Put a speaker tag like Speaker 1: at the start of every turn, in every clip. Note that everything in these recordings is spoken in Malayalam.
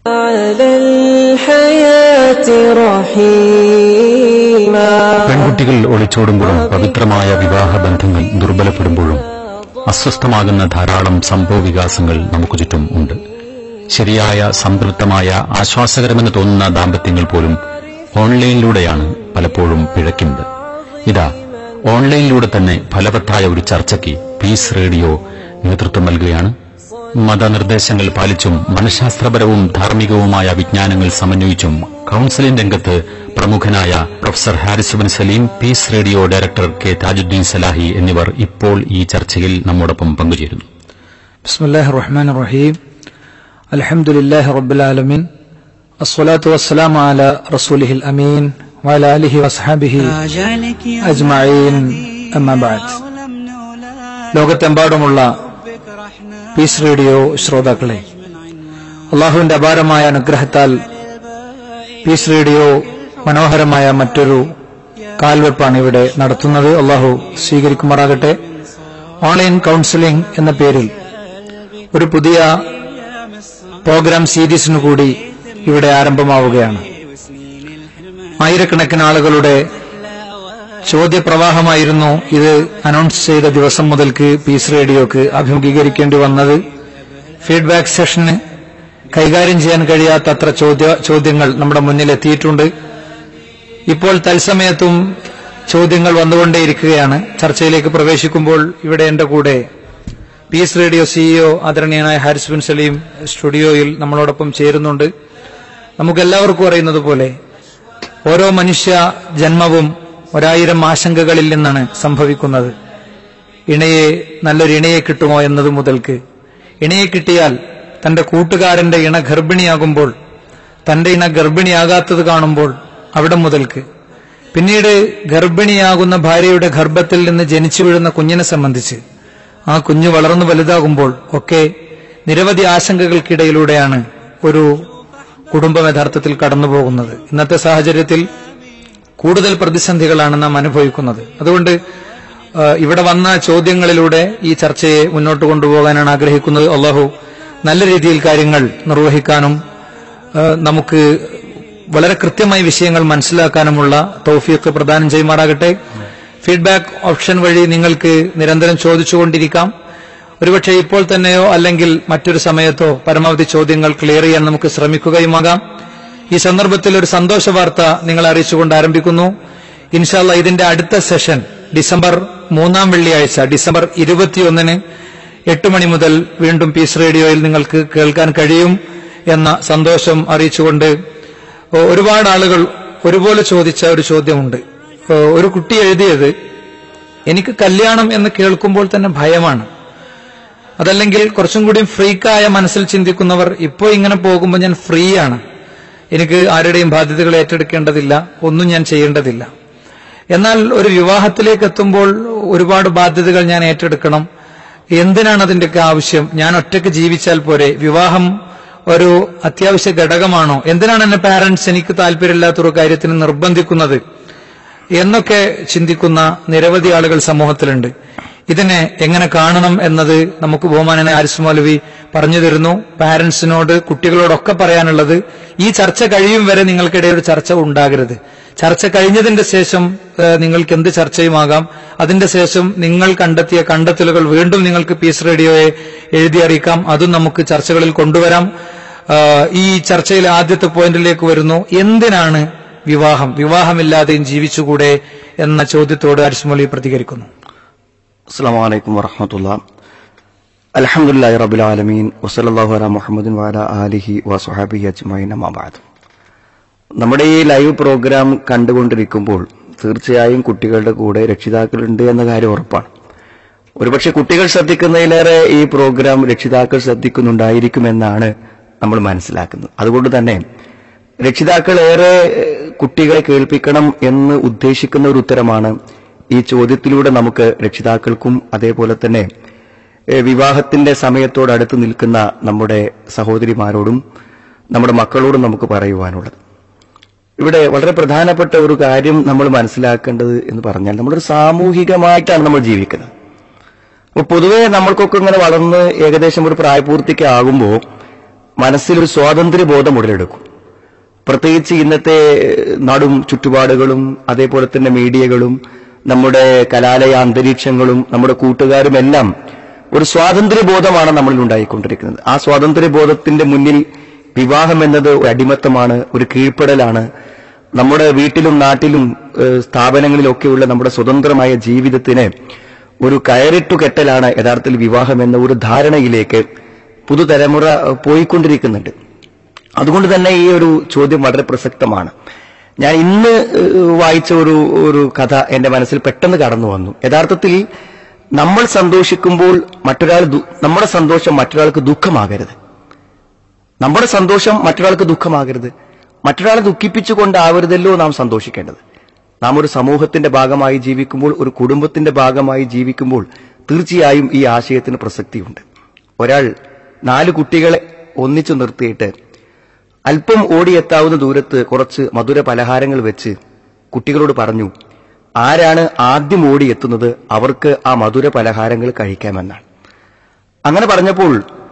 Speaker 1: على الحياة رحيما
Speaker 2: പെൺകുട്ടികൾ ഒളിച്ചോടുമ്പോഴും പവിത്രമായ വിവാഹ ബന്ധങ്ങൾ ദുർബലപ്പെടുമ്പോഴും അസ്വസ്ഥമാകുന്ന ധാരാളം സംഭവ വികാസങ്ങൾ നമുക്ക് ചുറ്റും ഉണ്ട് ശരിയായ സംതൃപ്തമായ ആശ്വാസകരമെന്ന് തോന്നുന്ന ദാമ്പത്യങ്ങൾ പോലും ഓൺലൈനിലൂടെയാണ് പലപ്പോഴും പിഴയ്ക്കുന്നത് ഇതാ ഓൺലൈനിലൂടെ തന്നെ ഫലവത്തായ ഒരു ചർച്ചയ്ക്ക് പീസ് റേഡിയോ നേതൃത്വം നൽകുകയാണ് മതനിർദ്ദേശങ്ങൾ പാലിച്ചും മനഃശാസ്ത്രപരവും ധാർമ്മികവുമായ വിജ്ഞാനങ്ങൾ സമന്വയിച്ചും കൌൺസിലിംഗ് രംഗത്ത് പ്രമുഖനായ professor Haris bin Saleem peace radio director K Tajuddeen Salahi എന്നിവർ ഇപ്പോൾ ഈ ചർച്ചയിൽ നമ്മോടൊപ്പം പങ്കുചേരുന്നു
Speaker 3: بسم الله الرحمن الرحيم الحمد لله رب العالمين الصلاة والسلام على رسوله الأمين وعلى آله وأصحابه أجمعين أما بعد ലോകത്തെമ്പാടുമുള്ള പീസ് റേഡിയോ ശ്രോതാക്കളെ അള്ളാഹുവിന്റെ അപാരമായ അനുഗ്രഹത്താൽ പീസ് റേഡിയോ മനോഹരമായ മറ്റൊരു കാൽവെപ്പാണ് ഇവിടെ നടത്തുന്നത് അള്ളാഹു സ്വീകരിക്കുമാറാകട്ടെ ഓൺലൈൻ കൌൺസിലിംഗ് എന്ന പേരിൽ ഒരു പുതിയ പ്രോഗ്രാം സീരീസിനു കൂടി ഇവിടെ ആരംഭമാവുകയാണ് ആയിരക്കണക്കിന് ആളുകളുടെ ചോദ്യപ്രവാഹമായിരുന്നു ഇത് അനൗൺസ് ചെയ്ത ദിവസം മുതൽക്ക് പീസ് റേഡിയോക്ക് അഭിമുഖീകരിക്കേണ്ടി വന്നത് ഫീഡ്ബാക്ക് സെഷന് കൈകാര്യം ചെയ്യാൻ കഴിയാത്തത്ര ചോദ്യ ചോദ്യങ്ങൾ നമ്മുടെ മുന്നിൽ എത്തിയിട്ടുണ്ട് ഇപ്പോൾ തത്സമയത്തും ചോദ്യങ്ങൾ വന്നുകൊണ്ടേയിരിക്കുകയാണ് ചർച്ചയിലേക്ക് പ്രവേശിക്കുമ്പോൾ ഇവിടെ എന്റെ കൂടെ പീസ് റേഡിയോ സിഇഒ ആദരണീയനായ ഹാരിസ് ബിൻ സലീം സ്റ്റുഡിയോയിൽ നമ്മളോടൊപ്പം ചേരുന്നുണ്ട് നമുക്കെല്ലാവർക്കും അറിയുന്നത് പോലെ ഓരോ മനുഷ്യ ജന്മവും ഒരായിരം ആശങ്കകളിൽ നിന്നാണ് സംഭവിക്കുന്നത് ഇണയെ നല്ലൊരു ഇണയെ കിട്ടുമോ എന്നത് മുതൽക്ക് ഇണയെ കിട്ടിയാൽ തന്റെ കൂട്ടുകാരന്റെ ഇണ ഗർഭിണിയാകുമ്പോൾ തന്റെ ഇണ ഗർഭിണിയാകാത്തത് കാണുമ്പോൾ അവിടെ മുതൽക്ക് പിന്നീട് ഗർഭിണിയാകുന്ന ഭാര്യയുടെ ഗർഭത്തിൽ നിന്ന് ജനിച്ചു വീഴുന്ന കുഞ്ഞിനെ സംബന്ധിച്ച് ആ കുഞ്ഞ് വളർന്നു വലുതാകുമ്പോൾ ഒക്കെ നിരവധി ആശങ്കകൾക്കിടയിലൂടെയാണ് ഒരു കുടുംബം യഥാർത്ഥത്തിൽ കടന്നുപോകുന്നത് ഇന്നത്തെ സാഹചര്യത്തിൽ കൂടുതൽ പ്രതിസന്ധികളാണ് നാം അനുഭവിക്കുന്നത് അതുകൊണ്ട് ആ, ഇവിടെ വന്ന ചോദ്യങ്ങളിലൂടെ ഈ ചർച്ചയെ മുന്നോട്ട് കൊണ്ടുപോകാനാണ് ആഗ്രഹിക്കുന്നത് അള്ളാഹു നല്ല രീതിയിൽ കാര്യങ്ങൾ നിർവഹിക്കാനും ആ, നമുക്ക് വളരെ കൃത്യമായി വിഷയങ്ങൾ മനസ്സിലാക്കാനുമുള്ള തൗഫീഖ് പ്രദാനം ചെയ്യുമാറാകട്ടെ ഫീഡ്ബാക്ക് ഓപ്ഷൻ വഴി നിങ്ങൾക്ക് നിരന്തരം ചോദിച്ചുകൊണ്ടിരിക്കാം ഒരുപക്ഷെ ഇപ്പോൾ തന്നെയോ അല്ലെങ്കിൽ മറ്റൊരു സമയത്തോ പരമാവധി ചോദ്യങ്ങൾ ക്ലിയർ ചെയ്യാൻ നമുക്ക് ശ്രമിക്കുകയുമാകാം ഈ സന്ദർഭത്തിൽ ഒരു സന്തോഷ വാർത്ത നിങ്ങളെ അറിയിച്ചുകൊണ്ട് ആരംഭിക്കുന്നു ഇൻഷാല്ല ഇതിന്റെ അടുത്ത സെഷൻ ഡിസംബർ മൂന്നാം വെള്ളിയാഴ്ച ഡിസംബർ ഇരുപത്തിയൊന്നിന് എട്ട് മണി മുതൽ വീണ്ടും പീസ് റേഡിയോയിൽ നിങ്ങൾക്ക് കേൾക്കാൻ കഴിയും എന്ന സന്തോഷം അറിയിച്ചുകൊണ്ട് ഓ, ഒരുപാട് ആളുകൾ ഒരുപോലെ ചോദിച്ച ഒരു ചോദ്യമുണ്ട് ഓ, ഒരു കുട്ടി എഴുതിയത് എനിക്ക് കല്യാണം എന്ന് കേൾക്കുമ്പോൾ തന്നെ ഭയമാണ് അതല്ലെങ്കിൽ കുറച്ചും കൂടി ഫ്രീക്കായ മനസ്സിൽ ചിന്തിക്കുന്നവർ ഇപ്പോൾ ഇങ്ങനെ പോകുമ്പോൾ ഞാൻ ഫ്രീ ആണ് എനിക്ക് ആരുടെയും ബാധ്യതകൾ ഏറ്റെടുക്കേണ്ടതില്ല ഒന്നും ഞാൻ ചെയ്യേണ്ടതില്ല എന്നാൽ ഒരു വിവാഹത്തിലേക്ക് എത്തുമ്പോൾ ഒരുപാട് ബാധ്യതകൾ ഞാൻ ഏറ്റെടുക്കണം എന്തിനാണ് അതിന്റെയൊക്കെ ആവശ്യം ഞാൻ ഒറ്റയ്ക്ക് ജീവിച്ചാൽ പോരെ വിവാഹം ഒരു അത്യാവശ്യ ഘടകമാണോ എന്തിനാണ് എന്നെ പാരന്റ്സ് എനിക്ക് താല്പര്യമില്ലാത്തൊരു കാര്യത്തിന് നിർബന്ധിക്കുന്നത് എന്നൊക്കെ ചിന്തിക്കുന്ന നിരവധി ആളുകൾ സമൂഹത്തിലുണ്ട് ഇതിനെ എങ്ങനെ കാണണം എന്നത് നമുക്ക് ബഹുമാനനെ ആരിസ് മൗലവി പറഞ്ഞു തരുന്നു പാരന്റ്സിനോട് കുട്ടികളോടൊക്കെ പറയാനുള്ളത് ഈ ചർച്ച കഴിയും വരെ നിങ്ങൾക്കിടയിൽ ഒരു ചർച്ച ഉണ്ടാകരുത് ചർച്ച കഴിഞ്ഞതിന്റെ ശേഷം ഏഹ്, നിങ്ങൾക്ക് എന്ത് ചർച്ചയുമാകാം അതിന്റെ ശേഷം നിങ്ങൾ കണ്ടെത്തിയ കണ്ടെത്തലുകൾ വീണ്ടും നിങ്ങൾക്ക് പീസ് റേഡിയോയെ എഴുതി അറിയിക്കാം അതും നമുക്ക് ചർച്ചകളിൽ കൊണ്ടുവരാം ആഹ്, ഈ ചർച്ചയിലെ ആദ്യത്തെ പോയിന്റിലേക്ക് വരുന്നു എന്തിനാണ് വിവാഹം വിവാഹമില്ലാതെയും ജീവിച്ചുകൂടെ എന്ന ചോദ്യത്തോട് അരിസ്മൊലി പ്രതികരിക്കുന്നു
Speaker 4: അസ്സാം വലൈക്കും വറഹമത്തുള്ള അലഹമുല്ലാ റബുൽ ആലമീൻ വസലല്ലാഹു അല മുഹമ്മദിൻ വാല ആലിഹി വസുഹാബി അജ്മൈൻ അമാബാദ് നമ്മുടെ ഈ ലൈവ് പ്രോഗ്രാം കണ്ടുകൊണ്ടിരിക്കുമ്പോൾ തീർച്ചയായും കുട്ടികളുടെ കൂടെ രക്ഷിതാക്കളുണ്ട് എന്ന കാര്യം ഉറപ്പാണ് ഒരുപക്ഷെ കുട്ടികൾ ശ്രദ്ധിക്കുന്നതിലേറെ ഈ പ്രോഗ്രാം രക്ഷിതാക്കൾ ശ്രദ്ധിക്കുന്നുണ്ടായിരിക്കുമെന്നാണ് നമ്മൾ മനസ്സിലാക്കുന്നത് അതുകൊണ്ട് തന്നെ രക്ഷിതാക്കൾ ഏറെ ഏഹ്, കുട്ടികളെ കേൾപ്പിക്കണം എന്ന് ഉദ്ദേശിക്കുന്ന ഒരു ഉത്തരമാണ് ഈ ചോദ്യത്തിലൂടെ നമുക്ക് രക്ഷിതാക്കൾക്കും അതേപോലെ തന്നെ ഏഹ്, വിവാഹത്തിന്റെ സമയത്തോടടുത്ത് നിൽക്കുന്ന നമ്മുടെ സഹോദരിമാരോടും നമ്മുടെ മക്കളോടും നമുക്ക് പറയുവാനുള്ളത് ഇവിടെ വളരെ പ്രധാനപ്പെട്ട ഒരു കാര്യം നമ്മൾ മനസ്സിലാക്കേണ്ടത് എന്ന് പറഞ്ഞാൽ നമ്മളൊരു സാമൂഹികമായിട്ടാണ് നമ്മൾ ജീവിക്കുന്നത് അപ്പൊ പൊതുവെ നമ്മൾക്കൊക്കെ ഇങ്ങനെ വളർന്ന് ഏകദേശം ഒരു പ്രായപൂർത്തിക്ക് ആകുമ്പോൾ മനസ്സിലൊരു സ്വാതന്ത്ര്യ ബോധം ഉടലെടുക്കും പ്രത്യേകിച്ച് ഇന്നത്തെ നാടും ചുറ്റുപാടുകളും അതേപോലെ തന്നെ മീഡിയകളും നമ്മുടെ കലാലയ അന്തരീക്ഷങ്ങളും നമ്മുടെ കൂട്ടുകാരും എല്ലാം ഒരു സ്വാതന്ത്ര്യ ബോധമാണ് നമ്മളിൽ ഉണ്ടായിക്കൊണ്ടിരിക്കുന്നത് ആ സ്വാതന്ത്ര്യ ബോധത്തിന്റെ മുന്നിൽ വിവാഹം എന്നത് ഒരു അടിമത്തമാണ് ഒരു കീഴ്പ്പെടലാണ് നമ്മുടെ വീട്ടിലും നാട്ടിലും ഏഹ്, സ്ഥാപനങ്ങളിലൊക്കെയുള്ള നമ്മുടെ സ്വതന്ത്രമായ ജീവിതത്തിന് ഒരു കയറിട്ടു കെട്ടലാണ് യഥാർത്ഥത്തിൽ വിവാഹം എന്ന ഒരു ധാരണയിലേക്ക് പുതുതലമുറ ഏഹ്, പോയിക്കൊണ്ടിരിക്കുന്നുണ്ട് അതുകൊണ്ട് തന്നെ ഈ ഒരു ചോദ്യം വളരെ പ്രസക്തമാണ് ഞാൻ ഇന്ന് ഏഹ്, വായിച്ച ഒരു ഒരു കഥ എന്റെ മനസ്സിൽ പെട്ടെന്ന് കടന്നു വന്നു യഥാർത്ഥത്തിൽ നമ്മൾ സന്തോഷിക്കുമ്പോൾ മറ്റൊരാൾ ദു- നമ്മുടെ സന്തോഷം മറ്റൊരാൾക്ക് ദുഃഖമാകരുത് നമ്മുടെ സന്തോഷം മറ്റൊരാൾക്ക് ദുഃഖമാകരുത് മറ്റൊരാളെ ദുഃഖിപ്പിച്ചുകൊണ്ടാവരുതല്ലോ നാം സന്തോഷിക്കേണ്ടത് നാം ഒരു സമൂഹത്തിന്റെ ഭാഗമായി ജീവിക്കുമ്പോൾ ഒരു കുടുംബത്തിന്റെ ഭാഗമായി ജീവിക്കുമ്പോൾ തീർച്ചയായും ഈ ആശയത്തിന് പ്രസക്തിയുണ്ട് ഒരാൾ നാല് കുട്ടികളെ ഒന്നിച്ചു നിർത്തിയിട്ട് അല്പം ഓടിയെത്താവുന്ന ദൂരത്ത് കുറച്ച് മധുര പലഹാരങ്ങൾ വെച്ച് കുട്ടികളോട് പറഞ്ഞു ആരാണ് ആദ്യം ഓടിയെത്തുന്നത് അവർക്ക് ആ മധുര പലഹാരങ്ങൾ കഴിക്കാമെന്നാണ് അങ്ങനെ പറഞ്ഞപ്പോൾ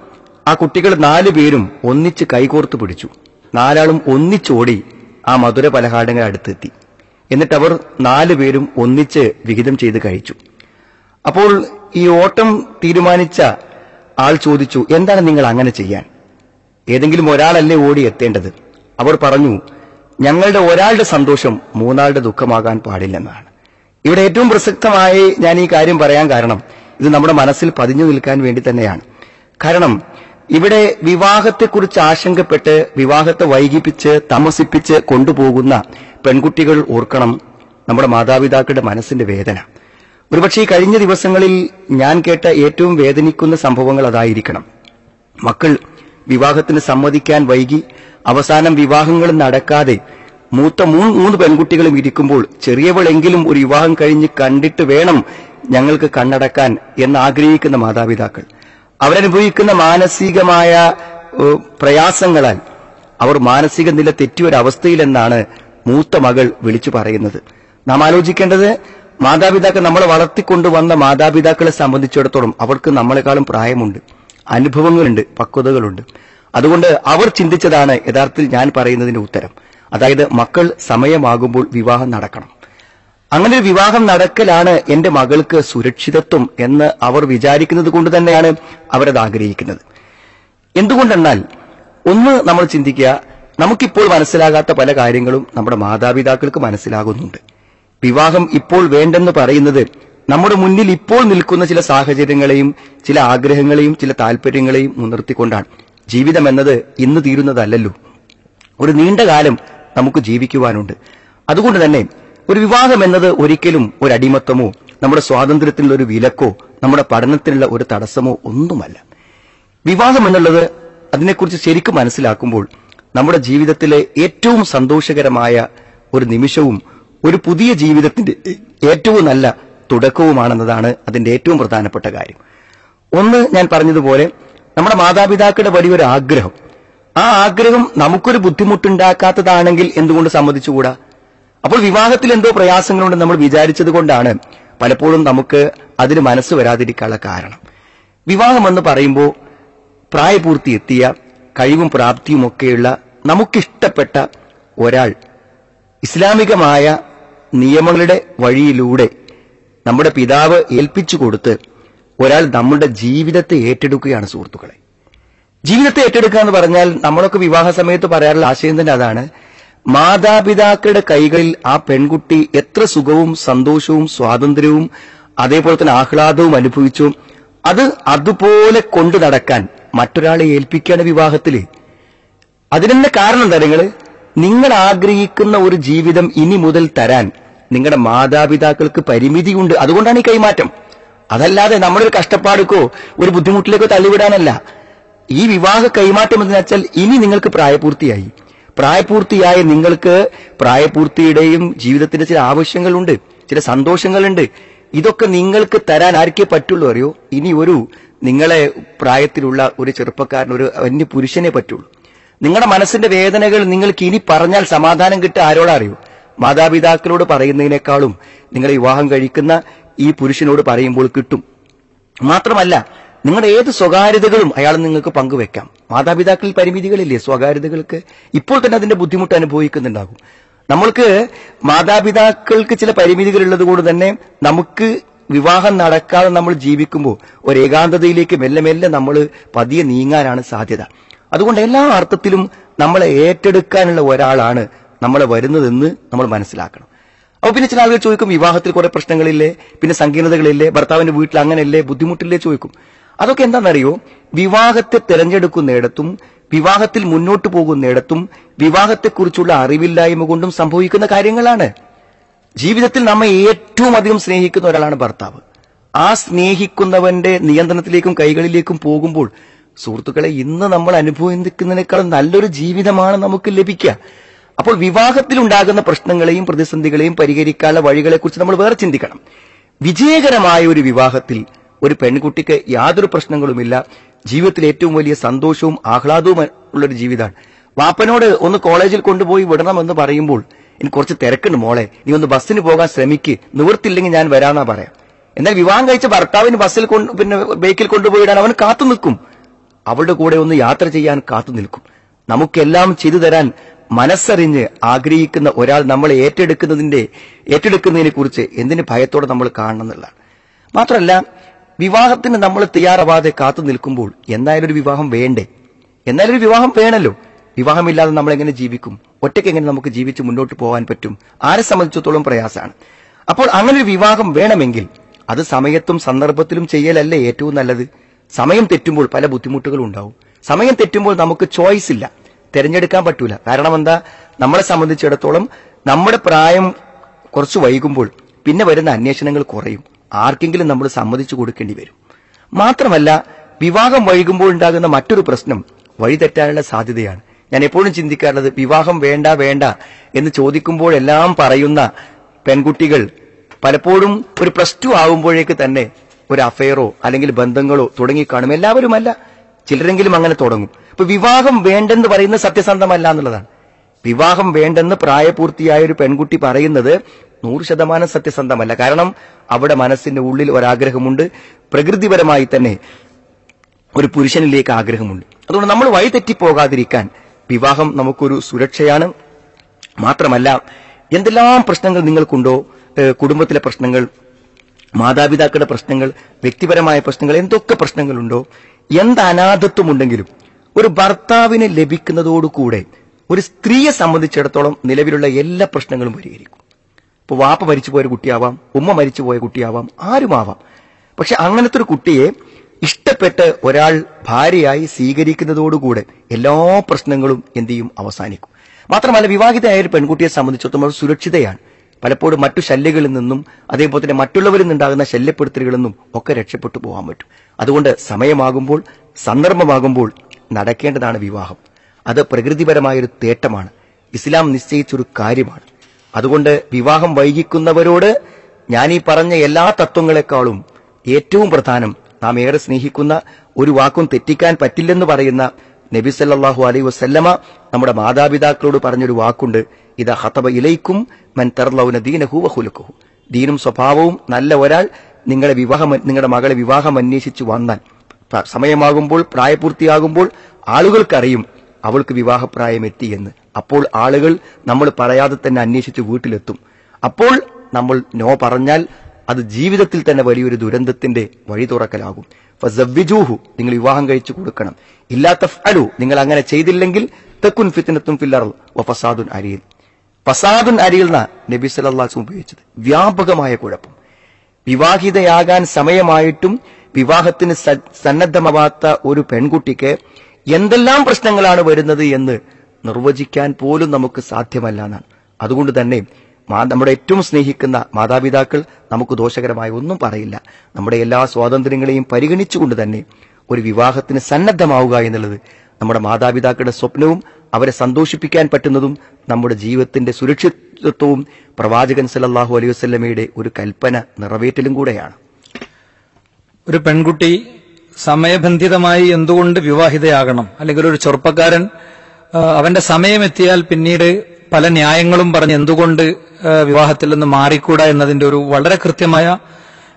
Speaker 4: ആ കുട്ടികൾ നാലു പേരും ഒന്നിച്ച് കൈകോർത്ത് പിടിച്ചു നാലാളും ഒന്നിച്ചോടി ആ മധുര പലഹാരങ്ങൾ അടുത്തെത്തി എന്നിട്ട് അവർ നാലു പേരും ഒന്നിച്ച് വിഹിതം ചെയ്ത് കഴിച്ചു അപ്പോൾ ഈ ഓട്ടം തീരുമാനിച്ച ആൾ ചോദിച്ചു എന്താണ് നിങ്ങൾ അങ്ങനെ ചെയ്യാൻ ഏതെങ്കിലും ഒരാളല്ലേ ഓടി എത്തേണ്ടത് അവർ പറഞ്ഞു ഞങ്ങളുടെ ഒരാളുടെ സന്തോഷം മൂന്നാളുടെ ദുഃഖമാകാൻ പാടില്ലെന്നാണ് ഇവിടെ ഏറ്റവും പ്രസക്തമായി ഞാൻ ഈ കാര്യം പറയാൻ കാരണം ഇത് നമ്മുടെ മനസ്സിൽ പതിഞ്ഞു നിൽക്കാൻ വേണ്ടി തന്നെയാണ് കാരണം ഇവിടെ വിവാഹത്തെക്കുറിച്ച് ആശങ്കപ്പെട്ട് വിവാഹത്തെ വൈകിപ്പിച്ച് താമസിപ്പിച്ച് കൊണ്ടുപോകുന്ന പെൺകുട്ടികൾ ഓർക്കണം നമ്മുടെ മാതാപിതാക്കളുടെ മനസ്സിന്റെ വേദന ഒരുപക്ഷെ ഈ കഴിഞ്ഞ ദിവസങ്ങളിൽ ഞാൻ കേട്ട ഏറ്റവും വേദനിക്കുന്ന സംഭവങ്ങൾ അതായിരിക്കണം മക്കൾ വിവാഹത്തിന് സമ്മതിക്കാൻ വൈകി അവസാനം വിവാഹങ്ങൾ നടക്കാതെ മൂത്ത മൂന്ന് മൂന്ന് പെൺകുട്ടികളും ഇരിക്കുമ്പോൾ ചെറിയവളെങ്കിലും ഒരു വിവാഹം കഴിഞ്ഞ് കണ്ടിട്ട് വേണം ഞങ്ങൾക്ക് കണ്ണടക്കാൻ എന്ന് ആഗ്രഹിക്കുന്ന മാതാപിതാക്കൾ അവരനുഭവിക്കുന്ന മാനസികമായ ഏഹ്, പ്രയാസങ്ങളാൽ അവർ മാനസിക നില തെറ്റിയൊരവസ്ഥയിലെന്നാണ് മൂത്ത മകൾ വിളിച്ചു പറയുന്നത് നാം ആലോചിക്കേണ്ടത് മാതാപിതാക്കൾ നമ്മളെ വളർത്തിക്കൊണ്ടുവന്ന മാതാപിതാക്കളെ സംബന്ധിച്ചിടത്തോളം അവർക്ക് നമ്മളെക്കാളും പ്രായമുണ്ട് അനുഭവങ്ങളുണ്ട് പക്വതകളുണ്ട് അതുകൊണ്ട് അവർ ചിന്തിച്ചതാണ് യഥാർത്ഥത്തിൽ ഞാൻ പറയുന്നതിന്റെ ഉത്തരം അതായത് മക്കൾ സമയമാകുമ്പോൾ വിവാഹം നടക്കണം അങ്ങനെ ഒരു വിവാഹം നടക്കലാണ് എന്റെ മകൾക്ക് സുരക്ഷിതത്വം എന്ന് അവർ വിചാരിക്കുന്നത് കൊണ്ട് തന്നെയാണ് അവരത് ആഗ്രഹിക്കുന്നത് എന്തുകൊണ്ടെന്നാൽ ഒന്ന് നമ്മൾ ചിന്തിക്കുക നമുക്കിപ്പോൾ മനസ്സിലാകാത്ത പല കാര്യങ്ങളും നമ്മുടെ മാതാപിതാക്കൾക്ക് മനസ്സിലാകുന്നുണ്ട് വിവാഹം ഇപ്പോൾ വേണ്ടെന്ന് പറയുന്നത് നമ്മുടെ മുന്നിൽ ഇപ്പോൾ നിൽക്കുന്ന ചില സാഹചര്യങ്ങളെയും ചില ആഗ്രഹങ്ങളെയും ചില താല്പര്യങ്ങളെയും മുൻനിർത്തിക്കൊണ്ടാണ് ജീവിതം എന്നത് ഇന്ന് തീരുന്നതല്ലല്ലോ ഒരു നീണ്ട കാലം നമുക്ക് ജീവിക്കുവാനുണ്ട് അതുകൊണ്ട് തന്നെ ഒരു വിവാഹം എന്നത് ഒരിക്കലും ഒരു അടിമത്തമോ നമ്മുടെ സ്വാതന്ത്ര്യത്തിനുള്ള ഒരു വിലക്കോ നമ്മുടെ പഠനത്തിനുള്ള ഒരു തടസ്സമോ ഒന്നുമല്ല വിവാഹം എന്നുള്ളത് അതിനെക്കുറിച്ച് ശരിക്കും മനസ്സിലാക്കുമ്പോൾ നമ്മുടെ ജീവിതത്തിലെ ഏറ്റവും സന്തോഷകരമായ ഒരു നിമിഷവും ഒരു പുതിയ ജീവിതത്തിന്റെ ഏറ്റവും നല്ല തുടക്കവുമാണെന്നതാണ് അതിന്റെ ഏറ്റവും പ്രധാനപ്പെട്ട കാര്യം ഒന്ന് ഞാൻ പറഞ്ഞതുപോലെ നമ്മുടെ മാതാപിതാക്കളുടെ വലിയൊരു ആഗ്രഹം ആ ആഗ്രഹം നമുക്കൊരു ബുദ്ധിമുട്ടുണ്ടാക്കാത്തതാണെങ്കിൽ എന്തുകൊണ്ട് സമ്മതിച്ചുകൂടാ അപ്പോൾ വിവാഹത്തിൽ എന്തോ പ്രയാസങ്ങളുണ്ട് നമ്മൾ വിചാരിച്ചത് കൊണ്ടാണ് പലപ്പോഴും നമുക്ക് അതിന് മനസ്സ് വരാതിരിക്കാനുള്ള കാരണം വിവാഹം എന്ന് പറയുമ്പോൾ പ്രായപൂർത്തി എത്തിയ കഴിവും പ്രാപ്തിയും ഒക്കെയുള്ള നമുക്കിഷ്ടപ്പെട്ട ഒരാൾ ഇസ്ലാമികമായ നിയമങ്ങളുടെ വഴിയിലൂടെ നമ്മുടെ പിതാവ് ഏൽപ്പിച്ചു കൊടുത്ത് ഒരാൾ നമ്മുടെ ജീവിതത്തെ ഏറ്റെടുക്കുകയാണ് സുഹൃത്തുക്കളെ ജീവിതത്തെ ഏറ്റെടുക്കുക എന്ന് പറഞ്ഞാൽ നമ്മളൊക്കെ വിവാഹ സമയത്ത് പറയാറുള്ള ആശയം തന്നെ അതാണ് മാതാപിതാക്കളുടെ കൈകളിൽ ആ പെൺകുട്ടി എത്ര സുഖവും സന്തോഷവും സ്വാതന്ത്ര്യവും അതേപോലെ തന്നെ ആഹ്ലാദവും അനുഭവിച്ചു അത് അതുപോലെ കൊണ്ടു നടക്കാൻ മറ്റൊരാളെ ഏൽപ്പിക്കുകയാണ് വിവാഹത്തില് അതിനെന്നെ കാരണം എന്താ നിങ്ങള് നിങ്ങൾ ആഗ്രഹിക്കുന്ന ഒരു ജീവിതം ഇനി മുതൽ തരാൻ നിങ്ങളുടെ മാതാപിതാക്കൾക്ക് പരിമിതിയുണ്ട് അതുകൊണ്ടാണ് ഈ കൈമാറ്റം അതല്ലാതെ നമ്മളൊരു കഷ്ടപ്പാടുക്കോ ഒരു ബുദ്ധിമുട്ടിലേക്കോ തള്ളിവിടാനല്ല ഈ വിവാഹ കൈമാറ്റം എന്ന് വെച്ചാൽ ഇനി നിങ്ങൾക്ക് പ്രായപൂർത്തിയായി പ്രായപൂർത്തിയായ നിങ്ങൾക്ക് പ്രായപൂർത്തിയുടെയും ജീവിതത്തിന്റെ ചില ആവശ്യങ്ങളുണ്ട് ചില സന്തോഷങ്ങളുണ്ട് ഇതൊക്കെ നിങ്ങൾക്ക് തരാൻ ആർക്കേ പറ്റുള്ളൂ അറിയോ ഇനി ഒരു നിങ്ങളെ പ്രായത്തിലുള്ള ഒരു ചെറുപ്പക്കാരൻ ഒരു അന്യ പുരുഷനെ പറ്റുള്ളൂ നിങ്ങളുടെ മനസ്സിന്റെ വേദനകൾ നിങ്ങൾക്ക് ഇനി പറഞ്ഞാൽ സമാധാനം കിട്ടുക ആരോടാ അറിയോ മാതാപിതാക്കളോട് പറയുന്നതിനേക്കാളും നിങ്ങൾ വിവാഹം കഴിക്കുന്ന ഈ പുരുഷനോട് പറയുമ്പോൾ കിട്ടും മാത്രമല്ല നിങ്ങളുടെ ഏത് സ്വകാര്യതകളും അയാൾ നിങ്ങൾക്ക് പങ്കുവെക്കാം മാതാപിതാക്കളിൽ പരിമിതികളില്ലേ സ്വകാര്യതകൾക്ക് ഇപ്പോൾ തന്നെ അതിന്റെ ബുദ്ധിമുട്ട് അനുഭവിക്കുന്നുണ്ടാകും നമ്മൾക്ക് മാതാപിതാക്കൾക്ക് ചില പരിമിതികൾ ഉള്ളത് കൊണ്ട് തന്നെ നമുക്ക് വിവാഹം നടക്കാതെ നമ്മൾ ജീവിക്കുമ്പോൾ ഒരു ഏകാന്തതയിലേക്ക് മെല്ലെ മെല്ലെ നമ്മൾ പതിയെ നീങ്ങാനാണ് സാധ്യത അതുകൊണ്ട് എല്ലാ അർത്ഥത്തിലും നമ്മളെ ഏറ്റെടുക്കാനുള്ള ഒരാളാണ് നമ്മളെ വരുന്നതെന്ന് നമ്മൾ മനസ്സിലാക്കണം അപ്പൊ പിന്നെ ചില ആളുകൾ ചോദിക്കും വിവാഹത്തിൽ കുറെ പ്രശ്നങ്ങളില്ലേ പിന്നെ സങ്കീർണതകളില്ലേ ഭർത്താവിന്റെ വീട്ടിൽ അങ്ങനെയല്ലേ ബുദ്ധിമുട്ടില്ലേ ചോദിക്കും അതൊക്കെ എന്താണെന്നറിയോ വിവാഹത്തെ തിരഞ്ഞെടുക്കുന്നിടത്തും വിവാഹത്തിൽ മുന്നോട്ട് പോകുന്നിടത്തും വിവാഹത്തെക്കുറിച്ചുള്ള അറിവില്ലായ്മ കൊണ്ടും സംഭവിക്കുന്ന കാര്യങ്ങളാണ് ജീവിതത്തിൽ നമ്മെ ഏറ്റവും അധികം സ്നേഹിക്കുന്ന ഒരാളാണ് ഭർത്താവ് ആ സ്നേഹിക്കുന്നവന്റെ നിയന്ത്രണത്തിലേക്കും കൈകളിലേക്കും പോകുമ്പോൾ സുഹൃത്തുക്കളെ ഇന്ന് നമ്മൾ അനുഭവിക്കുന്നതിനേക്കാളും നല്ലൊരു ജീവിതമാണ് നമുക്ക് ലഭിക്കുക അപ്പോൾ വിവാഹത്തിൽ ഉണ്ടാകുന്ന പ്രശ്നങ്ങളെയും പ്രതിസന്ധികളെയും പരിഹരിക്കാനുള്ള വഴികളെക്കുറിച്ച് നമ്മൾ വേറെ ചിന്തിക്കണം വിജയകരമായ ഒരു വിവാഹത്തിൽ ഒരു പെൺകുട്ടിക്ക് യാതൊരു പ്രശ്നങ്ങളുമില്ല ജീവിതത്തിൽ ഏറ്റവും വലിയ സന്തോഷവും ആഹ്ലാദവും ഉള്ളൊരു ജീവിതമാണ് വാപ്പനോട് ഒന്ന് കോളേജിൽ കൊണ്ടുപോയി വിടണമെന്ന് പറയുമ്പോൾ എനിക്ക് കുറച്ച് തിരക്കുണ്ട് മോളെ നീ ഒന്ന് ബസ്സിന് പോകാൻ ശ്രമിക്ക് നിവൃത്തില്ലെങ്കിൽ ഞാൻ വരാന്നാ പറയാം എന്നാൽ വിവാഹം കഴിച്ച ഭർത്താവിന് ബസ്സിൽ കൊണ്ട് പിന്നെ ബൈക്കിൽ കൊണ്ടുപോയിടാൻ അവൻ കാത്തു നിൽക്കും അവളുടെ കൂടെ ഒന്ന് യാത്ര ചെയ്യാൻ കാത്തു നിൽക്കും നമുക്കെല്ലാം ചെയ്തു തരാൻ മനസ്സറിഞ്ഞ് ആഗ്രഹിക്കുന്ന ഒരാൾ നമ്മളെ ഏറ്റെടുക്കുന്നതിന്റെ ഏറ്റെടുക്കുന്നതിനെ കുറിച്ച് എന്തിന് ഭയത്തോടെ നമ്മൾ കാണണം എന്നുള്ളതാണ് മാത്രമല്ല വിവാഹത്തിന് നമ്മൾ തയ്യാറാവാതെ കാത്തു നിൽക്കുമ്പോൾ എന്തായാലും ഒരു വിവാഹം വേണ്ടേ എന്നാലും ഒരു വിവാഹം വേണമല്ലോ വിവാഹമില്ലാതെ നമ്മൾ എങ്ങനെ ജീവിക്കും ഒറ്റയ്ക്ക് എങ്ങനെ നമുക്ക് ജീവിച്ച് മുന്നോട്ട് പോകാൻ പറ്റും ആരെ സംബന്ധിച്ചിടത്തോളം പ്രയാസമാണ് അപ്പോൾ അങ്ങനെ ഒരു വിവാഹം വേണമെങ്കിൽ അത് സമയത്തും സന്ദർഭത്തിലും ചെയ്യലല്ലേ ഏറ്റവും നല്ലത് സമയം തെറ്റുമ്പോൾ പല ബുദ്ധിമുട്ടുകളും ഉണ്ടാവും സമയം തെറ്റുമ്പോൾ നമുക്ക് ചോയ്സ് ഇല്ല തിരഞ്ഞെടുക്കാൻ പറ്റൂല കാരണം എന്താ നമ്മളെ സംബന്ധിച്ചിടത്തോളം നമ്മുടെ പ്രായം കുറച്ച് വൈകുമ്പോൾ പിന്നെ വരുന്ന അന്വേഷണങ്ങൾ കുറയും ആർക്കെങ്കിലും നമ്മൾ സമ്മതിച്ചു കൊടുക്കേണ്ടി വരും മാത്രമല്ല വിവാഹം വൈകുമ്പോൾ ഉണ്ടാകുന്ന മറ്റൊരു പ്രശ്നം വഴിതെറ്റാനുള്ള സാധ്യതയാണ് ഞാൻ എപ്പോഴും ചിന്തിക്കാറുള്ളത് വിവാഹം വേണ്ട വേണ്ട എന്ന് ചോദിക്കുമ്പോഴെല്ലാം പറയുന്ന പെൺകുട്ടികൾ പലപ്പോഴും ഒരു പ്ലസ് ടു ആവുമ്പോഴേക്ക് തന്നെ ഒരു അഫയറോ അല്ലെങ്കിൽ ബന്ധങ്ങളോ തുടങ്ങിക്കാണും എല്ലാവരുമല്ല ചിലരെങ്കിലും അങ്ങനെ തുടങ്ങും അപ്പൊ വിവാഹം വേണ്ടെന്ന് പറയുന്നത് സത്യസന്ധമല്ല എന്നുള്ളതാണ് വിവാഹം വേണ്ടെന്ന് പ്രായപൂർത്തിയായ ഒരു പെൺകുട്ടി പറയുന്നത് നൂറ് ശതമാനം സത്യസന്ധമല്ല കാരണം അവിടെ മനസ്സിന്റെ ഉള്ളിൽ ഒരാഗ്രഹമുണ്ട് പ്രകൃതിപരമായി തന്നെ ഒരു പുരുഷനിലേക്ക് ആഗ്രഹമുണ്ട് അതുകൊണ്ട് നമ്മൾ വഴിതെറ്റിപ്പോകാതിരിക്കാൻ വിവാഹം നമുക്കൊരു സുരക്ഷയാണ് മാത്രമല്ല എന്തെല്ലാം പ്രശ്നങ്ങൾ നിങ്ങൾക്കുണ്ടോ ഏഹ് കുടുംബത്തിലെ പ്രശ്നങ്ങൾ മാതാപിതാക്കളുടെ പ്രശ്നങ്ങൾ വ്യക്തിപരമായ പ്രശ്നങ്ങൾ എന്തൊക്കെ പ്രശ്നങ്ങളുണ്ടോ എന്ത് അനാഥത്വമുണ്ടെങ്കിലും ഒരു ഭർത്താവിന് ലഭിക്കുന്നതോടുകൂടെ ഒരു സ്ത്രീയെ സംബന്ധിച്ചിടത്തോളം നിലവിലുള്ള എല്ലാ പ്രശ്നങ്ങളും പരിഹരിക്കും ഇപ്പൊ വാപ്പ മരിച്ചുപോയ ഒരു കുട്ടിയാവാം ഉമ്മ മരിച്ചുപോയ കുട്ടിയാവാം ആരുമാവാം പക്ഷെ അങ്ങനത്തെ ഒരു കുട്ടിയെ ഇഷ്ടപ്പെട്ട് ഒരാൾ ഭാര്യയായി സ്വീകരിക്കുന്നതോടുകൂടെ എല്ലാ പ്രശ്നങ്ങളും എന്ത് ചെയ്യും അവസാനിക്കും മാത്രമല്ല വിവാഹിതയായ ഒരു പെൺകുട്ടിയെ സംബന്ധിച്ചിടത്തോളം അവൾ സുരക്ഷിതയാണ് പലപ്പോഴും മറ്റു ശല്യങ്ങളിൽ നിന്നും അതേപോലെ തന്നെ മറ്റുള്ളവരിൽ നിന്നുണ്ടാകുന്ന ശല്യപ്പെടുത്തലുകളിൽ നിന്നും ഒക്കെ രക്ഷപ്പെട്ടു പോകാൻ പറ്റും അതുകൊണ്ട് സമയമാകുമ്പോൾ സന്ദർഭമാകുമ്പോൾ നടക്കേണ്ടതാണ് വിവാഹം അത് പ്രകൃതിപരമായൊരു തേട്ടമാണ് ഇസ്ലാം നിശ്ചയിച്ചൊരു കാര്യമാണ് അതുകൊണ്ട് വിവാഹം വൈകിക്കുന്നവരോട് ഞാൻ ഈ പറഞ്ഞ എല്ലാ തത്വങ്ങളെക്കാളും ഏറ്റവും പ്രധാനം നാം ഏറെ സ്നേഹിക്കുന്ന ഒരു വാക്കും തെറ്റിക്കാൻ പറ്റില്ലെന്ന് പറയുന്ന നബി സല്ലല്ലാഹു അലൈഹി വസല്ലമ നമ്മുടെ മാതാപിതാക്കളോട് പറഞ്ഞൊരു വാക്കുണ്ട് ഇത് ഹതബ ഇലൈക്കും മൻ തർലൗന ദീനഹു വഹുലക്കുഹു ദീനും സ്വഭാവവും നല്ല ഒരാൾ നിങ്ങളെ വിവാഹം നിങ്ങളുടെ മകളെ വിവാഹം അന്വേഷിച്ചു വന്നാൽ പ്ര- സമയമാകുമ്പോൾ പ്രായപൂർത്തിയാകുമ്പോൾ ആളുകൾക്കറിയും അവൾക്ക് വിവാഹപ്രായം എത്തി എന്ന് അപ്പോൾ ആളുകൾ നമ്മൾ പറയാതെ തന്നെ അന്വേഷിച്ച് വീട്ടിലെത്തും അപ്പോൾ നമ്മൾ നോ പറഞ്ഞാൽ അത് ജീവിതത്തിൽ തന്നെ വലിയൊരു ദുരന്തത്തിന്റെ വഴി തുറക്കലാകും ഫസവ്വിജൂഹു നിങ്ങൾ വിവാഹം കഴിച്ചു കൊടുക്കണം ഇല്ലാത്ത ഫലു നിങ്ങൾ അങ്ങനെ ചെയ്തില്ലെങ്കിൽ തെക്കുൻ ഫിത്തിനത്തും ഫില്ലർ ഫസാദുൻ അരിയിൽ ഫസാദുൻ അരിയിൽ എന്നാ നബി സല്ലാസ് ഉപയോഗിച്ചത് വ്യാപകമായ കുഴപ്പം വിവാഹിതയാകാൻ സമയമായിട്ടും വിവാഹത്തിന് സ- സന്നദ്ധമാവാത്ത ഒരു പെൺകുട്ടിക്ക് എന്തെല്ലാം പ്രശ്നങ്ങളാണ് വരുന്നത് എന്ന് നിർവചിക്കാൻ പോലും നമുക്ക് സാധ്യമല്ല എന്നാണ് അതുകൊണ്ട് തന്നെ മാ- നമ്മുടെ ഏറ്റവും സ്നേഹിക്കുന്ന മാതാപിതാക്കൾ നമുക്ക് ദോഷകരമായ ഒന്നും പറയില്ല നമ്മുടെ എല്ലാ സ്വാതന്ത്ര്യങ്ങളെയും പരിഗണിച്ചുകൊണ്ട് തന്നെ ഒരു വിവാഹത്തിന് സന്നദ്ധമാവുക എന്നുള്ളത് നമ്മുടെ മാതാപിതാക്കളുടെ സ്വപ്നവും അവരെ സന്തോഷിപ്പിക്കാൻ പറ്റുന്നതും നമ്മുടെ ജീവിതത്തിന്റെ സുരക്ഷിതത്വവും പ്രവാചകൻ സല്ലല്ലാഹു അലൈഹി വസല്ലമയുടെ ഒരു കൽപ്പന നിറവേറ്റലും കൂടെയാണ്
Speaker 3: ഒരു പെൺകുട്ടി സമയബന്ധിതമായി എന്തുകൊണ്ട് വിവാഹിതയാകണം അല്ലെങ്കിൽ ഒരു ചെറുപ്പക്കാരൻ ആ, അവന്റെ സമയമെത്തിയാൽ പിന്നീട് പല ന്യായങ്ങളും പറഞ്ഞ് എന്തുകൊണ്ട് ആ, വിവാഹത്തിൽ നിന്ന് മാറിക്കൂടാ എന്നതിന്റെ ഒരു വളരെ കൃത്യമായ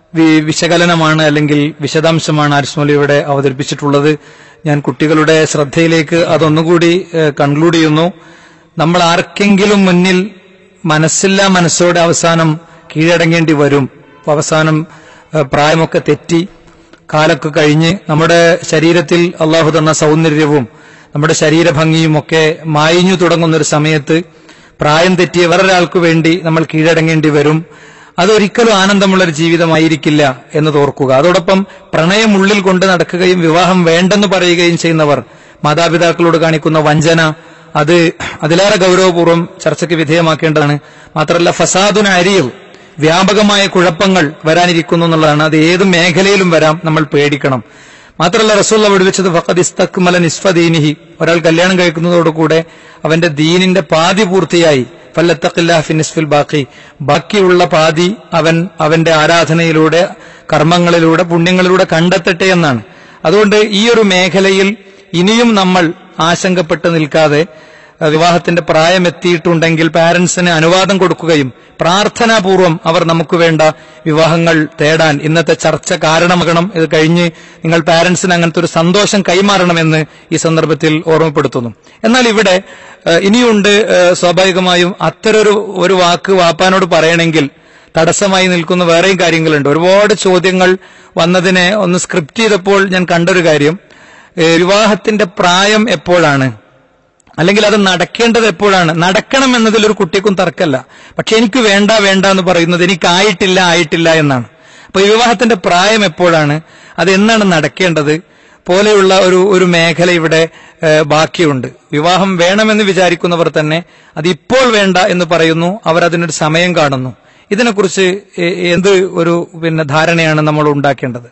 Speaker 3: വി- വിശകലനമാണ് അല്ലെങ്കിൽ വിശദാംശമാണ് ആരിസ്മോലി ഇവിടെ അവതരിപ്പിച്ചിട്ടുള്ളത് ഞാൻ കുട്ടികളുടെ ശ്രദ്ധയിലേക്ക് അതൊന്നുകൂടി കൺക്ലൂഡ് ചെയ്യുന്നു നമ്മൾ ആർക്കെങ്കിലും മുന്നിൽ മനസ്സില്ലാ മനസ്സോടെ അവസാനം കീഴടങ്ങേണ്ടി വരും അവസാനം ഏഹ്, പ്രായമൊക്കെ തെറ്റി കാലൊക്കെ കഴിഞ്ഞ് നമ്മുടെ ശരീരത്തിൽ അള്ളാഹു തന്ന സൗന്ദര്യവും നമ്മുടെ ശരീരഭംഗിയും ഒക്കെ മായിഞ്ഞു തുടങ്ങുന്ന ഒരു സമയത്ത് പ്രായം തെറ്റിയ വേറൊരാൾക്ക് വേണ്ടി നമ്മൾ കീഴടങ്ങേണ്ടി വരും അതൊരിക്കലും ആനന്ദമുള്ള ഒരു ജീവിതമായിരിക്കില്ല എന്ന് തോർക്കുക അതോടൊപ്പം പ്രണയം ഉള്ളിൽ കൊണ്ട് നടക്കുകയും വിവാഹം വേണ്ടെന്ന് പറയുകയും ചെയ്യുന്നവർ മാതാപിതാക്കളോട് കാണിക്കുന്ന വഞ്ചന അത് അതിലേറെ ഗൗരവപൂർവ്വം ചർച്ചയ്ക്ക് വിധേയമാക്കേണ്ടതാണ് മാത്രമല്ല ഫസാദുന അരിയൽ വ്യാപകമായ കുഴപ്പങ്ങൾ വരാനിരിക്കുന്നു എന്നുള്ളതാണ് അത് ഏത് മേഖലയിലും വരാം നമ്മൾ പേടിക്കണം മാത്രമല്ല റസൂള്ള വിടുവിച്ചത് ഫഖദ് ഇസ്തക്മല നിസ്ഫദീനിഹി ഒരാൾ കല്യാണം കഴിക്കുന്നതോടുകൂടെ അവന്റെ ദീനിന്റെ പാതി പൂർത്തിയായി ഫല്ലത്തഖില്ലാഹ് ഫി നിസ്ഫിൽ ബാക്കി ബാക്കിയുള്ള പാതി അവൻ അവന്റെ ആരാധനയിലൂടെ കർമ്മങ്ങളിലൂടെ പുണ്യങ്ങളിലൂടെ കണ്ടെത്തട്ടെ എന്നാണ് അതുകൊണ്ട് ഈ ഒരു മേഖലയിൽ ഇനിയും നമ്മൾ ആശങ്കപ്പെട്ട് നിൽക്കാതെ അഹ് വിവാഹത്തിന്റെ പ്രായം എത്തിയിട്ടുണ്ടെങ്കിൽ പാരന്റ്സിന് അനുവാദം കൊടുക്കുകയും പ്രാർത്ഥനാപൂർവം അവർ നമുക്ക് വേണ്ട വിവാഹങ്ങൾ തേടാൻ ഇന്നത്തെ ചർച്ച കാരണമാകണം ഇത് കഴിഞ്ഞ് നിങ്ങൾ പാരന്റ്സിന് അങ്ങനത്തെ ഒരു സന്തോഷം കൈമാറണമെന്ന് ഈ സന്ദർഭത്തിൽ ഓർമ്മപ്പെടുത്തുന്നു എന്നാൽ ഇവിടെ ഏഹ്, ഇനിയുണ്ട് ഏഹ്, സ്വാഭാവികമായും അത്തരൊരു ഒരു വാക്ക് വാപ്പാനോട് പറയണമെങ്കിൽ തടസ്സമായി നിൽക്കുന്ന വേറെയും കാര്യങ്ങളുണ്ട് ഒരുപാട് ചോദ്യങ്ങൾ വന്നതിനെ ഒന്ന് സ്ക്രിപ്റ്റ് ചെയ്തപ്പോൾ ഞാൻ കണ്ടൊരു കാര്യം ഏഹ്, വിവാഹത്തിന്റെ പ്രായം എപ്പോഴാണ് അല്ലെങ്കിൽ അത് നടക്കേണ്ടത് എപ്പോഴാണ് നടക്കണം എന്നതിൽ ഒരു കുട്ടിക്കും തർക്കമല്ല പക്ഷെ എനിക്ക് വേണ്ട വേണ്ട എന്ന് പറയുന്നത് എനിക്കായിട്ടില്ല ആയിട്ടില്ല എന്നാണ് അപ്പൊ ഈ വിവാഹത്തിന്റെ പ്രായം എപ്പോഴാണ് അത് എന്നാണ് നടക്കേണ്ടത് പോലെയുള്ള ഒരു ഒരു മേഖല ഇവിടെ ഏഹ്, ബാക്കിയുണ്ട് വിവാഹം വേണമെന്ന് വിചാരിക്കുന്നവർ തന്നെ അത് ഇപ്പോൾ വേണ്ട എന്ന് പറയുന്നു അവർ അതിനൊരു സമയം കാണുന്നു ഇതിനെക്കുറിച്ച് എ- എന്ത് ഒരു പിന്നെ ധാരണയാണ് നമ്മൾ ഉണ്ടാക്കേണ്ടത്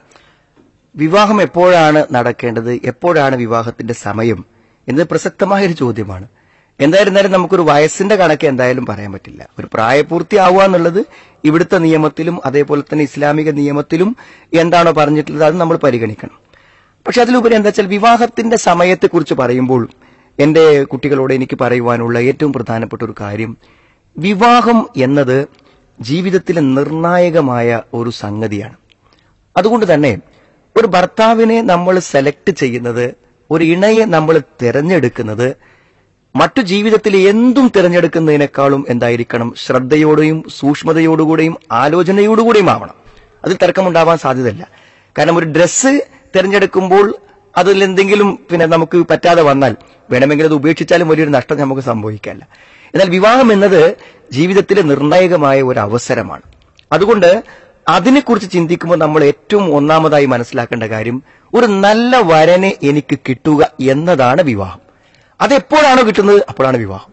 Speaker 4: വിവാഹം എപ്പോഴാണ് നടക്കേണ്ടത് എപ്പോഴാണ് വിവാഹത്തിന്റെ സമയം എന്നത് പ്രസക്തമായ ഒരു ചോദ്യമാണ് എന്തായിരുന്നാലും നമുക്കൊരു വയസ്സിന്റെ കണക്ക് എന്തായാലും പറയാൻ പറ്റില്ല ഒരു പ്രായപൂർത്തിയാവുക എന്നുള്ളത് ഇവിടുത്തെ നിയമത്തിലും അതേപോലെ തന്നെ ഇസ്ലാമിക നിയമത്തിലും എന്താണോ പറഞ്ഞിട്ടുള്ളത് അത് നമ്മൾ പരിഗണിക്കണം പക്ഷെ അതിലുപരി എന്താ വെച്ചാൽ വിവാഹത്തിന്റെ സമയത്തെക്കുറിച്ച് പറയുമ്പോൾ എന്റെ കുട്ടികളോട് എനിക്ക് പറയുവാനുള്ള ഏറ്റവും പ്രധാനപ്പെട്ട ഒരു കാര്യം വിവാഹം എന്നത് ജീവിതത്തിലെ നിർണായകമായ ഒരു സംഗതിയാണ് അതുകൊണ്ട് തന്നെ ഒരു ഭർത്താവിനെ നമ്മൾ സെലക്ട് ചെയ്യുന്നത് ഒരു ഇണയെ നമ്മൾ തിരഞ്ഞെടുക്കുന്നത് മറ്റു ജീവിതത്തിൽ എന്തും തിരഞ്ഞെടുക്കുന്നതിനേക്കാളും എന്തായിരിക്കണം ശ്രദ്ധയോടെയും സൂക്ഷ്മതയോടുകൂടെയും ആലോചനയോടുകൂടിയും ആവണം അതിൽ തർക്കമുണ്ടാവാൻ സാധ്യതയില്ല കാരണം ഒരു ഡ്രസ്സ് തിരഞ്ഞെടുക്കുമ്പോൾ അതിൽ എന്തെങ്കിലും പിന്നെ നമുക്ക് പറ്റാതെ വന്നാൽ വേണമെങ്കിൽ അത് ഉപേക്ഷിച്ചാലും വലിയൊരു നഷ്ടം നമുക്ക് സംഭവിക്കാനില്ല എന്നാൽ വിവാഹം എന്നത് ജീവിതത്തിലെ നിർണായകമായ ഒരു അവസരമാണ് അതുകൊണ്ട് അതിനെക്കുറിച്ച് ചിന്തിക്കുമ്പോൾ നമ്മൾ ഏറ്റവും ഒന്നാമതായി മനസ്സിലാക്കേണ്ട കാര്യം ഒരു നല്ല വരനെ എനിക്ക് കിട്ടുക എന്നതാണ് വിവാഹം അതെപ്പോഴാണോ കിട്ടുന്നത് അപ്പോഴാണ് വിവാഹം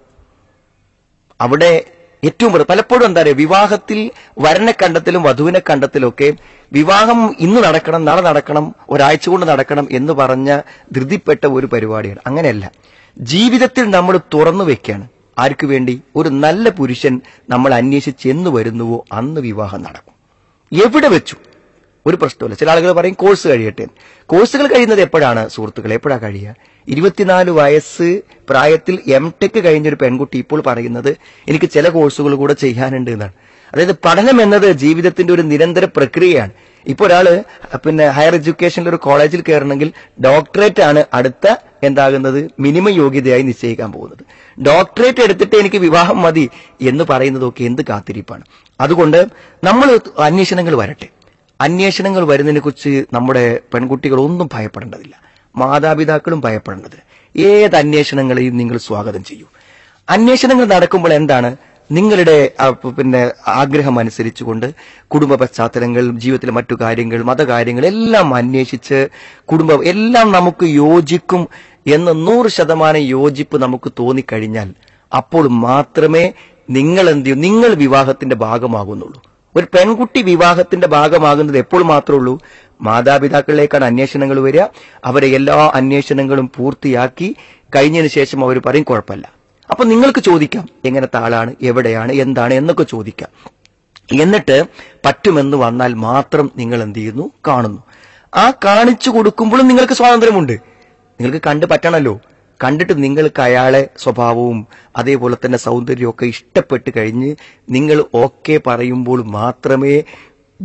Speaker 4: അവിടെ ഏറ്റവും പ്രധാനം പലപ്പോഴും എന്താ പറയുക വിവാഹത്തിൽ വരനെ കണ്ടെത്തലും വധുവിനെ കണ്ടെത്തലും ഒക്കെ വിവാഹം ഇന്ന് നടക്കണം നാളെ നടക്കണം ഒരാഴ്ച കൊണ്ട് നടക്കണം എന്ന് പറഞ്ഞ ധൃതിപ്പെട്ട ഒരു പരിപാടിയാണ് അങ്ങനെയല്ല ജീവിതത്തിൽ നമ്മൾ തുറന്നു വെക്കുകയാണ് ആർക്കു വേണ്ടി ഒരു നല്ല പുരുഷൻ നമ്മൾ അന്വേഷിച്ച് എന്ന് വരുന്നുവോ അന്ന് വിവാഹം നടക്കും എവിടെ വെച്ചു ഒരു പ്രശ്നമില്ല ചില ആളുകൾ പറയും കോഴ്സ് കഴിയട്ടെ കോഴ്സുകൾ കഴിയുന്നത് എപ്പോഴാണ് സുഹൃത്തുക്കളെ എപ്പോഴാണ് കഴിയുക ഇരുപത്തിനാല് വയസ്സ് പ്രായത്തിൽ എം ടെക് കഴിഞ്ഞൊരു പെൺകുട്ടി ഇപ്പോൾ പറയുന്നത് എനിക്ക് ചില കോഴ്സുകൾ കൂടെ ചെയ്യാനുണ്ട് എന്നാണ് അതായത് പഠനം എന്നത് ജീവിതത്തിന്റെ ഒരു നിരന്തര പ്രക്രിയയാണ് ഇപ്പൊ ഒരാള് പിന്നെ ഹയർ എഡ്യൂക്കേഷനിൽ ഒരു കോളേജിൽ കയറണമെങ്കിൽ ഡോക്ടറേറ്റ് ആണ് അടുത്ത എന്താകുന്നത് മിനിമം യോഗ്യതയായി നിശ്ചയിക്കാൻ പോകുന്നത് ഡോക്ടറേറ്റ് എടുത്തിട്ട് എനിക്ക് വിവാഹം മതി എന്ന് പറയുന്നതൊക്കെ എന്ത് കാത്തിരിപ്പാണ് അതുകൊണ്ട് നമ്മൾ അന്വേഷണങ്ങൾ വരട്ടെ അന്വേഷണങ്ങൾ വരുന്നതിനെ കുറിച്ച് നമ്മുടെ പെൺകുട്ടികൾ ഒന്നും ഭയപ്പെടേണ്ടതില്ല മാതാപിതാക്കളും ഭയപ്പെടേണ്ടത് ഏത് അന്വേഷണങ്ങളെയും നിങ്ങൾ സ്വാഗതം ചെയ്യൂ അന്വേഷണങ്ങൾ നടക്കുമ്പോൾ എന്താണ് നിങ്ങളുടെ ആ, പിന്നെ ആഗ്രഹം അനുസരിച്ചുകൊണ്ട് കുടുംബ പശ്ചാത്തലങ്ങൾ ജീവിതത്തിലെ മറ്റു കാര്യങ്ങൾ മതകാര്യങ്ങൾ എല്ലാം അന്വേഷിച്ച് കുടുംബം എല്ലാം നമുക്ക് യോജിക്കും എന്ന് നൂറ് ശതമാനം യോജിപ്പ് നമുക്ക് തോന്നിക്കഴിഞ്ഞാൽ അപ്പോൾ മാത്രമേ നിങ്ങൾ എന്ത് ചെയ്യൂ നിങ്ങൾ വിവാഹത്തിന്റെ ഭാഗമാകുന്നുള്ളൂ ഒരു പെൺകുട്ടി വിവാഹത്തിന്റെ ഭാഗമാകുന്നത് എപ്പോൾ മാത്രമേ ഉള്ളൂ മാതാപിതാക്കളിലേക്കാണ് അന്വേഷണങ്ങൾ വരിക അവരെ എല്ലാ അന്വേഷണങ്ങളും പൂർത്തിയാക്കി കഴിഞ്ഞതിന് ശേഷം അവർ പറയും കുഴപ്പമില്ല അപ്പൊ നിങ്ങൾക്ക് ചോദിക്കാം എങ്ങനത്തെ ആളാണ് എവിടെയാണ് എന്താണ് എന്നൊക്കെ ചോദിക്കാം എന്നിട്ട് പറ്റുമെന്ന് വന്നാൽ മാത്രം നിങ്ങൾ എന്ത് ചെയ്യുന്നു കാണുന്നു ആ കാണിച്ചു കൊടുക്കുമ്പോഴും നിങ്ങൾക്ക് സ്വാതന്ത്ര്യമുണ്ട് നിങ്ങൾക്ക് കണ്ട് പറ്റണല്ലോ കണ്ടിട്ട് നിങ്ങൾക്ക് അയാളെ സ്വഭാവവും അതേപോലെ തന്നെ സൗന്ദര്യവും ഒക്കെ ഇഷ്ടപ്പെട്ട് കഴിഞ്ഞ് നിങ്ങൾ ഓക്കെ പറയുമ്പോൾ മാത്രമേ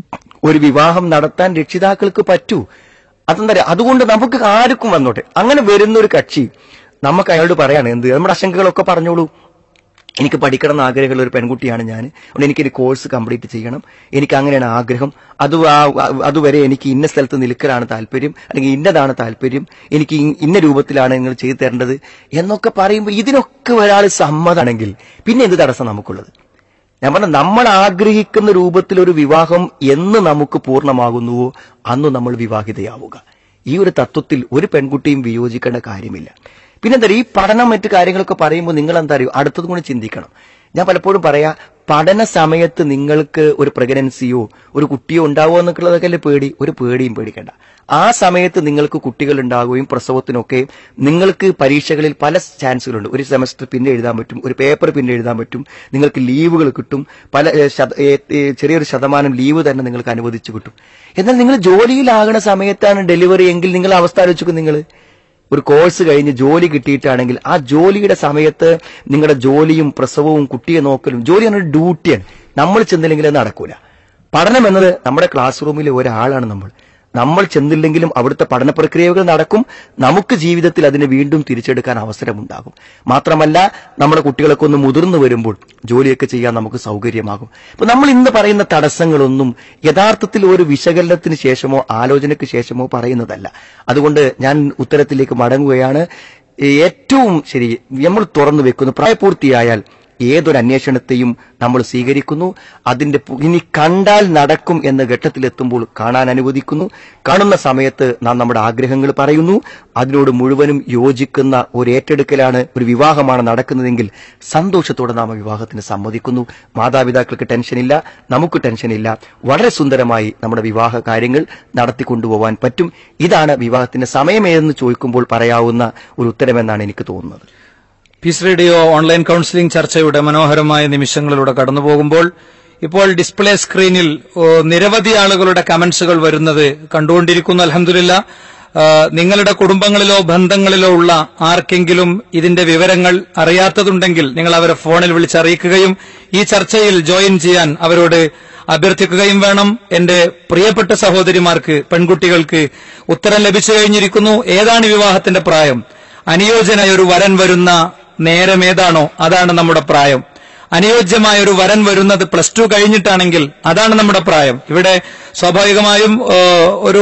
Speaker 4: ഒരു വിവാഹം നടത്താൻ രക്ഷിതാക്കൾക്ക് പറ്റൂ അതെന്താ പറയാ അതുകൊണ്ട് നമുക്ക് ആർക്കും വന്നോട്ടെ അങ്ങനെ വരുന്ന ഒരു കക്ഷി നമുക്ക് അയാളോട് പറയാണ് എന്ത് നമ്മുടെ ആശങ്കകളൊക്കെ പറഞ്ഞോളൂ എനിക്ക് പഠിക്കണം എന്ന് ആഗ്രഹമുള്ള ഒരു പെൺകുട്ടിയാണ് ഞാൻ അതുകൊണ്ട് എനിക്കൊരു കോഴ്സ് കംപ്ലീറ്റ് ചെയ്യണം എനിക്ക് അങ്ങനെയാണ് ആഗ്രഹം അത് ആ- ആ- അതുവരെ എനിക്ക് ഇന്ന സ്ഥലത്ത് നിൽക്കലാണ് താല്പര്യം അല്ലെങ്കിൽ ഇന്നതാണ് താല്പര്യം എനിക്ക് ഇ- ഇന്ന രൂപത്തിലാണ് നിങ്ങൾ ചെയ്തു തരേണ്ടത് എന്നൊക്കെ പറയുമ്പോൾ ഇതിനൊക്കെ ഒരാൾ സമ്മതാണെങ്കിൽ പിന്നെ എന്ത് തടസ്സം നമുക്കുള്ളത് ഞാൻ പറഞ്ഞ നമ്മൾ ആഗ്രഹിക്കുന്ന രൂപത്തിൽ ഒരു വിവാഹം എന്ന് നമുക്ക് പൂർണ്ണമാകുന്നുവോ അന്ന് നമ്മൾ വിവാഹിതയാവുക ഈ ഒരു തത്വത്തിൽ ഒരു പെൺകുട്ടിയും വിയോജിക്കേണ്ട കാര്യമില്ല പിന്നെന്താ ഈ പഠനം മറ്റു കാര്യങ്ങളൊക്കെ പറയുമ്പോൾ നിങ്ങൾ എന്താ അറിയോ അടുത്തതും കൂടി ചിന്തിക്കണം ഞാൻ പലപ്പോഴും പറയാ പഠന സമയത്ത് നിങ്ങൾക്ക് ഒരു പ്രഗ്നൻസിയോ ഒരു കുട്ടിയോ ഉണ്ടാവോ എന്നൊക്കെയുള്ളതൊക്കെ അല്ലേ പേടി ഒരു പേടിയും പേടിക്കേണ്ട ആ സമയത്ത് നിങ്ങൾക്ക് കുട്ടികൾ ഉണ്ടാവുകയും പ്രസവത്തിനൊക്കെ നിങ്ങൾക്ക് പരീക്ഷകളിൽ പല ചാൻസുകളുണ്ട് ഒരു സെമസ്റ്റർ പിന്നെ എഴുതാൻ പറ്റും ഒരു പേപ്പർ പിന്നെ എഴുതാൻ പറ്റും നിങ്ങൾക്ക് ലീവുകൾ കിട്ടും പല ഏ, ശത- ഏ, ഏ, ചെറിയൊരു ശതമാനം ലീവ് തന്നെ നിങ്ങൾക്ക് അനുവദിച്ചു കിട്ടും എന്നാൽ നിങ്ങൾ ജോലിയിലാകുന്ന സമയത്താണ് ഡെലിവറി എങ്കിൽ നിങ്ങൾ അവസ്ഥ ആലോചിക്കും നിങ്ങൾ ഒരു കോഴ്സ് കഴിഞ്ഞ് ജോലി കിട്ടിയിട്ടാണെങ്കിൽ ആ ജോലിയുടെ സമയത്ത് നിങ്ങളുടെ ജോലിയും പ്രസവവും കുട്ടിയെ നോക്കലും ജോലി എന്നൊരു ഡ്യൂട്ടിയാണ് നമ്മൾ ചെന്നില്ലെങ്കിൽ അത് നടക്കൂല പഠനം എന്നത് നമ്മുടെ ക്ലാസ് റൂമിലെ ഒരാളാണ് നമ്മൾ നമ്മൾ ചെന്നില്ലെങ്കിലും അവിടുത്തെ പഠന പ്രക്രിയകൾ നടക്കും നമുക്ക് ജീവിതത്തിൽ അതിനെ വീണ്ടും തിരിച്ചെടുക്കാൻ അവസരമുണ്ടാകും മാത്രമല്ല നമ്മുടെ കുട്ടികളൊക്കെ ഒന്ന് മുതിർന്നു വരുമ്പോൾ ജോലിയൊക്കെ ചെയ്യാൻ നമുക്ക് സൗകര്യമാകും അപ്പൊ നമ്മൾ ഇന്ന് പറയുന്ന തടസ്സങ്ങളൊന്നും യഥാർത്ഥത്തിൽ ഒരു വിശകലനത്തിന് ശേഷമോ ആലോചനയ്ക്ക് ശേഷമോ പറയുന്നതല്ല അതുകൊണ്ട് ഞാൻ ഉത്തരത്തിലേക്ക് മടങ്ങുകയാണ് ഏറ്റവും ശരി നമ്മൾ തുറന്നു വെക്കുന്നു പ്രായപൂർത്തിയായാൽ ഏതൊരു അന്വേഷണത്തെയും നമ്മൾ സ്വീകരിക്കുന്നു അതിന്റെ പു- ഇനി കണ്ടാൽ നടക്കും എന്ന ഘട്ടത്തിലെത്തുമ്പോൾ കാണാൻ അനുവദിക്കുന്നു കാണുന്ന സമയത്ത് നാം നമ്മുടെ ആഗ്രഹങ്ങൾ പറയുന്നു അതിനോട് മുഴുവനും യോജിക്കുന്ന ഒരു ഏറ്റെടുക്കലാണ് ഒരു വിവാഹമാണ് നടക്കുന്നതെങ്കിൽ സന്തോഷത്തോടെ നാം ആ വിവാഹത്തിന് സമ്മതിക്കുന്നു മാതാപിതാക്കൾക്ക് ടെൻഷനില്ല നമുക്ക് ടെൻഷനില്ല വളരെ സുന്ദരമായി നമ്മുടെ വിവാഹ കാര്യങ്ങൾ നടത്തിക്കൊണ്ടുപോകാൻ പറ്റും ഇതാണ് വിവാഹത്തിന്റെ സമയമേതെന്ന് ചോദിക്കുമ്പോൾ പറയാവുന്ന ഒരു ഉത്തരമെന്നാണ് എനിക്ക് തോന്നുന്നത്
Speaker 3: പീസ് റേഡിയോ ഓൺലൈൻ കൌൺസിലിംഗ് ചർച്ചയുടെ മനോഹരമായ നിമിഷങ്ങളിലൂടെ കടന്നു പോകുമ്പോൾ ഇപ്പോൾ ഡിസ്പ്ലേ സ്ക്രീനിൽ ഓ, നിരവധി ആളുകളുടെ കമന്റ്സുകൾ വരുന്നത് കണ്ടുകൊണ്ടിരിക്കുന്നു അലഹമില്ല നിങ്ങളുടെ കുടുംബങ്ങളിലോ ബന്ധങ്ങളിലോ ഉള്ള ആർക്കെങ്കിലും ഇതിന്റെ വിവരങ്ങൾ അറിയാത്തതുണ്ടെങ്കിൽ നിങ്ങൾ അവരെ ഫോണിൽ വിളിച്ചറിയിക്കുകയും ഈ ചർച്ചയിൽ ജോയിൻ ചെയ്യാൻ അവരോട് അഭ്യർത്ഥിക്കുകയും വേണം എന്റെ പ്രിയപ്പെട്ട സഹോദരിമാർക്ക് പെൺകുട്ടികൾക്ക് ഉത്തരം ലഭിച്ചു കഴിഞ്ഞിരിക്കുന്നു ഏതാണ് വിവാഹത്തിന്റെ പ്രായം അനുയോജ്യനായ ഒരു വരൻ വരുന്ന നേരം ഏതാണോ അതാണ് നമ്മുടെ പ്രായം അനുയോജ്യമായ ഒരു വരൻ വരുന്നത് പ്ലസ് ടു കഴിഞ്ഞിട്ടാണെങ്കിൽ അതാണ് നമ്മുടെ പ്രായം ഇവിടെ സ്വാഭാവികമായും ആ, ഒരു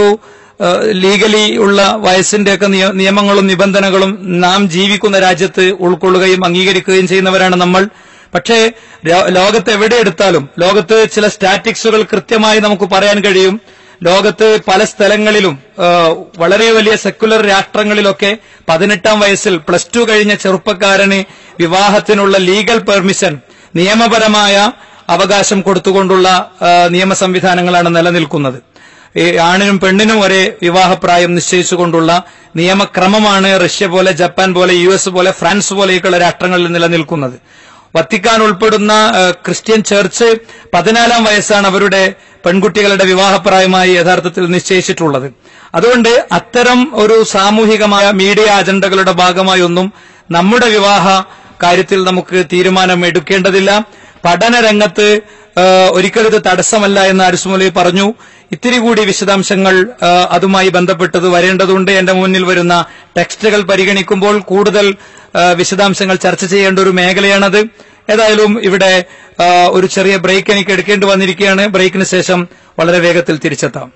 Speaker 3: ലീഗലി ഉള്ള വയസ്സിന്റെയൊക്കെ നിയ- നിയമങ്ങളും നിബന്ധനകളും നാം ജീവിക്കുന്ന രാജ്യത്ത് ഉൾക്കൊള്ളുകയും അംഗീകരിക്കുകയും ചെയ്യുന്നവരാണ് നമ്മൾ പക്ഷേ ലോ- ലോകത്ത് എവിടെ എടുത്താലും ലോകത്ത് ചില സ്റ്റാറ്റിക്സുകൾ കൃത്യമായി നമുക്ക് പറയാൻ കഴിയും ലോകത്ത് പല സ്ഥലങ്ങളിലും ആ, വളരെ വലിയ സെക്കുലർ രാഷ്ട്രങ്ങളിലൊക്കെ പതിനെട്ടാം വയസ്സിൽ പ്ലസ് ടു കഴിഞ്ഞ ചെറുപ്പക്കാരന് വിവാഹത്തിനുള്ള ലീഗൽ പെർമിഷൻ നിയമപരമായ അവകാശം കൊടുത്തുകൊണ്ടുള്ള ആ, നിയമ സംവിധാനങ്ങളാണ് നിലനിൽക്കുന്നത് ഈ ആണിനും പെണ്ണിനും ഒരേ വിവാഹപ്രായം നിശ്ചയിച്ചുകൊണ്ടുള്ള നിയമക്രമമാണ് റഷ്യ പോലെ ജപ്പാൻ പോലെ യു എസ് പോലെ ഫ്രാൻസ് പോലെയൊക്കെയുള്ള രാഷ്ട്രങ്ങളിൽ നിലനിൽക്കുന്നത് വത്തിക്കാൻ ഉൾപ്പെടുന്ന ആ, ക്രിസ്ത്യൻ ചർച്ച് പതിനാലാം വയസ്സാണ് അവരുടെ പെൺകുട്ടികളുടെ വിവാഹപ്രായമായി യഥാർത്ഥത്തിൽ നിശ്ചയിച്ചിട്ടുള്ളത് അതുകൊണ്ട് അത്തരം ഒരു സാമൂഹികമായ മീഡിയ അജണ്ടകളുടെ ഭാഗമായൊന്നും നമ്മുടെ വിവാഹ കാര്യത്തിൽ നമുക്ക് തീരുമാനം എടുക്കേണ്ടതില്ല പഠനരംഗത്ത് ആ, ഒരിക്കലും ഇത് തടസ്സമല്ല എന്ന് അരിസുമലി പറഞ്ഞു ഇത്തിരി കൂടി വിശദാംശങ്ങൾ ആ, അതുമായി ബന്ധപ്പെട്ടത് വരേണ്ടതുണ്ട് എന്റെ മുന്നിൽ വരുന്ന ടെക്സ്റ്റുകൾ പരിഗണിക്കുമ്പോൾ കൂടുതൽ ആ, വിശദാംശങ്ങൾ ചർച്ച ചെയ്യേണ്ട ഒരു മേഖലയാണത് ഏതായാലും ഇവിടെ ആ, ഒരു ചെറിയ ബ്രേക്ക് എനിക്ക് എടുക്കേണ്ടി വന്നിരിക്കുകയാണ് ബ്രേക്കിന് ശേഷം വളരെ വേഗത്തിൽ തിരിച്ചെത്താം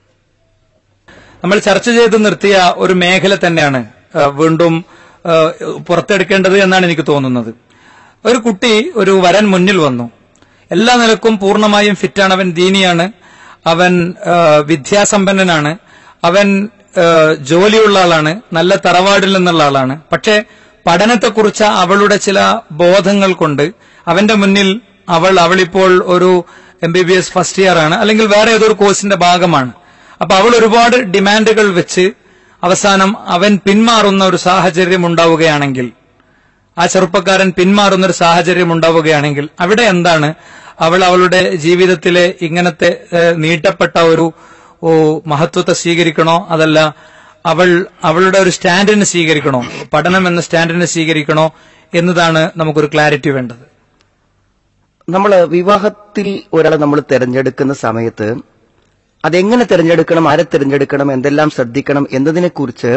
Speaker 3: നമ്മൾ ചർച്ച ചെയ്ത് നിർത്തിയ ഒരു മേഖല തന്നെയാണ് ആ, വീണ്ടും ആ, പുറത്തെടുക്കേണ്ടത് എന്നാണ് എനിക്ക് തോന്നുന്നത് ഒരു കുട്ടി ഒരു വരൻ മുന്നിൽ വന്നു എല്ലാ നിലക്കും പൂർണ്ണമായും ഫിറ്റാണ് അവൻ ദീനിയാണ് അവൻ ആ, വിദ്യാസമ്പന്നനാണ് അവൻ ആ, ജോലിയുള്ള ആളാണ് നല്ല തറവാടിൽ നിന്നുള്ള ആളാണ് പക്ഷേ പഠനത്തെക്കുറിച്ച് അവളുടെ ചില ബോധങ്ങൾ കൊണ്ട് അവന്റെ മുന്നിൽ അവൾ അവളിപ്പോൾ ഒരു M B B S first year ആണ് അല്ലെങ്കിൽ വേറെ ഏതൊരു കോഴ്സിന്റെ ഭാഗമാണ് അപ്പൊ അവൾ ഒരുപാട് ഡിമാൻഡുകൾ വെച്ച് അവസാനം അവൻ പിന്മാറുന്ന ഒരു സാഹചര്യം ഉണ്ടാവുകയാണെങ്കിൽ ആ ചെറുപ്പക്കാരൻ പിന്മാറുന്ന ഒരു സാഹചര്യം ഉണ്ടാവുകയാണെങ്കിൽ അവിടെ എന്താണ് അവൾ അവളുടെ ജീവിതത്തിലെ ഇങ്ങനത്തെ ഏഹ്, നീട്ടപ്പെട്ട ഒരു ഓ, മഹത്വത്തെ സ്വീകരിക്കണോ അതല്ല അവൾ അവളുടെ ഒരു സ്റ്റാൻഡിനെ സ്വീകരിക്കണോ പഠനം എന്ന സ്റ്റാൻഡിനെ സ്വീകരിക്കണോ എന്നതാണ് നമുക്കൊരു ക്ലാരിറ്റി വേണ്ടത്
Speaker 4: നമ്മൾ വിവാഹത്തിൽ ഒരാളെ നമ്മൾ തിരഞ്ഞെടുക്കുന്ന സമയത്ത് അതെങ്ങനെ തിരഞ്ഞെടുക്കണം ആരെ തിരഞ്ഞെടുക്കണം എന്തെല്ലാം ശ്രദ്ധിക്കണം എന്നതിനെക്കുറിച്ച്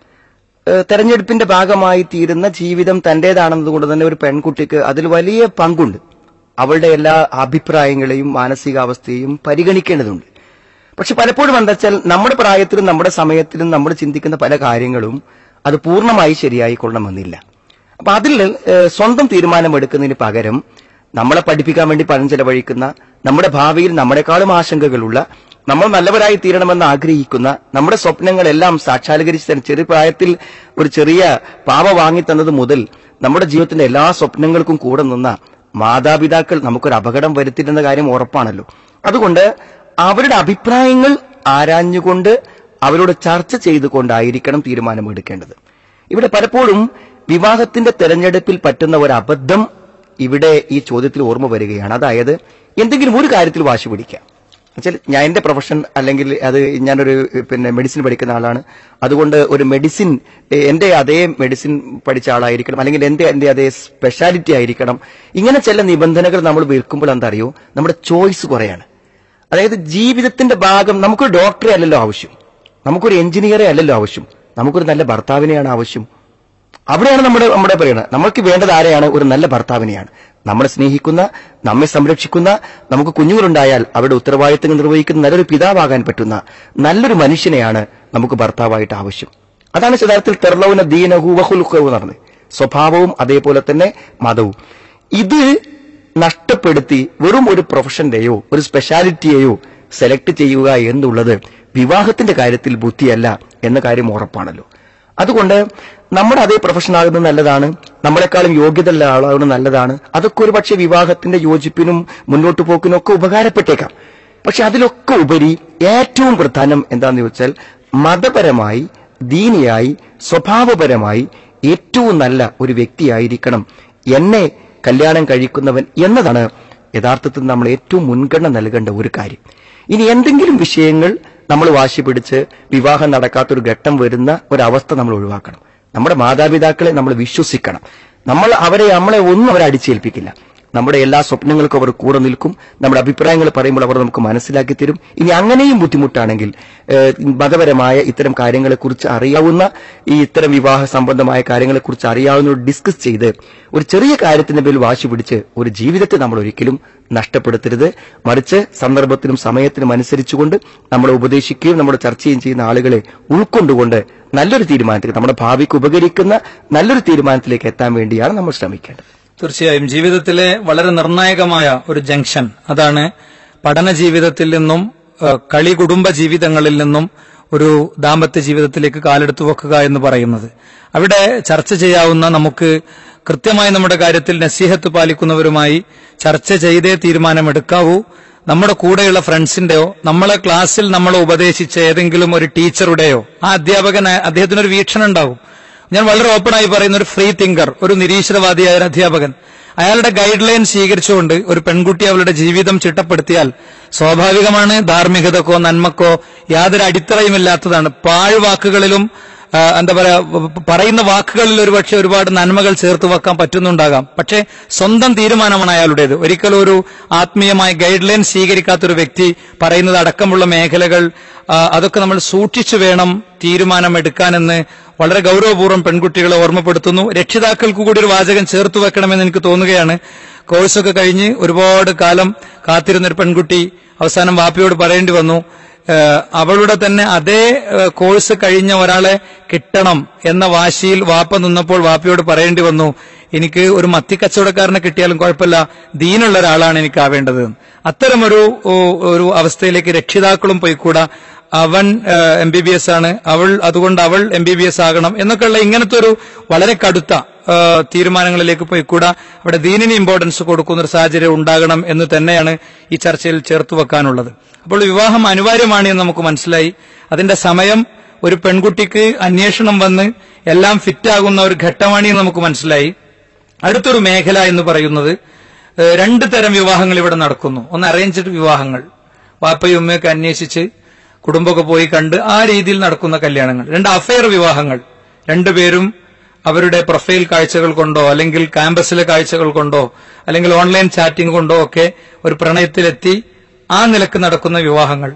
Speaker 4: ഏഹ് തെരഞ്ഞെടുപ്പിന്റെ ഭാഗമായി തീരുന്ന ജീവിതം തന്റേതാണെന്നതുകൊണ്ട് തന്നെ ഒരു പെൺകുട്ടിക്ക് അതിൽ വലിയ പങ്കുണ്ട് അവളുടെ എല്ലാ അഭിപ്രായങ്ങളെയും മാനസികാവസ്ഥയെയും പരിഗണിക്കേണ്ടതുണ്ട് പക്ഷെ പലപ്പോഴും എന്താ വെച്ചാൽ നമ്മുടെ പ്രായത്തിലും നമ്മുടെ സമയത്തിലും നമ്മൾ ചിന്തിക്കുന്ന പല കാര്യങ്ങളും അത് പൂർണ്ണമായി ശരിയായി കൊള്ളണമെന്നില്ല അപ്പൊ അതിൽ ഏഹ്, സ്വന്തം തീരുമാനമെടുക്കുന്നതിന് പകരം നമ്മളെ പഠിപ്പിക്കാൻ വേണ്ടി പണം ചെലവഴിക്കുന്ന നമ്മുടെ ഭാവിയിൽ നമ്മളെക്കാളും ആശങ്കകളുള്ള നമ്മൾ നല്ലവരായി തീരണമെന്ന് ആഗ്രഹിക്കുന്ന നമ്മുടെ സ്വപ്നങ്ങളെല്ലാം സാക്ഷാത്കരിച്ച് തരുന്ന ചെറിയ പ്രായത്തിൽ ഒരു ചെറിയ പാവ വാങ്ങിത്തന്നത് മുതൽ നമ്മുടെ ജീവിതത്തിന്റെ എല്ലാ സ്വപ്നങ്ങൾക്കും കൂടെ നിന്ന മാതാപിതാക്കൾ നമുക്കൊരു അപകടം വരുത്തിരുന്ന കാര്യം ഉറപ്പാണല്ലോ അതുകൊണ്ട് അവരുടെ അഭിപ്രായങ്ങൾ ആരാഞ്ഞുകൊണ്ട് അവരോട് ചർച്ച ചെയ്തുകൊണ്ടായിരിക്കണം തീരുമാനമെടുക്കേണ്ടത് ഇവിടെ പലപ്പോഴും വിവാഹത്തിന്റെ തെരഞ്ഞെടുപ്പിൽ പറ്റുന്ന ഒരു അബദ്ധം ഇവിടെ ഈ ചോദ്യത്തിൽ ഓർമ്മ വരികയാണ് അതായത് എന്തെങ്കിലും ഒരു കാര്യത്തിൽ വാശി പിടിക്കാം എന്നുവെച്ചാൽ ഞാൻ എന്റെ പ്രൊഫഷൻ അല്ലെങ്കിൽ അത് ഞാനൊരു പിന്നെ മെഡിസിൻ പഠിക്കുന്ന ആളാണ് അതുകൊണ്ട് ഒരു മെഡിസിൻ എ- എന്റെ അതേ മെഡിസിൻ പഠിച്ച ആളായിരിക്കണം അല്ലെങ്കിൽ എന്റെ എന്റെ അതേ സ്പെഷ്യാലിറ്റി ആയിരിക്കണം ഇങ്ങനെ ചില നിബന്ധനകൾ നമ്മൾ വിൽക്കുമ്പോൾ എന്താ അറിയോ നമ്മുടെ ചോയ്സ് കുറയാണ് അതായത് ജീവിതത്തിന്റെ ഭാഗം നമുക്കൊരു ഡോക്ടറെ അല്ലല്ലോ ആവശ്യം നമുക്കൊരു എഞ്ചിനീയറെ അല്ലല്ലോ ആവശ്യം നമുക്കൊരു നല്ല ഭർത്താവിനെയാണ് ആവശ്യം അവിടെയാണ് നമ്മുടെ നമ്മുടെ പറയുന്നത് നമ്മൾക്ക് വേണ്ടത് ആരെയാണ് ഒരു നല്ല ഭർത്താവിനെയാണ് നമ്മളെ സ്നേഹിക്കുന്ന നമ്മെ സംരക്ഷിക്കുന്ന നമുക്ക് കുഞ്ഞുങ്ങളുണ്ടായാൽ അവരുടെ ഉത്തരവാദിത്തങ്ങൾ നിർവഹിക്കുന്ന നല്ലൊരു പിതാവാകാൻ പറ്റുന്ന നല്ലൊരു മനുഷ്യനെയാണ് നമുക്ക് ഭർത്താവായിട്ട് ആവശ്യം അതാണ് യഥാർത്ഥത്തിൽ തെർലൗന ദീനഹു വഹുൽഖു എന്ന് പറഞ്ഞത് സ്വഭാവവും അതേപോലെ തന്നെ മതവും ഇത് നഷ്ടപ്പെടുത്തി വെറും ഒരു പ്രൊഫഷന്റെയോ ഒരു സ്പെഷ്യാലിറ്റിയെയോ സെലക്ട് ചെയ്യുക എന്നുള്ളത് വിവാഹത്തിന്റെ കാര്യത്തിൽ ബുദ്ധിയല്ല എന്ന കാര്യം ഉറപ്പാണല്ലോ അതുകൊണ്ട് നമ്മുടെ അതേ പ്രൊഫഷൻ ആകുന്നത് നല്ലതാണ് നമ്മളെക്കാളും യോഗ്യതയുള്ള ആളാകുന്നത് നല്ലതാണ് അതൊക്കെ ഒരു പക്ഷേ വിവാഹത്തിന്റെ യോജിപ്പിനും മുന്നോട്ട് പോക്കിനും ഒക്കെ ഉപകാരപ്പെട്ടേക്കാം പക്ഷെ അതിലൊക്കെ ഉപരി ഏറ്റവും പ്രധാനം എന്താണെന്ന് ചോദിച്ചാൽ മതപരമായി ദീനിയായി സ്വഭാവപരമായി ഏറ്റവും നല്ല ഒരു വ്യക്തിയായിരിക്കണം എന്നെ കല്യാണം കഴിക്കുന്നവൻ എന്നതാണ് യഥാർത്ഥത്തിൽ നമ്മൾ ഏറ്റവും മുൻഗണന നൽകേണ്ട ഒരു കാര്യം ഇനി എന്തെങ്കിലും വിഷയങ്ങൾ നമ്മൾ വാശി പിടിച്ച് വിവാഹം നടക്കാത്തൊരു ഘട്ടം വരുന്ന ഒരവസ്ഥ നമ്മൾ ഒഴിവാക്കണം നമ്മുടെ മാതാപിതാക്കളെ നമ്മൾ വിശ്വസിക്കണം നമ്മൾ അവരെ നമ്മളെ ഒന്നും അവരെ അടിച്ചേൽപ്പിക്കില്ല നമ്മുടെ എല്ലാ സ്വപ്നങ്ങൾക്കും അവർ കൂടെ നിൽക്കും നമ്മുടെ അഭിപ്രായങ്ങൾ പറയുമ്പോൾ അവർ നമുക്ക് മനസ്സിലാക്കി തരും ഇനി അങ്ങനെയും ബുദ്ധിമുട്ടാണെങ്കിൽ ഏഹ്, മതപരമായ ഇത്തരം കാര്യങ്ങളെക്കുറിച്ച് അറിയാവുന്ന ഈ ഇത്തരം വിവാഹ സംബന്ധമായ കാര്യങ്ങളെക്കുറിച്ച് അറിയാവുന്നവർ ഡിസ്കസ് ചെയ്ത് ഒരു ചെറിയ കാര്യത്തിന്റെ പേരിൽ വാശി പിടിച്ച് ഒരു ജീവിതത്തെ നമ്മൾ ഒരിക്കലും നഷ്ടപ്പെടുത്തരുത് മറിച്ച് സന്ദർഭത്തിനും സമയത്തിനും അനുസരിച്ചുകൊണ്ട് നമ്മളെ ഉപദേശിക്കുകയും നമ്മുടെ ചർച്ചയും ചെയ്യുന്ന ആളുകളെ ഉൾക്കൊണ്ടുകൊണ്ട് നല്ലൊരു തീരുമാനത്തിലേക്ക് നമ്മുടെ ഭാവിക്ക് ഉപകരിക്കുന്ന നല്ലൊരു തീരുമാനത്തിലേക്ക് എത്താൻ വേണ്ടിയാണ് നമ്മൾ ശ്രമിക്കേണ്ടത്
Speaker 3: തീർച്ചയായും ജീവിതത്തിലെ വളരെ നിർണായകമായ ഒരു ജംഗ്ഷൻ അതാണ് പഠന ജീവിതത്തിൽ നിന്നും ഏഹ്, കളി കുടുംബ ജീവിതങ്ങളിൽ നിന്നും ഒരു ദാമ്പത്യ ജീവിതത്തിലേക്ക് കാലെടുത്തു വെക്കുക എന്ന് പറയുന്നത് അവിടെ ചർച്ച ചെയ്യാവുന്ന നമുക്ക് കൃത്യമായി നമ്മുടെ കാര്യത്തിൽ നസീഹത്ത് പാലിക്കുന്നവരുമായി ചർച്ച ചെയ്തേ തീരുമാനമെടുക്കാവൂ നമ്മുടെ കൂടെയുള്ള ഫ്രണ്ട്സിന്റെയോ നമ്മളെ ക്ലാസ്സിൽ നമ്മളെ ഉപദേശിച്ച ഏതെങ്കിലും ഒരു ടീച്ചറുടെയോ ആ അധ്യാപകൻ അദ്ദേഹത്തിനൊരു വീക്ഷണം ഉണ്ടാവും ഞാൻ വളരെ ഓപ്പണായി പറയുന്ന ഒരു ഫ്രീ തിങ്കർ ഒരു നിരീശ്വരവാദിയായ ഒരു അധ്യാപകൻ അയാളുടെ ഗൈഡ് ലൈൻ സ്വീകരിച്ചുകൊണ്ട് ഒരു പെൺകുട്ടി അവളുടെ ജീവിതം ചിട്ടപ്പെടുത്തിയാൽ സ്വാഭാവികമാണ് ധാർമ്മികതക്കോ നന്മക്കോ യാതൊരു അടിത്തറയുമില്ലാത്തതാണ് പാഴ്വാക്കുകളിലും ആ, എന്താ പറയാ പ- പറയുന്ന വാക്കുകളിൽ ഒരുപക്ഷെ ഒരുപാട് നന്മകൾ ചേർത്ത് വെക്കാൻ പറ്റുന്നുണ്ടാകാം പക്ഷേ സ്വന്തം തീരുമാനമാണ് അയാളുടേത് ഒരിക്കലും ഒരു ആത്മീയമായ ഗൈഡ് ലൈൻ സ്വീകരിക്കാത്തൊരു വ്യക്തി പറയുന്നത് അടക്കമുള്ള മേഖലകൾ ആ, അതൊക്കെ നമ്മൾ സൂക്ഷിച്ചു വേണം തീരുമാനമെടുക്കാനെന്ന് വളരെ ഗൗരവപൂർവ്വം പെൺകുട്ടികളെ ഓർമ്മപ്പെടുത്തുന്നു രക്ഷിതാക്കൾക്ക് കൂടി ഒരു വാചകം ചേർത്ത് വെക്കണമെന്ന് എനിക്ക് തോന്നുകയാണ് കോഴ്സൊക്കെ കഴിഞ്ഞ് ഒരുപാട് കാലം കാത്തിരുന്ന ഒരു പെൺകുട്ടി അവസാനം വാപ്പയോട് പറയേണ്ടി വന്നു ഏഹ് അവളുടെ തന്നെ അതേ ഏഹ് കോഴ്സ് കഴിഞ്ഞ ഒരാളെ കിട്ടണം എന്ന വാശിയിൽ വാപ്പ നിന്നപ്പോൾ വാപ്പയോട് പറയേണ്ടി വന്നു എനിക്ക് ഒരു മത്തിക്കച്ചവടക്കാരനെ കിട്ടിയാലും കുഴപ്പമില്ല ദീനുള്ള ഒരാളാണ് എനിക്ക് ആവേണ്ടത് അത്തരമൊരു ഓ, ഒരു അവസ്ഥയിലേക്ക് രക്ഷിതാക്കളും പോയിക്കൂടാ അവൻ എം ബി ബി എസ് ആണ് അവൾ അതുകൊണ്ട് അവൾ എം ബി ബി എസ് ആകണം എന്നൊക്കെയുള്ള ഇങ്ങനത്തെ ഒരു വളരെ കടുത്ത ആ, തീരുമാനങ്ങളിലേക്ക് പോയിക്കൂടാ അവിടെ ദീനിന് ഇമ്പോർട്ടൻസ് കൊടുക്കുന്ന ഒരു സാഹചര്യം ഉണ്ടാകണം എന്ന് തന്നെയാണ് ഈ ചർച്ചയിൽ ചേർത്ത് വെക്കാനുള്ളത് അപ്പോൾ വിവാഹം അനിവാര്യമാണ് എന്ന് നമുക്ക് മനസ്സിലായി അതിന്റെ സമയം ഒരു പെൺകുട്ടിക്ക് അന്വേഷണം വന്ന് എല്ലാം ഫിറ്റാകുന്ന ഒരു ഘട്ടമാണ് എന്ന് നമുക്ക് മനസ്സിലായി അടുത്തൊരു മേഖല എന്ന് പറയുന്നത് ഏഹ്, രണ്ട് തരം വിവാഹങ്ങൾ ഇവിടെ നടക്കുന്നു ഒന്ന് അറേഞ്ച്ഡ് വിവാഹങ്ങൾ വാപ്പയും ഉമ്മയൊക്കെ അന്വേഷിച്ച് കുടുംബമൊക്കെ പോയി കണ്ട് ആ രീതിയിൽ നടക്കുന്ന കല്യാണങ്ങൾ രണ്ട് അഫയർ വിവാഹങ്ങൾ രണ്ടുപേരും അവരുടെ പ്രൊഫൈൽ കാഴ്ചകൾ കൊണ്ടോ അല്ലെങ്കിൽ ക്യാമ്പസിലെ കാഴ്ചകൾ കൊണ്ടോ അല്ലെങ്കിൽ ഓൺലൈൻ ചാറ്റിംഗ് കൊണ്ടോ ഒക്കെ ഒരു പ്രണയത്തിലെത്തി ആ നിലക്ക് നടക്കുന്ന വിവാഹങ്ങൾ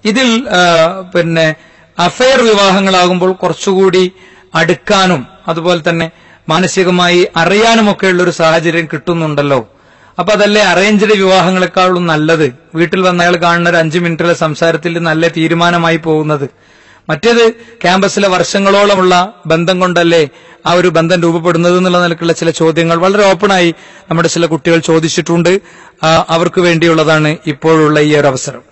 Speaker 3: ഇതിൽ ആ, പിന്നെ അഫയർ വിവാഹങ്ങളാകുമ്പോൾ കുറച്ചുകൂടി അടുക്കാനും അതുപോലെ തന്നെ മാനസികമായി അറിയാനുമൊക്കെയുള്ള ഒരു സാഹചര്യം കിട്ടുന്നുണ്ടല്ലോ അപ്പൊ അതല്ലേ അറേഞ്ച്ഡ് വിവാഹങ്ങളെക്കാളും നല്ലത് വീട്ടിൽ വന്ന അയാൾ കാണുന്ന ഒരു അഞ്ചു മിനിറ്റിലെ സംസാരത്തിൽ നല്ല തീരുമാനമായി പോകുന്നത് മറ്റേത് ക്യാമ്പസിലെ വർഷങ്ങളോളമുള്ള ബന്ധം കൊണ്ടല്ലേ ആ ഒരു ബന്ധം രൂപപ്പെടുന്നത് എന്നുള്ള നിലക്കുള്ള ചില ചോദ്യങ്ങൾ വളരെ ഓപ്പണായി നമ്മുടെ ചില കുട്ടികൾ ചോദിച്ചിട്ടുണ്ട് ആ, അവർക്ക് വേണ്ടിയുള്ളതാണ് ഇപ്പോഴുള്ള ഈ ഒരു അവസരം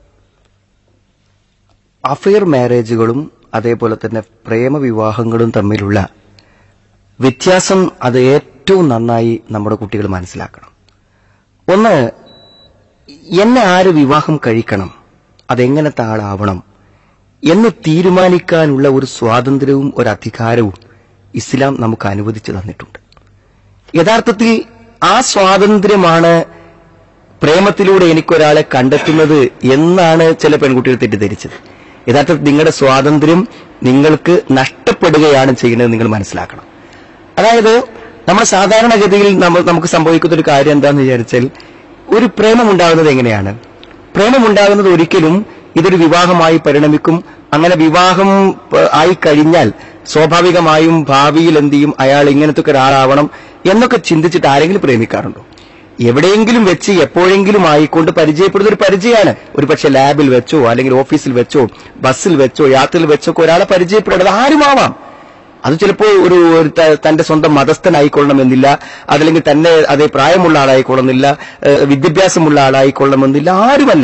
Speaker 4: അഫയർ മാരേജുകളും അതേപോലെ തന്നെ പ്രേമവിവാഹങ്ങളും തമ്മിലുള്ള വ്യത്യാസം അത് ഏറ്റവും നന്നായി നമ്മുടെ കുട്ടികൾ മനസ്സിലാക്കണം ഒന്ന് എന്നെ ആര് വിവാഹം കഴിക്കണം അതെങ്ങനത്തെ ആളാവണം എന്ന് തീരുമാനിക്കാനുള്ള ഒരു സ്വാതന്ത്ര്യവും ഒരു അധികാരവും ഇസ്ലാം നമുക്ക് അനുവദിച്ചു തന്നിട്ടുണ്ട് യഥാർത്ഥത്തിൽ ആ സ്വാതന്ത്ര്യമാണ് പ്രേമത്തിലൂടെ എനിക്കൊരാളെ കണ്ടെത്തുന്നത് എന്നാണ് ചില പെൺകുട്ടികൾ തെറ്റിദ്ധരിച്ചത് യഥാർത്ഥത്തിൽ നിങ്ങളുടെ സ്വാതന്ത്ര്യം നിങ്ങൾക്ക് നഷ്ടപ്പെടുകയാണ് ചെയ്യുന്നത് നിങ്ങൾ മനസ്സിലാക്കണം അതായത് നമ്മൾ സാധാരണഗതിയിൽ നമ്മൾ നമുക്ക് സംഭവിക്കുന്ന ഒരു കാര്യം എന്താണെന്ന് വിചാരിച്ചാൽ ഒരു പ്രേമം ഉണ്ടാകുന്നത് എങ്ങനെയാണ് പ്രേമം ഉണ്ടാകുന്നത് ഒരിക്കലും ഇതൊരു വിവാഹമായി പരിണമിക്കും അങ്ങനെ വിവാഹം ഏഹ്, ആയി കഴിഞ്ഞാൽ സ്വാഭാവികമായും ഭാവിയിൽ എന്ത് ചെയ്യും അയാൾ ഇങ്ങനത്തെ ഒരാളാവണം എന്നൊക്കെ ചിന്തിച്ചിട്ട് ആരെങ്കിലും പ്രേമിക്കാറുണ്ടോ എവിടെയെങ്കിലും വെച്ച് എപ്പോഴെങ്കിലും ആയിക്കൊണ്ട് പരിചയപ്പെടുന്ന ഒരു പരിചയമാണ് ഒരു പക്ഷെ ലാബിൽ വെച്ചോ അല്ലെങ്കിൽ ഓഫീസിൽ വെച്ചോ ബസ്സിൽ വെച്ചോ യാത്രയിൽ വെച്ചോ ഒക്കെ ഒരാളെ പരിചയപ്പെടുന്നത് ആരുമാവാം അത് ചിലപ്പോ ഒരു ഒരു ത- തന്റെ സ്വന്തം മതസ്ഥനായിക്കൊള്ളണമെന്നില്ല അതല്ലെങ്കിൽ തന്നെ അതേ പ്രായമുള്ള ആളായിക്കൊള്ളണമെന്നില്ല ഏഹ് വിദ്യാഭ്യാസമുള്ള ആളായിക്കൊള്ളണമെന്നില്ല ആരുമല്ല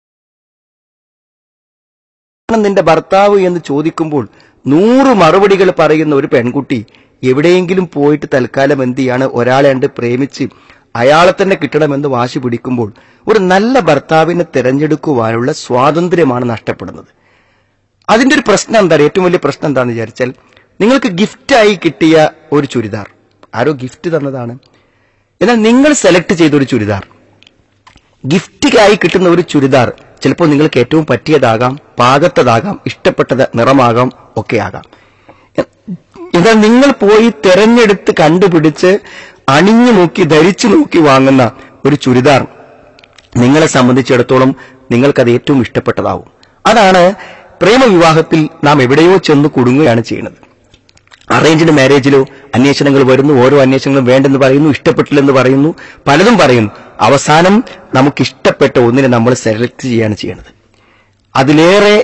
Speaker 4: നിന്റെ ഭർത്താവ് എന്ന് ചോദിക്കുമ്പോൾ നൂറ് മറുപടികൾ പറയുന്ന ഒരു പെൺകുട്ടി എവിടെയെങ്കിലും പോയിട്ട് തൽക്കാലം എന്ത് ചെയ്യാണ് ഒരാളെ കണ്ട് പ്രേമിച്ച് അയാളെ തന്നെ കിട്ടണമെന്ന് വാശി പിടിക്കുമ്പോൾ ഒരു നല്ല ഭർത്താവിനെ തിരഞ്ഞെടുക്കുവാനുള്ള സ്വാതന്ത്ര്യമാണ് നഷ്ടപ്പെടുന്നത് അതിന്റെ ഒരു പ്രശ്നം എന്താ ഏറ്റവും വലിയ പ്രശ്നം എന്താന്ന് വിചാരിച്ചാൽ നിങ്ങൾക്ക് ഗിഫ്റ്റായി കിട്ടിയ ഒരു ചുരിദാർ ആരോ ഗിഫ്റ്റ് തന്നതാണ് എന്നാൽ നിങ്ങൾ സെലക്ട് ചെയ്ത ഒരു ചുരിദാർ ഗിഫ്റ്റായി കിട്ടുന്ന ഒരു ചുരിദാർ ചിലപ്പോൾ നിങ്ങൾക്ക് ഏറ്റവും പറ്റിയതാകാം പാകത്തതാകാം ഇഷ്ടപ്പെട്ടത് നിറമാകാം ഒക്കെ ആകാം എ- എന്നാൽ നിങ്ങൾ പോയി തെരഞ്ഞെടുത്ത് കണ്ടുപിടിച്ച് അണിഞ്ഞു നോക്കി ധരിച്ചു നോക്കി വാങ്ങുന്ന ഒരു ചുരിദാർ നിങ്ങളെ സംബന്ധിച്ചിടത്തോളം നിങ്ങൾക്കത് ഏറ്റവും ഇഷ്ടപ്പെട്ടതാവും അതാണ് പ്രേമവിവാഹത്തിൽ നാം എവിടെയോ ചെന്ന് കുടുങ്ങുകയാണ് ചെയ്യുന്നത് അറേഞ്ച്ഡ് മാരേജിലോ അന്വേഷണങ്ങൾ വരുന്നു ഓരോ അന്വേഷണങ്ങളും വേണ്ടെന്ന് പറയുന്നു ഇഷ്ടപ്പെട്ടില്ലെന്ന് പറയുന്നു പലതും പറയുന്നു അവസാനം നമുക്ക് ഇഷ്ടപ്പെട്ട ഒന്നിനെ നമ്മൾ സെലക്ട് ചെയ്യാണ് ചെയ്യുന്നത് അതിലേറെ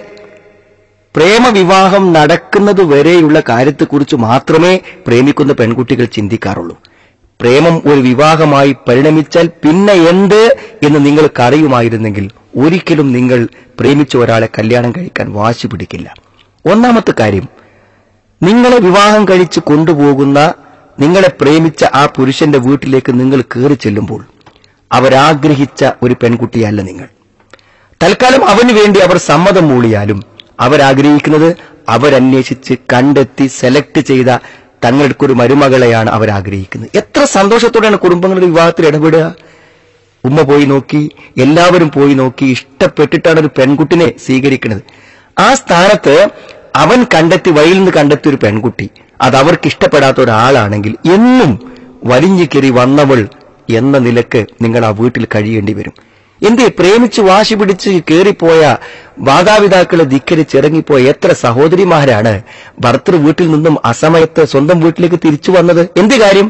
Speaker 4: പ്രേമവിവാഹം നടക്കുന്നത് വരെയുള്ള കാര്യത്തെക്കുറിച്ച് മാത്രമേ പ്രേമിക്കുന്ന പെൺകുട്ടികൾ ചിന്തിക്കാറുള്ളൂ പ്രേമം ഒരു വിവാഹമായി പരിണമിച്ചാൽ പിന്നെ എന്ത് എന്ന് നിങ്ങൾക്ക് അറിയുമായിരുന്നെങ്കിൽ ഒരിക്കലും നിങ്ങൾ പ്രേമിച്ച ഒരാളെ കല്യാണം കഴിക്കാൻ വാശി പിടിക്കില്ല ഒന്നാമത്തെ കാര്യം നിങ്ങളെ വിവാഹം കഴിച്ച് കൊണ്ടുപോകുന്ന നിങ്ങളെ പ്രേമിച്ച ആ പുരുഷന്റെ വീട്ടിലേക്ക് നിങ്ങൾ കയറി ചെല്ലുമ്പോൾ അവരാഗ്രഹിച്ച ഒരു പെൺകുട്ടിയല്ല നിങ്ങൾ തൽക്കാലം അവന് വേണ്ടി അവർ സമ്മതം മൂളിയാലും അവരാഗ്രഹിക്കുന്നത് അവരന്വേഷിച്ച് കണ്ടെത്തി സെലക്ട് ചെയ്ത തങ്ങൾക്കൊരു മരുമകളെയാണ് അവരാഗ്രഹിക്കുന്നത് എത്ര സന്തോഷത്തോടെയാണ് കുടുംബങ്ങളുടെ വിവാഹത്തിൽ ഇടപെടുക ഉമ്മ പോയി നോക്കി എല്ലാവരും പോയി നോക്കി ഇഷ്ടപ്പെട്ടിട്ടാണ് ഒരു പെൺകുട്ടിനെ സ്വീകരിക്കുന്നത് ആ സ്ഥാനത്ത് അവൻ കണ്ടെത്തി വഴിയിൽ നിന്ന് കണ്ടെത്തിയ ഒരു പെൺകുട്ടി അത് അവർക്ക് ഇഷ്ടപ്പെടാത്ത ഒരാളാണെങ്കിൽ എന്നും വലിഞ്ഞു കയറി വന്നവൾ എന്ന നിലക്ക് നിങ്ങൾ ആ വീട്ടിൽ കഴിയേണ്ടി വരും എന്തേ പ്രേമിച്ച് വാശി പിടിച്ച് കയറിപ്പോയ മാതാപിതാക്കളെ ധിക്കരിച്ചിറങ്ങിപ്പോയ എത്ര സഹോദരിമാരാണ് ഭർത്തൃ വീട്ടിൽ നിന്നും അസമയത്ത് സ്വന്തം വീട്ടിലേക്ക് തിരിച്ചു വന്നത് എന്ത് കാര്യം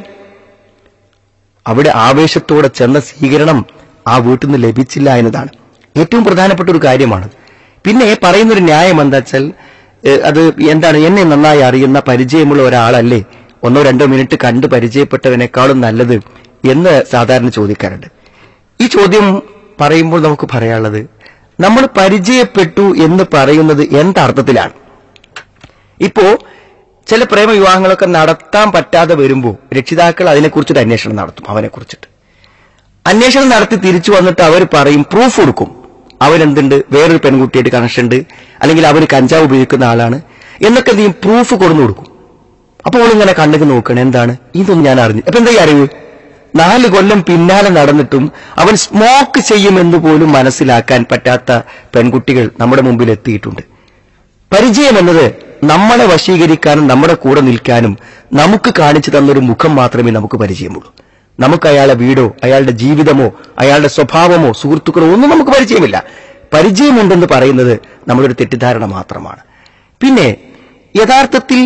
Speaker 4: അവിടെ ആവേശത്തോടെ ചെന്ന സ്വീകരണം ആ വീട്ടിൽ നിന്ന് ലഭിച്ചില്ല എന്നതാണ് ഏറ്റവും പ്രധാനപ്പെട്ട ഒരു കാര്യമാണ് പിന്നെ പറയുന്നൊരു ന്യായം എന്താ വെച്ചാൽ ഏഹ്, അത് എന്താണ് എന്നെ നന്നായി അറിയുന്ന പരിചയമുള്ള ഒരാളല്ലേ ഒന്നോ രണ്ടോ മിനിറ്റ് കണ്ട് പരിചയപ്പെട്ടവനേക്കാളും നല്ലത് എന്ന് സാധാരണ ചോദിക്കാറുണ്ട് ഈ ചോദ്യം പറയുമ്പോൾ നമുക്ക് പറയാനുള്ളത് നമ്മൾ പരിചയപ്പെട്ടു എന്ന് പറയുന്നത് എന്തർത്ഥത്തിലാണ് ഇപ്പോ ചില പ്രേമവിവാഹങ്ങളൊക്കെ നടത്താൻ പറ്റാതെ വരുമ്പോൾ രക്ഷിതാക്കൾ അതിനെക്കുറിച്ചൊരു അന്വേഷണം നടത്തും അവനെ കുറിച്ചിട്ട് അന്വേഷണം നടത്തി തിരിച്ചു വന്നിട്ട് അവർ പറയും പ്രൂഫ് കൊടുക്കും അവരെന്തുണ്ട് വേറൊരു പെൺകുട്ടിയായിട്ട് കണക്ഷൻ ഉണ്ട് അല്ലെങ്കിൽ അവർ കഞ്ചാവ് ഉപയോഗിക്കുന്ന ആളാണ് എന്നൊക്കെ എന്ത് ചെയ്യും പ്രൂഫ് കൊടുന്നു കൊടുക്കും അപ്പോൾ ഇങ്ങനെ കണ്ണുക്ക് നോക്കണം എന്താണ് ഇതൊന്നും ഞാൻ അറിഞ്ഞു അപ്പൊ എന്താ ഈ അറിവ് നാല് കൊല്ലം പിന്നാലെ നടന്നിട്ടും അവൻ സ്മോക്ക് ചെയ്യുമെന്ന് പോലും മനസ്സിലാക്കാൻ പറ്റാത്ത പെൺകുട്ടികൾ നമ്മുടെ മുമ്പിൽ എത്തിയിട്ടുണ്ട് പരിചയം എന്നത് നമ്മളെ വശീകരിക്കാനും നമ്മുടെ കൂടെ നിൽക്കാനും നമുക്ക് കാണിച്ചു തന്നൊരു മുഖം മാത്രമേ നമുക്ക് പരിചയമുള്ളൂ നമുക്ക് അയാളുടെ വീടോ അയാളുടെ ജീവിതമോ അയാളുടെ സ്വഭാവമോ സുഹൃത്തുക്കളോ ഒന്നും നമുക്ക് പരിചയമില്ല പരിചയമുണ്ടെന്ന് പറയുന്നത് നമ്മളൊരു തെറ്റിദ്ധാരണ മാത്രമാണ് പിന്നെ യഥാർത്ഥത്തിൽ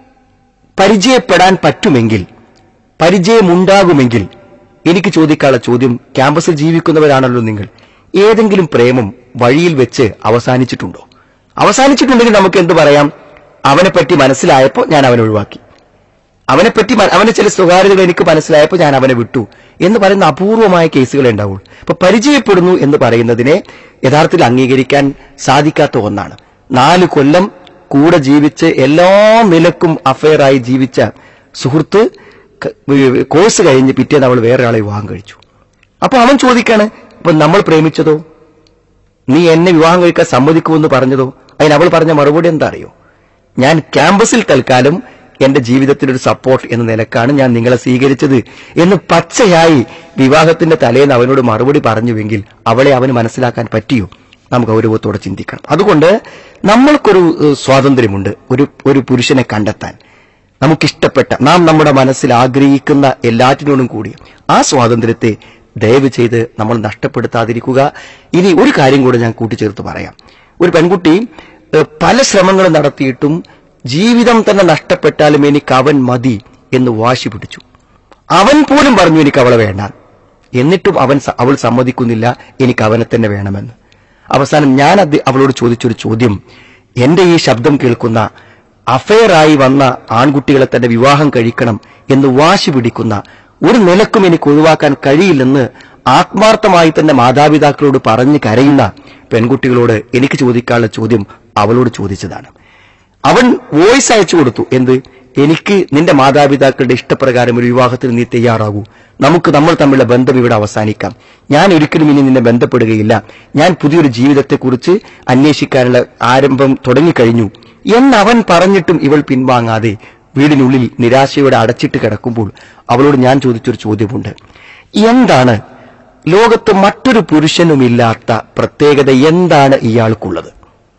Speaker 4: പരിചയപ്പെടാൻ പറ്റുമെങ്കിൽ പരിചയമുണ്ടാകുമെങ്കിൽ എനിക്ക് ചോദിക്കാനുള്ള ചോദ്യം ക്യാമ്പസിൽ ജീവിക്കുന്നവരാണല്ലോ നിങ്ങൾ ഏതെങ്കിലും പ്രേമം വഴിയിൽ വെച്ച് അവസാനിച്ചിട്ടുണ്ടോ അവസാനിച്ചിട്ടുണ്ടെങ്കിൽ നമുക്ക് എന്ത് പറയാം അവനെ പറ്റി മനസ്സിലായപ്പോൾ ഞാൻ അവനെ ഒഴിവാക്കി അവനെ പറ്റി മ- അവന്റെ ചില സ്വകാര്യതകൾ എനിക്ക് മനസ്സിലായപ്പോൾ ഞാൻ അവനെ വിട്ടു എന്ന് പറയുന്ന അപൂർവമായ കേസുകളെ ഉണ്ടാവുള്ളൂ അപ്പൊ പരിചയപ്പെടുന്നു എന്ന് പറയുന്നതിനെ യഥാർത്ഥത്തിൽ അംഗീകരിക്കാൻ സാധിക്കാത്ത ഒന്നാണ് നാല് കൊല്ലം കൂടെ ജീവിച്ച് എല്ലാ നിലക്കും അഫയറായി ജീവിച്ച സുഹൃത്ത് ക- ഏ, കോഴ്സ് കഴിഞ്ഞ് പിറ്റേന്ന് അവൾ വേറൊരാളെ വിവാഹം കഴിച്ചു അപ്പൊ അവൻ ചോദിക്കാണ് ഇപ്പൊ നമ്മൾ പ്രേമിച്ചതോ നീ എന്നെ വിവാഹം കഴിക്കാൻ സമ്മതിക്കുമെന്ന് പറഞ്ഞതോ അതിന് അവൾ പറഞ്ഞ മറുപടി എന്താ അറിയോ ഞാൻ ക്യാമ്പസിൽ തൽക്കാലം എന്റെ ജീവിതത്തിനൊരു സപ്പോർട്ട് എന്ന നിലക്കാണ് ഞാൻ നിങ്ങളെ സ്വീകരിച്ചത് എന്ന് പച്ചയായി വിവാഹത്തിന്റെ തലേന്ന് അവനോട് മറുപടി പറഞ്ഞുവെങ്കിൽ അവളെ അവന് മനസ്സിലാക്കാൻ പറ്റിയോ നാം ഗൗരവത്തോടെ ചിന്തിക്കണം അതുകൊണ്ട് നമ്മൾക്കൊരു ഏഹ്, സ്വാതന്ത്ര്യമുണ്ട് ഒരു ഒരു പുരുഷനെ കണ്ടെത്താൻ നമുക്കിഷ്ടപ്പെട്ട നാം നമ്മുടെ മനസ്സിൽ ആഗ്രഹിക്കുന്ന എല്ലാറ്റിനോടും കൂടി ആ സ്വാതന്ത്ര്യത്തെ ദയവ് ചെയ്ത് നമ്മൾ നഷ്ടപ്പെടുത്താതിരിക്കുക ഇനി ഒരു കാര്യം കൂടെ ഞാൻ കൂട്ടിച്ചേർത്ത് പറയാം ഒരു പെൺകുട്ടി ഏഹ്, പല ശ്രമങ്ങളും നടത്തിയിട്ടും ജീവിതം തന്നെ നഷ്ടപ്പെട്ടാലും എനിക്ക് അവൻ മതി എന്ന് വാശി പിടിച്ചു അവൻ പോലും പറഞ്ഞു എനിക്ക് അവളെ വേണ്ട എന്നിട്ടും അവൻ സ- അവൾ സമ്മതിക്കുന്നില്ല എനിക്ക് അവനെ തന്നെ വേണമെന്ന് അവസാനം ഞാൻ അത് അവളോട് ചോദിച്ചൊരു ചോദ്യം എന്റെ ഈ ശബ്ദം കേൾക്കുന്ന അഫയറായി വന്ന ആൺകുട്ടികളെ തന്നെ വിവാഹം കഴിക്കണം എന്ന് വാശി പിടിക്കുന്ന ഒരു നിലക്കും എനിക്ക് ഒഴിവാക്കാൻ കഴിയില്ലെന്ന് ആത്മാർത്ഥമായി തന്നെ മാതാപിതാക്കളോട് പറഞ്ഞ് കരയുന്ന പെൺകുട്ടികളോട് എനിക്ക് ചോദിക്കാനുള്ള ചോദ്യം അവളോട് ചോദിച്ചതാണ് അവൻ വോയിസ് അയച്ചു കൊടുത്തു എന്ത് എനിക്ക് നിന്റെ മാതാപിതാക്കളുടെ ഇഷ്ടപ്രകാരം ഒരു വിവാഹത്തിന് നീ തയ്യാറാകൂ നമുക്ക് നമ്മൾ തമ്മിലുള്ള ബന്ധം ഇവിടെ അവസാനിക്കാം ഞാൻ ഒരിക്കലും ഇനി നിന്നെ ബന്ധപ്പെടുകയില്ല ഞാൻ പുതിയൊരു ജീവിതത്തെക്കുറിച്ച് അന്വേഷിക്കാനുള്ള ആരംഭം തുടങ്ങിക്കഴിഞ്ഞു എന്നവൻ പറഞ്ഞിട്ടും ഇവൾ പിൻവാങ്ങാതെ വീടിനുള്ളിൽ നിരാശയോടെ അടച്ചിട്ട് കിടക്കുമ്പോൾ അവളോട് ഞാൻ ചോദിച്ചൊരു ചോദ്യമുണ്ട് എന്താണ് ലോകത്ത് മറ്റൊരു പുരുഷനുമില്ലാത്ത പ്രത്യേകത എന്താണ് ഇയാൾക്കുള്ളത്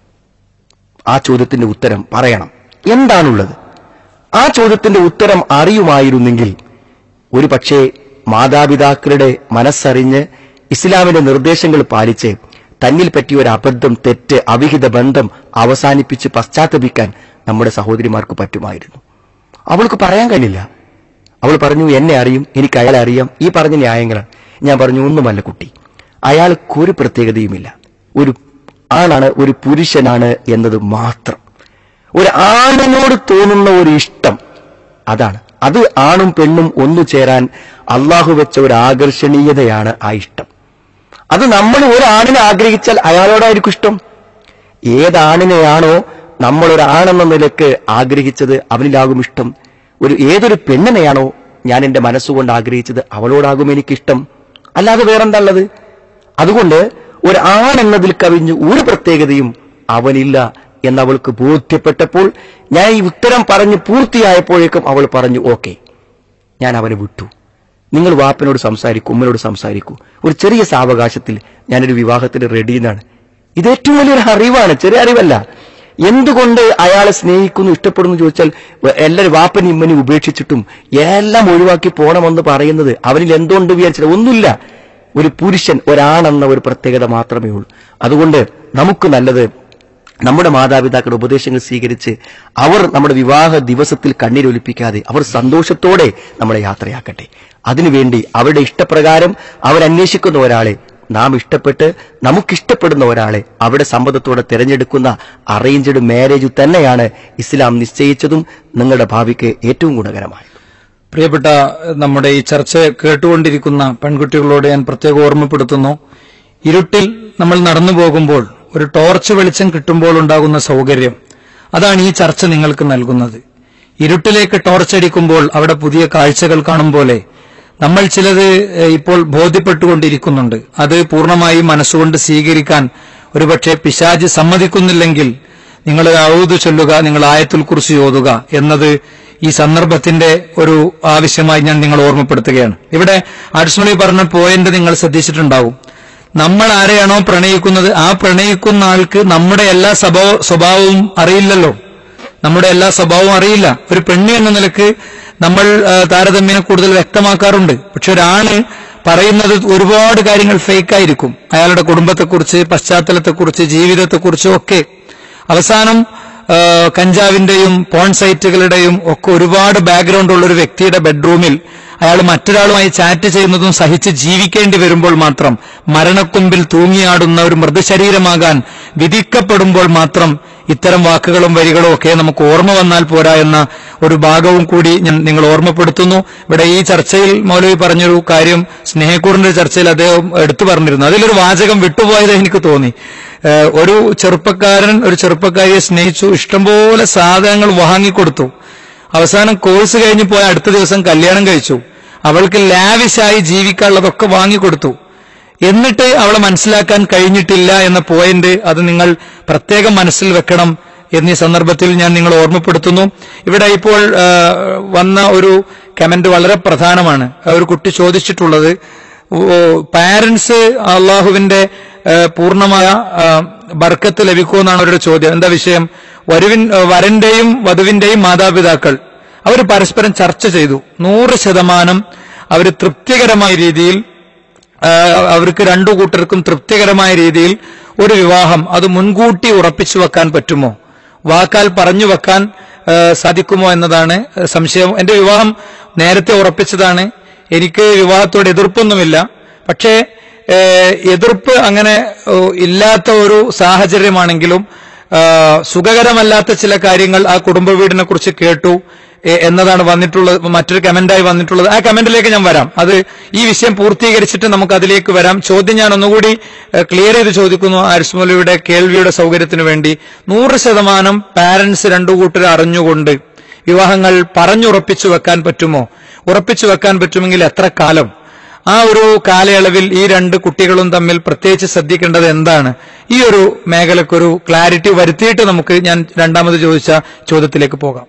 Speaker 4: ആ ചോദ്യത്തിന്റെ ഉത്തരം പറയണം എന്താണുള്ളത് ആ ചോദ്യത്തിന്റെ ഉത്തരം അറിയുമായിരുന്നെങ്കിൽ ഒരു പക്ഷേ മാതാപിതാക്കളുടെ മനസ്സറിഞ്ഞ് ഇസ്ലാമിന്റെ നിർദ്ദേശങ്ങൾ പാലിച്ച് തന്നിൽ പറ്റിയ ഒരു അബദ്ധം തെറ്റ് അവിഹിത ബന്ധം അവസാനിപ്പിച്ച് പശ്ചാത്തപിക്കാൻ നമ്മുടെ സഹോദരിമാർക്ക് പറ്റുമായിരുന്നു അവൾക്ക് പറയാൻ കഴിയില്ല അവൾ പറഞ്ഞു എന്നെ അറിയും എനിക്ക് അയാളെ അറിയാം ഈ പറഞ്ഞ ന്യായങ്ങളാണ് ഞാൻ പറഞ്ഞു ഒന്നുമല്ല കുട്ടി അയാൾക്കൊരു പ്രത്യേകതയുമില്ല ഒരു ആണാണ് ഒരു പുരുഷനാണ് എന്നത് മാത്രം ഒരു ആണിനോട് തോന്നുന്ന ഒരു ഇഷ്ടം അതാണ് അത് ആണും പെണ്ണും ഒന്നു ചേരാൻ അള്ളാഹു വെച്ച ഒരു ആകർഷണീയതയാണ് ആ ഇഷ്ടം അത് നമ്മൾ ഒരു ആണിനെ ആഗ്രഹിച്ചാൽ അയാളോടായിരിക്കും ഇഷ്ടം ഏതാണിനെയാണോ നമ്മൾ ഒരു ആണെന്ന നിലക്ക് ആഗ്രഹിച്ചത് അവനിലാകും ഇഷ്ടം ഒരു ഏതൊരു പെണ്ണിനെയാണോ ഞാൻ എന്റെ മനസ്സുകൊണ്ട് ആഗ്രഹിച്ചത് അവളോടാകും എനിക്കിഷ്ടം അല്ലാതെ വേറെന്താ ഉള്ളത് അതുകൊണ്ട് ഒരു ആൺ എന്നതിൽ കവിഞ്ഞ് ഒരു പ്രത്യേകതയും അവനില്ല എന്നവൾക്ക് ബോധ്യപ്പെട്ടപ്പോൾ ഞാൻ ഈ ഉത്തരം പറഞ്ഞ് പൂർത്തിയായപ്പോഴേക്കും അവൾ പറഞ്ഞു ഓക്കെ ഞാൻ അവനെ വിട്ടു നിങ്ങൾ വാപ്പനോട് സംസാരിക്കൂ ഉമ്മനോട് സംസാരിക്കൂ ഒരു ചെറിയ സാവകാശത്തിൽ ഞാനൊരു വിവാഹത്തിന് റെഡി എന്നാണ് ഇത് ഏറ്റവും വലിയൊരു അറിവാണ് ചെറിയ അറിവല്ല എന്തുകൊണ്ട് അയാളെ സ്നേഹിക്കുന്നു ഇഷ്ടപ്പെടുന്നു ചോദിച്ചാൽ വ- എല്ലാവരും വാപ്പനും ഇമ്മനും ഉപേക്ഷിച്ചിട്ടും എല്ലാം ഒഴിവാക്കി പോണമെന്ന് പറയുന്നത് അവനിൽ എന്തുകൊണ്ട് വിചാരിച്ചത് ഒന്നുമില്ല ഒരു പുരുഷൻ ഒരാണെന്ന ഒരു പ്രത്യേകത മാത്രമേ ഉള്ളൂ അതുകൊണ്ട് നമുക്ക് നല്ലത് നമ്മുടെ മാതാപിതാക്കളുടെ ഉപദേശങ്ങൾ സ്വീകരിച്ച് അവർ നമ്മുടെ വിവാഹ ദിവസത്തിൽ കണ്ണീരൊലിപ്പിക്കാതെ അവർ സന്തോഷത്തോടെ നമ്മളെ യാത്രയാക്കട്ടെ അതിനുവേണ്ടി അവരുടെ ഇഷ്ടപ്രകാരം അവരന്വേഷിക്കുന്ന ഒരാളെ നാം ഇഷ്ടപ്പെട്ട് നമുക്കിഷ്ടപ്പെടുന്ന ഒരാളെ അവിടെ സമ്മതത്തോടെ തിരഞ്ഞെടുക്കുന്ന അറേഞ്ച്ഡ് മാരേജ് തന്നെയാണ് ഇസ്ലാം നിശ്ചയിച്ചതും നിങ്ങളുടെ ഭാവിക്ക് ഏറ്റവും ഗുണകരമായത്
Speaker 3: പ്രിയപ്പെട്ട നമ്മുടെ ഈ ചർച്ച കേട്ടുകൊണ്ടിരിക്കുന്ന പെൺകുട്ടികളോട് ഞാൻ പ്രത്യേകം ഓർമ്മപ്പെടുത്തുന്നു ഇരുട്ടിൽ നമ്മൾ നടന്നു പോകുമ്പോൾ ഒരു ടോർച്ച് വെളിച്ചം കിട്ടുമ്പോൾ ഉണ്ടാകുന്ന സൗകര്യം അതാണ് ഈ ചർച്ച നിങ്ങൾക്ക് നൽകുന്നത് ഇരുട്ടിലേക്ക് ടോർച്ച് അടിക്കുമ്പോൾ അവിടെ പുതിയ കാഴ്ചകൾ കാണും പോലെ നമ്മൾ ചിലത് ഏഹ്, ഇപ്പോൾ ബോധ്യപ്പെട്ടുകൊണ്ടിരിക്കുന്നുണ്ട് അത് പൂർണ്ണമായും മനസ്സുകൊണ്ട് സ്വീകരിക്കാൻ ഒരുപക്ഷെ പിശാജ് സമ്മതിക്കുന്നില്ലെങ്കിൽ നിങ്ങൾ ഔദ് ചൊല്ലുക നിങ്ങൾ ആയത്തുൽ കുറിച്ച് ഓതുക എന്നത് ഈ സന്ദർഭത്തിന്റെ ഒരു ആവശ്യമായി ഞാൻ നിങ്ങൾ ഓർമ്മപ്പെടുത്തുകയാണ് ഇവിടെ അഡ്സ്മണി പറഞ്ഞ പോയിന്റ് നിങ്ങൾ ശ്രദ്ധിച്ചിട്ടുണ്ടാവും നമ്മൾ ആരെയാണോ പ്രണയിക്കുന്നത് ആ പ്രണയിക്കുന്ന ആൾക്ക് നമ്മുടെ എല്ലാ സ്വഭാവ സ്വഭാവവും അറിയില്ലല്ലോ നമ്മുടെ എല്ലാ സ്വഭാവവും അറിയില്ല ഒരു പെണ്ണ് എന്ന നിലക്ക് നമ്മൾ ആ, താരതമ്യേന കൂടുതൽ വ്യക്തമാക്കാറുണ്ട് പക്ഷെ ഒരാണ് പറയുന്നത് ഒരുപാട് കാര്യങ്ങൾ ഫേക്കായിരിക്കും അയാളുടെ കുടുംബത്തെക്കുറിച്ച് പശ്ചാത്തലത്തെക്കുറിച്ച് ജീവിതത്തെക്കുറിച്ചും ഒക്കെ അവസാനം ആ, കഞ്ചാവിന്റെയും പോൺ സൈറ്റുകളുടെയും ഒക്കെ ഒരുപാട് ബാക്ക്ഗ്രൗണ്ട് ഉള്ള ഒരു വ്യക്തിയുടെ ബെഡ്റൂമിൽ അയാൾ മറ്റൊരാളുമായി ചാറ്റ് ചെയ്യുന്നതും സഹിച്ച് ജീവിക്കേണ്ടി വരുമ്പോൾ മാത്രം മരണക്കൊമ്പിൽ തൂങ്ങിയാടുന്ന ഒരു മൃതശരീരമാകാൻ വിധിക്കപ്പെടുമ്പോൾ മാത്രം ഇത്തരം വാക്കുകളും വരികളും ഒക്കെ നമുക്ക് ഓർമ്മ വന്നാൽ പോരാ എന്ന ഒരു ഭാഗവും കൂടി ഞാൻ നിങ്ങൾ ഓർമ്മപ്പെടുത്തുന്നു ഇവിടെ ഈ ചർച്ചയിൽ മൗലവി പറഞ്ഞൊരു കാര്യം സ്നേഹക്കൂറിന്റെ ചർച്ചയിൽ അദ്ദേഹം എടുത്തു പറഞ്ഞിരുന്നു അതിലൊരു വാചകം വിട്ടുപോയത് എനിക്ക് തോന്നി ഏഹ് ഒരു ചെറുപ്പക്കാരൻ ഒരു ചെറുപ്പക്കാരിയെ സ്നേഹിച്ചു ഇഷ്ടംപോലെ സാധനങ്ങൾ വാങ്ങിക്കൊടുത്തു അവസാനം കോഴ്സ് കഴിഞ്ഞ് പോയ അടുത്ത ദിവസം കല്യാണം കഴിച്ചു അവൾക്ക് ലാവിശായി ജീവിക്കാനുള്ളതൊക്കെ വാങ്ങിക്കൊടുത്തു എന്നിട്ട് അവളെ മനസ്സിലാക്കാൻ കഴിഞ്ഞിട്ടില്ല എന്ന പോയിന്റ് അത് നിങ്ങൾ പ്രത്യേകം മനസ്സിൽ വെക്കണം എന്നീ സന്ദർഭത്തിൽ ഞാൻ നിങ്ങൾ ഓർമ്മപ്പെടുത്തുന്നു ഇവിടെ ഇപ്പോൾ ആ, വന്ന ഒരു കമന്റ് വളരെ പ്രധാനമാണ് ഒരു കുട്ടി ചോദിച്ചിട്ടുള്ളത് പാരന്റ്സ് അള്ളാഹുവിന്റെ ആ, പൂർണ്ണമായ ആ, ബർക്കത്ത് ലഭിക്കുമെന്നാണ് അവരുടെ ചോദ്യം എന്താ വിഷയം വരുവിൻ വരന്റെയും വധുവിന്റെയും മാതാപിതാക്കൾ അവർ പരസ്പരം ചർച്ച ചെയ്തു നൂറ് ശതമാനം അവർ തൃപ്തികരമായ രീതിയിൽ ആ, അവർക്ക് രണ്ടു കൂട്ടർക്കും തൃപ്തികരമായ രീതിയിൽ ഒരു വിവാഹം അത് മുൻകൂട്ടി ഉറപ്പിച്ചു വെക്കാൻ പറ്റുമോ വാക്കാൽ പറഞ്ഞു വെക്കാൻ ആ, സാധിക്കുമോ എന്നതാണ് സംശയം എന്റെ വിവാഹം നേരത്തെ ഉറപ്പിച്ചതാണ് എനിക്ക് വിവാഹത്തോട് എതിർപ്പൊന്നുമില്ല പക്ഷേ ഏ, എതിർപ്പ് അങ്ങനെ ഓ, ഇല്ലാത്ത ഒരു സാഹചര്യമാണെങ്കിലും ആ, സുഖകരമല്ലാത്ത ചില കാര്യങ്ങൾ ആ കുടുംബ വീടിനെ കുറിച്ച് കേട്ടു എ- എന്നതാണ് വന്നിട്ടുള്ളത് മറ്റൊരു കമന്റായി വന്നിട്ടുള്ളത് ആ കമന്റിലേക്ക് ഞാൻ വരാം അത് ഈ വിഷയം പൂർത്തീകരിച്ചിട്ട് നമുക്ക് അതിലേക്ക് വരാം ചോദ്യം ഞാൻ ഒന്നുകൂടി ക്ലിയർ ചെയ്ത് ചോദിക്കുന്നു ആരിസ്മോലിയുടെ കേൾവിയുടെ സൗകര്യത്തിന് വേണ്ടി നൂറ് ശതമാനം പാരന്റ്സ് രണ്ടു കൂട്ടർ അറിഞ്ഞുകൊണ്ട് വിവാഹങ്ങൾ പറഞ്ഞുറപ്പിച്ചു വെക്കാൻ പറ്റുമോ ഉറപ്പിച്ചു വെക്കാൻ പറ്റുമെങ്കിൽ എത്ര കാലം ആ ഒരു കാലയളവിൽ ഈ രണ്ട് കുട്ടികളും തമ്മിൽ പ്രത്യേകിച്ച് ശ്രദ്ധിക്കേണ്ടത് എന്താണ് ഈ ഒരു മേഖലക്കൊരു ക്ലാരിറ്റി വരുത്തിയിട്ട് നമുക്ക് ഞാൻ രണ്ടാമത് ചോദിച്ച ചോദ്യത്തിലേക്ക് പോകാം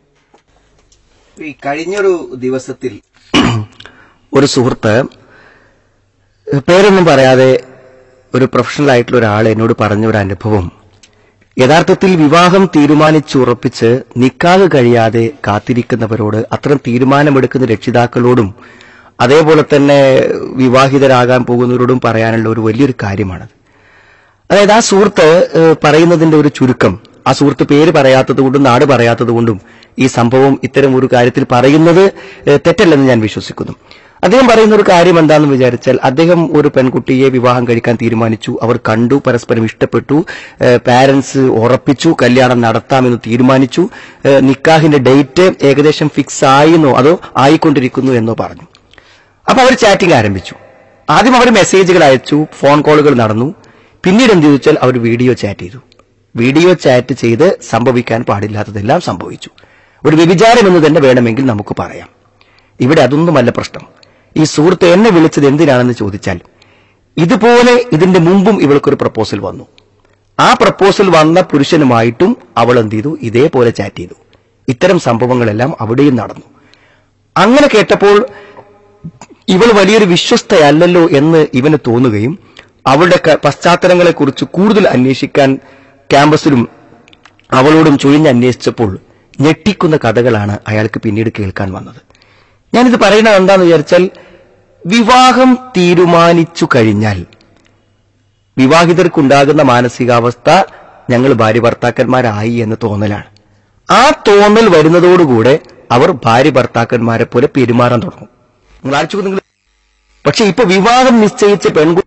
Speaker 4: ഈ കഴിഞ്ഞൊരു ദിവസത്തിൽ ഒരു സുഹൃത്ത് പേരൊന്നും പറയാതെ ഒരു പ്രൊഫഷണൽ ആയിട്ടുള്ള ഒരാൾ എന്നോട് പറഞ്ഞ ഒരു അനുഭവം യഥാർത്ഥത്തിൽ വിവാഹം തീരുമാനിച്ചുറപ്പിച്ച് നിക്കാഹ് കഴിയാതെ കാത്തിരിക്കുന്നവരോട് അത്തരം തീരുമാനമെടുക്കുന്ന രക്ഷിതാക്കളോടും അതേപോലെ തന്നെ വിവാഹിതരാകാൻ പോകുന്നവരോടും പറയാനുള്ള ഒരു വലിയൊരു കാര്യമാണത് അതായത് ആ സുഹൃത്ത് ഏഹ്, പറയുന്നതിന്റെ ഒരു ചുരുക്കം ആ സുഹൃത്ത് പേര് പറയാത്തത് കൊണ്ടും നാട് പറയാത്തത് കൊണ്ടും ഈ സംഭവം ഇത്തരം ഒരു കാര്യത്തിൽ പറയുന്നത് ഏഹ്, തെറ്റല്ലെന്ന് ഞാൻ വിശ്വസിക്കുന്നു അദ്ദേഹം പറയുന്ന ഒരു കാര്യം എന്താണെന്ന് വിചാരിച്ചാൽ അദ്ദേഹം ഒരു പെൺകുട്ടിയെ വിവാഹം കഴിക്കാൻ തീരുമാനിച്ചു അവർ കണ്ടു പരസ്പരം ഇഷ്ടപ്പെട്ടു പാരന്റ്സ് ഉറപ്പിച്ചു കല്യാണം നടത്താമെന്ന് തീരുമാനിച്ചു ഏഹ്, നിക്കാഹിന്റെ ഡേറ്റ് ഏകദേശം ഫിക്സ് ആയിന്നോ അതോ ആയിക്കൊണ്ടിരിക്കുന്നു എന്നോ പറഞ്ഞു അപ്പൊ അവർ ചാറ്റിംഗ് ആരംഭിച്ചു ആദ്യം അവർ മെസ്സേജുകൾ അയച്ചു ഫോൺ കോളുകൾ നടന്നു പിന്നീട് എന്ത് ചോദിച്ചാൽ അവർ വീഡിയോ ചാറ്റ് ചെയ്തു വീഡിയോ ചാറ്റ് ചെയ്ത് സംഭവിക്കാൻ പാടില്ലാത്തതെല്ലാം സംഭവിച്ചു ഒരു വ്യഭിചാരം എന്ന് തന്നെ വേണമെങ്കിൽ നമുക്ക് പറയാം ഇവിടെ അതൊന്നുമല്ല പ്രശ്നം ഈ സുഹൃത്ത് എന്നെ വിളിച്ചത് എന്തിനാണെന്ന് ചോദിച്ചാൽ ഇതുപോലെ ഇതിന്റെ മുമ്പും ഇവൾക്കൊരു പ്രപ്പോസൽ വന്നു ആ പ്രപ്പോസൽ വന്ന പുരുഷനുമായിട്ടും അവൾ എന്ത് ചെയ്തു ഇതേപോലെ ചാറ്റ് ചെയ്തു ഇത്തരം സംഭവങ്ങളെല്ലാം അവിടെയും നടന്നു അങ്ങനെ കേട്ടപ്പോൾ ഇവൾ വലിയൊരു വിശ്വസ്തയല്ലല്ലോ എന്ന് ഇവന് തോന്നുകയും അവളുടെ ക- പശ്ചാത്തലങ്ങളെക്കുറിച്ച് കൂടുതൽ അന്വേഷിക്കാൻ ക്യാമ്പസിലും അവളോടും ചുഴിഞ്ഞ് അന്വേഷിച്ചപ്പോൾ ഞെട്ടിക്കുന്ന കഥകളാണ് അയാൾക്ക് പിന്നീട് കേൾക്കാൻ വന്നത് ഞാനിത് പറയുന്നത് എന്താണെന്ന് വിചാരിച്ചാൽ വിവാഹം തീരുമാനിച്ചു കഴിഞ്ഞാൽ വിവാഹിതർക്കുണ്ടാകുന്ന മാനസികാവസ്ഥ ഞങ്ങൾ ഭാര്യ ഭർത്താക്കന്മാരായി എന്ന് തോന്നലാണ് ആ തോന്നൽ വരുന്നതോടുകൂടെ അവർ ഭാര്യ ഭർത്താക്കന്മാരെ പോലെ പെരുമാറാൻ തുടങ്ങും നിങ്ങൾ ആലോചിച്ചു നിങ്ങൾ പക്ഷെ ഇപ്പൊ വിവാഹം നിശ്ചയിച്ച പെൺകുട്ടി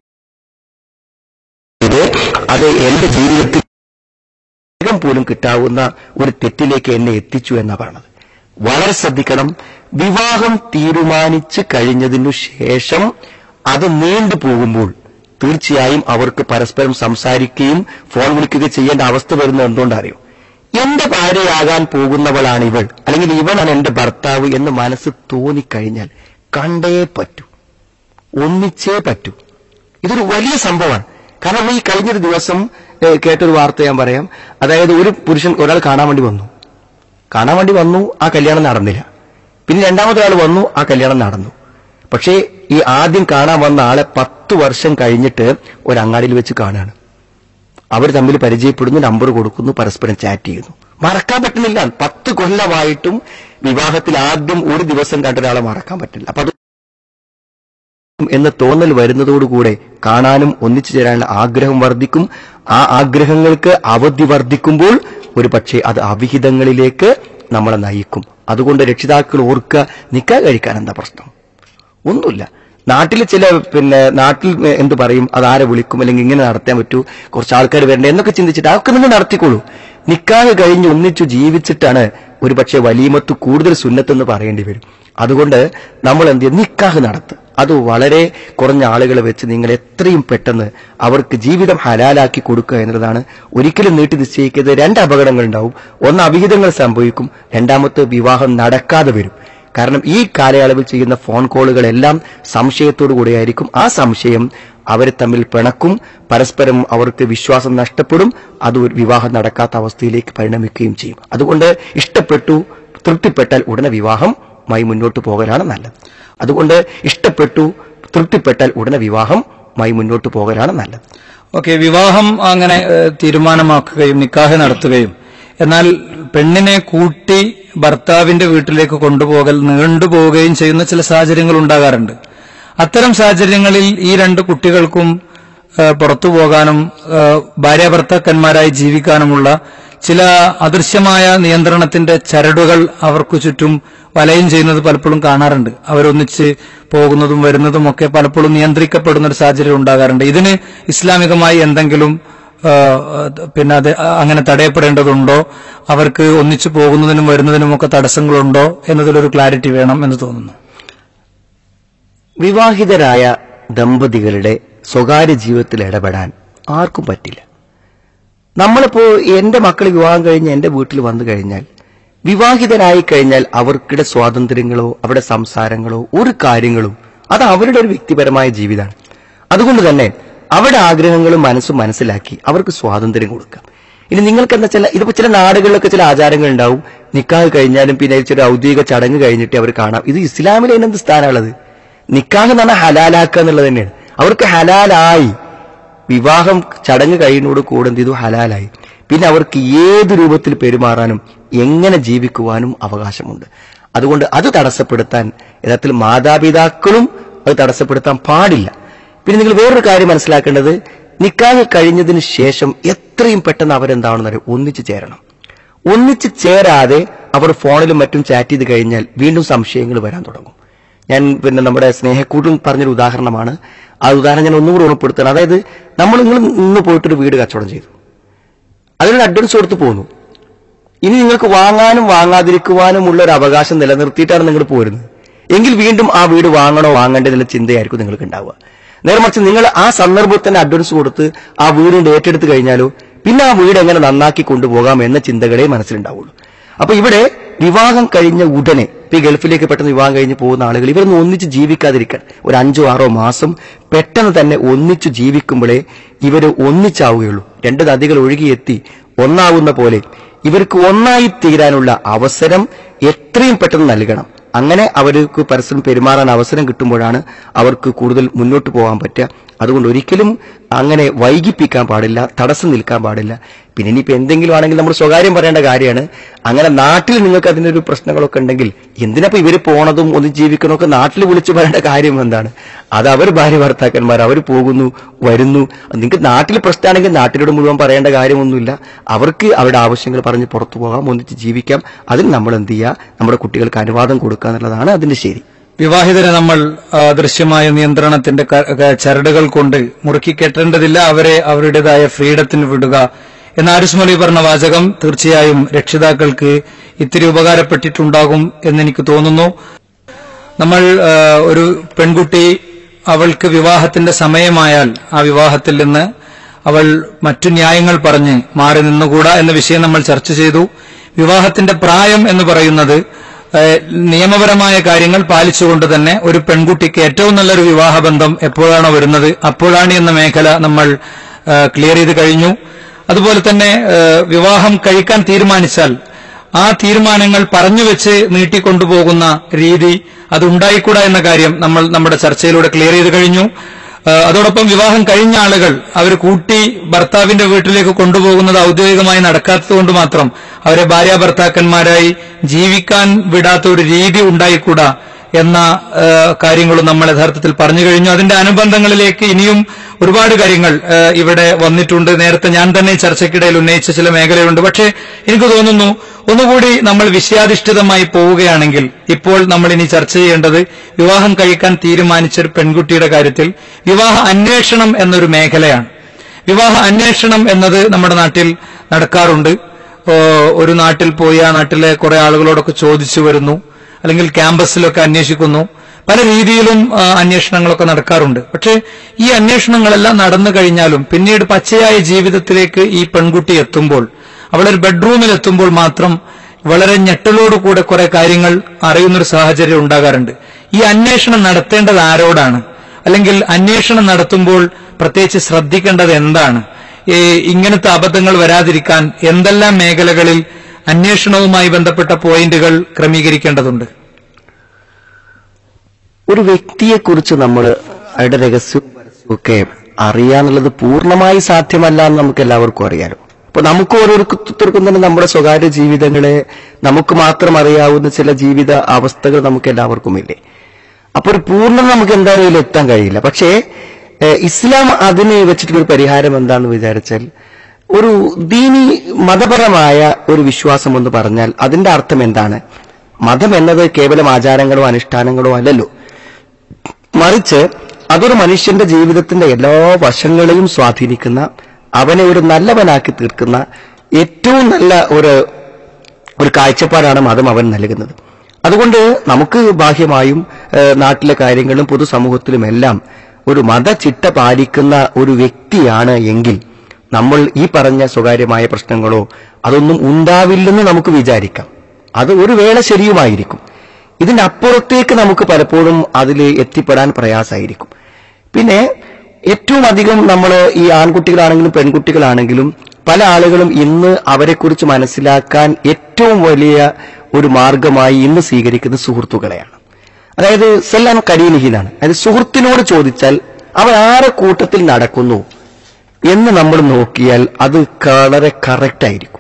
Speaker 4: അത് എന്റെ ജീവിതത്തിൽ വേഗം പോലും കിട്ടാവുന്ന ഒരു തെറ്റിലേക്ക് എന്നെ എത്തിച്ചു എന്നാ പറഞ്ഞത് വളരെ ശ്രദ്ധിക്കണം വിവാഹം തീരുമാനിച്ചു കഴിഞ്ഞതിനു ശേഷം അത് നീണ്ടു പോകുമ്പോൾ തീർച്ചയായും അവർക്ക് പരസ്പരം സംസാരിക്കുകയും ഫോൺ വിളിക്കുകയും ചെയ്യേണ്ട അവസ്ഥ വരുന്നത് എന്തുകൊണ്ടറിയോ എന്റെ ഭാര്യയാകാൻ പോകുന്നവളാണ് ഇവൾ അല്ലെങ്കിൽ ഇവളാണ് എന്റെ ഭർത്താവ് എന്ന് മനസ്സ് തോന്നിക്കഴിഞ്ഞാൽ കണ്ടേ പറ്റൂ ഒന്നിച്ചേ പറ്റൂ ഇതൊരു വലിയ സംഭവമാണ് കാരണം ഈ കഴിഞ്ഞൊരു ദിവസം ഏഹ്, കേട്ടൊരു വാർത്ത ഞാൻ പറയാം അതായത് ഒരു പുരുഷൻ ഒരാൾ കാണാൻ വേണ്ടി വന്നു കാണാൻ വേണ്ടി വന്നു ആ കല്യാണം നടന്നില്ല പിന്നെ രണ്ടാമത്തെ ആൾ വന്നു ആ കല്യാണം നടന്നു പക്ഷേ ഈ ആദ്യം കാണാൻ വന്ന ആളെ പത്ത് വർഷം കഴിഞ്ഞിട്ട് ഒരു അങ്ങാടിയിൽ വെച്ച് കാണുകയാണ് അവർ തമ്മിൽ പരിചയപ്പെടുന്നു നമ്പർ കൊടുക്കുന്നു പരസ്പരം ചാറ്റ് ചെയ്യുന്നു മറക്കാൻ പറ്റുന്നില്ല പത്ത് കൊല്ലമായിട്ടും വിവാഹത്തിൽ ആദ്യം ഒരു ദിവസം കണ്ട ഒരാളെ മറക്കാൻ പറ്റില്ല അപ്പൊ അത് എന്ന തോന്നൽ വരുന്നതോടുകൂടെ കാണാനും ഒന്നിച്ചു ചേരാനുള്ള ആഗ്രഹം വർദ്ധിക്കും ആ ആഗ്രഹങ്ങൾക്ക് അവധി വർദ്ധിക്കുമ്പോൾ ഒരു പക്ഷേ അത് അവിഹിതങ്ങളിലേക്ക് നമ്മളെ നയിക്കും അതുകൊണ്ട് രക്ഷിതാക്കൾ ഓർക്കുക നിക്കാ കഴിക്കാൻ എന്താ പ്രശ്നം ഒന്നുമില്ല നാട്ടിൽ ചില പിന്നെ നാട്ടിൽ എന്ത് പറയും അത് ആരെ വിളിക്കും അല്ലെങ്കിൽ ഇങ്ങനെ നടത്താൻ പറ്റൂ കുറച്ച് ആൾക്കാർ വരണ്ടേ എന്നൊക്കെ ചിന്തിച്ചിട്ട് അതൊക്കെ നിങ്ങൾ നടത്തിക്കോളൂ നിക്കാഹ് കഴിഞ്ഞ് ഒന്നിച്ചു ജീവിച്ചിട്ടാണ് ഒരു പക്ഷേ വലിയമത്ത് കൂടുതൽ സുന്നത്തെന്ന് പറയേണ്ടി വരും അതുകൊണ്ട് നമ്മൾ എന്ത് ചെയ്യും നിക്കാഹ് നടത്തുക അത് വളരെ കുറഞ്ഞ ആളുകളെ വെച്ച് നിങ്ങൾ എത്രയും പെട്ടെന്ന് അവർക്ക് ജീവിതം ഹലാലാക്കി കൊടുക്കുക എന്നുള്ളതാണ് ഒരിക്കലും നീട്ടി നിശ്ചയിക്കുന്നത് രണ്ട് അപകടങ്ങൾ ഉണ്ടാവും ഒന്ന് അവിഹിതങ്ങൾ സംഭവിക്കും രണ്ടാമത്തെ വിവാഹം നടക്കാതെ വരും കാരണം ഈ കാലയളവിൽ ചെയ്യുന്ന ഫോൺ കോളുകളെല്ലാം സംശയത്തോടു കൂടിയായിരിക്കും ആ സംശയം അവരെ തമ്മിൽ പിണക്കും പരസ്പരം അവർക്ക് വിശ്വാസം നഷ്ടപ്പെടും അത് ഒരു വിവാഹം നടക്കാത്ത അവസ്ഥയിലേക്ക് പരിണമിക്കുകയും ചെയ്യും അതുകൊണ്ട് ഇഷ്ടപ്പെട്ടു തൃപ്തിപ്പെട്ടാൽ ഉടനെ വിവാഹമായി മുന്നോട്ട് പോകലാണ് നല്ലത് അതുകൊണ്ട് ഇഷ്ടപ്പെട്ടു തൃപ്തിപ്പെട്ടാൽ ഉടനെ വിവാഹമായി മുന്നോട്ട് പോകലാണ് നല്ലത്
Speaker 3: ഓക്കെ വിവാഹം അങ്ങനെ ഏഹ്, തീരുമാനമാക്കുകയും നിക്കാഹ് നടത്തുകയും എന്നാൽ പെണ്ണിനെ കൂട്ടി ഭർത്താവിന്റെ വീട്ടിലേക്ക് കൊണ്ടുപോകൽ നീണ്ടുപോവുകയും ചെയ്യുന്ന ചില സാഹചര്യങ്ങൾ ഉണ്ടാകാറുണ്ട് അത്തരം സാഹചര്യങ്ങളിൽ ഈ രണ്ട് കുട്ടികൾക്കും ഏഹ്, പുറത്തു പോകാനും ഏഹ്, ഭാര്യ ഭർത്താക്കന്മാരായി ജീവിക്കാനുമുള്ള ചില അദൃശ്യമായ നിയന്ത്രണത്തിന്റെ ചരടുകൾ അവർക്ക് ചുറ്റും വലയം ചെയ്യുന്നത് പലപ്പോഴും കാണാറുണ്ട് അവരൊന്നിച്ച് പോകുന്നതും വരുന്നതും ഒക്കെ പലപ്പോഴും നിയന്ത്രിക്കപ്പെടുന്ന ഒരു സാഹചര്യം ഉണ്ടാകാറുണ്ട് ഇതിന് ഇസ്ലാമികമായി എന്തെങ്കിലും ആ, പിന്നെ അത് അങ്ങനെ തടയപ്പെടേണ്ടതുണ്ടോ അവർക്ക് ഒന്നിച്ചു പോകുന്നതിനും വരുന്നതിനും ഒക്കെ തടസ്സങ്ങളുണ്ടോ എന്നതിലൊരു ക്ലാരിറ്റി വേണം എന്ന് തോന്നുന്നു
Speaker 4: വിവാഹിതരായ ദമ്പതികളുടെ സ്വകാര്യ ജീവിതത്തിൽ ഇടപെടാൻ ആർക്കും പറ്റില്ല നമ്മളിപ്പോ എന്റെ മക്കൾ വിവാഹം കഴിഞ്ഞ് എന്റെ വീട്ടിൽ വന്നു കഴിഞ്ഞാൽ വിവാഹിതനായി കഴിഞ്ഞാൽ അവർക്കിടെ സ്വാതന്ത്ര്യങ്ങളോ അവരുടെ സംസാരങ്ങളോ ഒരു കാര്യങ്ങളും അത് അവരുടെ ഒരു വ്യക്തിപരമായ ജീവിതമാണ് അതുകൊണ്ട് തന്നെ അവരുടെ ആഗ്രഹങ്ങളും മനസ്സും മനസ്സിലാക്കി അവർക്ക് സ്വാതന്ത്ര്യം കൊടുക്കാം ഇനി നിങ്ങൾക്ക് എന്താ ചില ഇതിപ്പോ ചില നാടുകളിലൊക്കെ ചില ആചാരങ്ങൾ ഉണ്ടാവും നിക്കാഹ് കഴിഞ്ഞാലും പിന്നെ ചില ഔദ്യോഗിക ചടങ്ങ് കഴിഞ്ഞിട്ട് അവർ കാണാം ഇത് ഇസ്ലാമിൽ അതിനെന്ത് സ്ഥാനമുള്ളത് നിക്കാഹ് എന്ന് പറഞ്ഞാൽ ഹലാലാക്കുക എന്നുള്ളത് തന്നെയാണ് അവർക്ക് ഹലാലായി വിവാഹം ചടങ്ങ് കഴിയുന്നതോട് കൂടെ എന്ത് ചെയ്തു ഹലാലായി പിന്നെ അവർക്ക് ഏത് രൂപത്തിൽ പെരുമാറാനും എങ്ങനെ ജീവിക്കുവാനും അവകാശമുണ്ട് അതുകൊണ്ട് അത് തടസ്സപ്പെടുത്താൻ യഥാർത്ഥത്തിൽ മാതാപിതാക്കളും അത് തടസ്സപ്പെടുത്താൻ പാടില്ല പിന്നെ നിങ്ങൾ വേറൊരു കാര്യം മനസ്സിലാക്കേണ്ടത് നിക്കാഹ് കഴിഞ്ഞതിന് ശേഷം എത്രയും പെട്ടെന്ന് അവരെന്താണെന്ന് അറിയാം ഒന്നിച്ചു ചേരണം ഒന്നിച്ച് ചേരാതെ അവർ ഫോണിലും മറ്റും ചാറ്റ് ചെയ്ത് കഴിഞ്ഞാൽ വീണ്ടും സംശയങ്ങൾ വരാൻ തുടങ്ങും ഞാൻ പിന്നെ നമ്മുടെ സ്നേഹക്കൂട്ടും പറഞ്ഞൊരു ഉദാഹരണമാണ് ആ ഉദാഹരണം ഞാൻ ഒന്നുകൂടി ഉറപ്പെടുത്തണം അതായത് നമ്മൾ നിങ്ങൾ ഇന്ന് പോയിട്ടൊരു വീട് കച്ചവടം ചെയ്തു അതിനൊരു അഡ്വാൻസ് കൊടുത്ത് പോന്നു ഇനി നിങ്ങൾക്ക് വാങ്ങാനും വാങ്ങാതിരിക്കുവാനും ഉള്ള ഒരു അവകാശം നിലനിർത്തിയിട്ടാണ് നിങ്ങൾ പോരുന്നത് എങ്കിൽ വീണ്ടും ആ വീട് വാങ്ങണോ വാങ്ങേണ്ടതിലുള്ള ചിന്തയായിരിക്കും നിങ്ങൾക്ക് ഉണ്ടാവുക നേരെ മറിച്ച് നിങ്ങൾ ആ സന്ദർഭത്തിൽ തന്നെ അഡ്വാൻസ് കൊടുത്ത് ആ വീടിന്റെ ഏറ്റെടുത്ത് കഴിഞ്ഞാലോ പിന്നെ ആ വീട് എങ്ങനെ നന്നാക്കി കൊണ്ടുപോകാം എന്ന ചിന്തകളെ മനസ്സിലുണ്ടാവുള്ളൂ അപ്പൊ ഇവിടെ വിവാഹം കഴിഞ്ഞ ഉടനെ ഇപ്പൊ ഈ ഗൾഫിലേക്ക് പെട്ടെന്ന് വിവാഹം കഴിഞ്ഞ് പോകുന്ന ആളുകൾ ഇവരൊന്നും ഒന്നിച്ച് ജീവിക്കാതിരിക്കാൻ ഒരു അഞ്ചോ ആറോ മാസം പെട്ടെന്ന് തന്നെ ഒന്നിച്ചു ജീവിക്കുമ്പോഴേ ഇവര് ഒന്നിച്ചാവുകയുള്ളൂ രണ്ട് നദികൾ ഒഴുകിയെത്തി ഒന്നാവുന്ന പോലെ ഇവർക്ക് ഒന്നായി തീരാനുള്ള അവസരം എത്രയും പെട്ടെന്ന് നൽകണം അങ്ങനെ അവർക്ക് പരസ്പരം പെരുമാറാൻ അവസരം കിട്ടുമ്പോഴാണ് അവർക്ക് കൂടുതൽ മുന്നോട്ട് പോകാൻ പറ്റുക അതുകൊണ്ട് ഒരിക്കലും അങ്ങനെ വൈകിപ്പിക്കാൻ പാടില്ല തടസ്സം നിൽക്കാൻ പാടില്ല പിന്നെ ഇനിയിപ്പോ എന്തെങ്കിലും ആണെങ്കിൽ നമ്മൾ സ്വകാര്യം പറയേണ്ട കാര്യമാണ് അങ്ങനെ നാട്ടിൽ നിങ്ങൾക്ക് അതിന്റെ ഒരു പ്രശ്നങ്ങളൊക്കെ ഉണ്ടെങ്കിൽ എന്തിനപ്പോ ഇവര് പോണതും ഒന്ന് ജീവിക്കണമൊക്കെ നാട്ടിൽ വിളിച്ചു പറയേണ്ട കാര്യം എന്താണ് അത് അവർ ഭാര്യ ഭർത്താക്കന്മാർ അവർ പോകുന്നു വരുന്നു നിങ്ങൾക്ക് നാട്ടിൽ പ്രശ്നമാണെങ്കിൽ നാട്ടിലോട് മുഴുവൻ പറയേണ്ട കാര്യമൊന്നുമില്ല അവർക്ക് അവരുടെ ആവശ്യങ്ങൾ പറഞ്ഞ് പുറത്തു പോകാം ഒന്നിച്ച് ജീവിക്കാം അതിന് നമ്മൾ എന്ത് ചെയ്യുക നമ്മുടെ കുട്ടികൾക്ക് അനുവാദം കൊടുക്കുക എന്നുള്ളതാണ് അതിന്റെ ശരി
Speaker 3: വിവാഹിതരെ നമ്മൾ ആ, ദൃശ്യമായ നിയന്ത്രണത്തിന്റെ ക- ക- ചരടുകൾ കൊണ്ട് മുറുക്കി കെട്ടേണ്ടതില്ല അവരെ അവരുടേതായ ഫ്രീഡത്തിന് വിടുക എന്ന ആരുസ്മലി പറഞ്ഞ വാചകം തീർച്ചയായും രക്ഷിതാക്കൾക്ക് ഇത്തിരി ഉപകാരപ്പെട്ടിട്ടുണ്ടാകും എന്നെനിക്ക് തോന്നുന്നു നമ്മൾ ആ, ഒരു പെൺകുട്ടി അവൾക്ക് വിവാഹത്തിന്റെ സമയമായാൽ ആ വിവാഹത്തിൽ നിന്ന് അവൾ മറ്റു ന്യായങ്ങൾ പറഞ്ഞ് മാറി നിന്നുകൂടാ എന്ന വിഷയം നമ്മൾ ചർച്ച ചെയ്തു വിവാഹത്തിന്റെ പ്രായം എന്ന് പറയുന്നത് ഏഹ്, നിയമപരമായ കാര്യങ്ങൾ പാലിച്ചുകൊണ്ട് തന്നെ ഒരു പെൺകുട്ടിക്ക് ഏറ്റവും നല്ലൊരു വിവാഹബന്ധം എപ്പോഴാണോ വരുന്നത് അപ്പോഴാണ് എന്ന മേഖല നമ്മൾ ഏഹ്, ക്ലിയർ ചെയ്ത് കഴിഞ്ഞു അതുപോലെ തന്നെ ഏഹ്, വിവാഹം കഴിക്കാൻ തീരുമാനിച്ചാൽ ആ തീരുമാനങ്ങൾ പറഞ്ഞുവെച്ച് നീട്ടിക്കൊണ്ടുപോകുന്ന രീതി അത് ഉണ്ടായിക്കൂടാ എന്ന കാര്യം നമ്മൾ നമ്മുടെ ചർച്ചയിലൂടെ ക്ലിയർ ചെയ്ത് കഴിഞ്ഞു ഏഹ് അതോടൊപ്പം വിവാഹം കഴിഞ്ഞ ആളുകൾ അവർ കൂട്ടി ഭർത്താവിന്റെ വീട്ടിലേക്ക് കൊണ്ടുപോകുന്നത് ഔദ്യോഗികമായി നടക്കാത്തതുകൊണ്ട് മാത്രം അവരെ ഭാര്യ ഭർത്താക്കന്മാരായി ജീവിക്കാൻ വിടാത്ത ഒരു രീതി ഉണ്ടായിക്കൂടാ എന്ന ആ, കാര്യങ്ങളും നമ്മൾ യഥാർത്ഥത്തിൽ പറഞ്ഞു കഴിഞ്ഞു അതിന്റെ അനുബന്ധങ്ങളിലേക്ക് ഇനിയും ഒരുപാട് കാര്യങ്ങൾ ആ, ഇവിടെ വന്നിട്ടുണ്ട് നേരത്തെ ഞാൻ തന്നെ ഈ ചർച്ചയ്ക്കിടയിൽ ഉന്നയിച്ച ചില മേഖലയുണ്ട് പക്ഷേ എനിക്ക് തോന്നുന്നു ഒന്നുകൂടി നമ്മൾ വിഷയാധിഷ്ഠിതമായി പോവുകയാണെങ്കിൽ ഇപ്പോൾ നമ്മൾ ഇനി ചർച്ച ചെയ്യേണ്ടത് വിവാഹം കഴിക്കാൻ തീരുമാനിച്ച ഒരു പെൺകുട്ടിയുടെ കാര്യത്തിൽ വിവാഹ അന്വേഷണം എന്നൊരു മേഖലയാണ് വിവാഹ അന്വേഷണം എന്നത് നമ്മുടെ നാട്ടിൽ നടക്കാറുണ്ട് ഓ, ഒരു നാട്ടിൽ പോയി ആ നാട്ടിലെ കുറെ ആളുകളോടൊക്കെ ചോദിച്ചു വരുന്നു അല്ലെങ്കിൽ ക്യാമ്പസിലൊക്കെ അന്വേഷിക്കുന്നു പല രീതിയിലും ആ, അന്വേഷണങ്ങളൊക്കെ നടക്കാറുണ്ട് പക്ഷേ ഈ അന്വേഷണങ്ങളെല്ലാം നടന്നു കഴിഞ്ഞാലും പിന്നീട് പച്ചയായ ജീവിതത്തിലേക്ക് ഈ പെൺകുട്ടി എത്തുമ്പോൾ അവളൊരു ബെഡ്റൂമിൽ എത്തുമ്പോൾ മാത്രം വളരെ ഞെട്ടലോടുകൂടെ കുറെ കാര്യങ്ങൾ അറിയുന്നൊരു സാഹചര്യം ഉണ്ടാകാറുണ്ട് ഈ അന്വേഷണം നടത്തേണ്ടത് ആരോടാണ് അല്ലെങ്കിൽ അന്വേഷണം നടത്തുമ്പോൾ പ്രത്യേകിച്ച് ശ്രദ്ധിക്കേണ്ടത് എന്താണ് ഈ ഇങ്ങനത്തെ അബദ്ധങ്ങൾ വരാതിരിക്കാൻ എന്തെല്ലാം മേഖലകളിൽ അന്വേഷണവുമായി ബന്ധപ്പെട്ട പോയിന്റുകൾ ക്രമീകരിക്കേണ്ടതുണ്ട്
Speaker 4: ഒരു വ്യക്തിയെക്കുറിച്ച് നമ്മൾ അയാളുടെ രഹസ്യം ഒക്കെ അറിയാന്നുള്ളത് പൂർണ്ണമായി സാധ്യമല്ല എന്ന് നമുക്ക് എല്ലാവർക്കും അറിയാലോ അപ്പൊ നമുക്ക് ഓരോരുത്തർക്കും തന്നെ നമ്മുടെ സ്വകാര്യ ജീവിതങ്ങളെ നമുക്ക് മാത്രം അറിയാവുന്ന ചില ജീവിത അവസ്ഥകൾ നമുക്ക് എല്ലാവർക്കും ഇല്ലേ അപ്പൊ ഒരു പൂർണ്ണത നമുക്ക് എന്തായാലും ഇതിൽ എത്താൻ കഴിയില്ല പക്ഷേ ഏഹ്, ഇസ്ലാം അതിന് വെച്ചിട്ടുള്ള ഒരു പരിഹാരം എന്താണെന്ന് വിചാരിച്ചാൽ ഒരു ദീനി മതപരമായ ഒരു വിശ്വാസം എന്ന് പറഞ്ഞാൽ അതിന്റെ അർത്ഥം എന്താണ് മതം എന്നത് കേവലം ആചാരങ്ങളോ അനുഷ്ഠാനങ്ങളോ അല്ലല്ലോ മറിച്ച് അതൊരു മനുഷ്യന്റെ ജീവിതത്തിന്റെ എല്ലാ വശങ്ങളെയും സ്വാധീനിക്കുന്ന അവനെ ഒരു നല്ലവനാക്കി തീർക്കുന്ന ഏറ്റവും നല്ല ഒരു ഒരു കാഴ്ചപ്പാടാണ് മതം അവൻ നൽകുന്നത് അതുകൊണ്ട് നമുക്ക് ബാഹ്യമായും ഏഹ്, നാട്ടിലെ കാര്യങ്ങളും പൊതുസമൂഹത്തിലുമെല്ലാം ഒരു മതചിട്ട പാലിക്കുന്ന ഒരു വ്യക്തിയാണ് എങ്കിൽ നമ്മൾ ഈ പറഞ്ഞ സ്വകാര്യമായ പ്രശ്നങ്ങളോ അതൊന്നും ഉണ്ടാവില്ലെന്ന് നമുക്ക് വിചാരിക്കാം അത് ഒരു വേള ശരിയുമായിരിക്കും ഇതിന്റെ അപ്പുറത്തേക്ക് നമുക്ക് പലപ്പോഴും അതിൽ എത്തിപ്പെടാൻ പ്രയാസമായിരിക്കും പിന്നെ ഏറ്റവും അധികം നമ്മൾ ഈ ആൺകുട്ടികളാണെങ്കിലും പെൺകുട്ടികളാണെങ്കിലും പല ആളുകളും ഇന്ന് അവരെക്കുറിച്ച് മനസ്സിലാക്കാൻ ഏറ്റവും വലിയ ഒരു മാർഗമായി ഇന്ന് സ്വീകരിക്കുന്ന സുഹൃത്തുക്കളെയാണ് അതായത് സെല്ലാൻ കരീനിഹിനാണ് അതായത് സുഹൃത്തിനോട് ചോദിച്ചാൽ അവൻ ആരെ കൂട്ടത്തിൽ നടക്കുന്നു എന്ന് നമ്മൾ നോക്കിയാൽ അത് വളരെ കറക്റ്റ് ആയിരിക്കും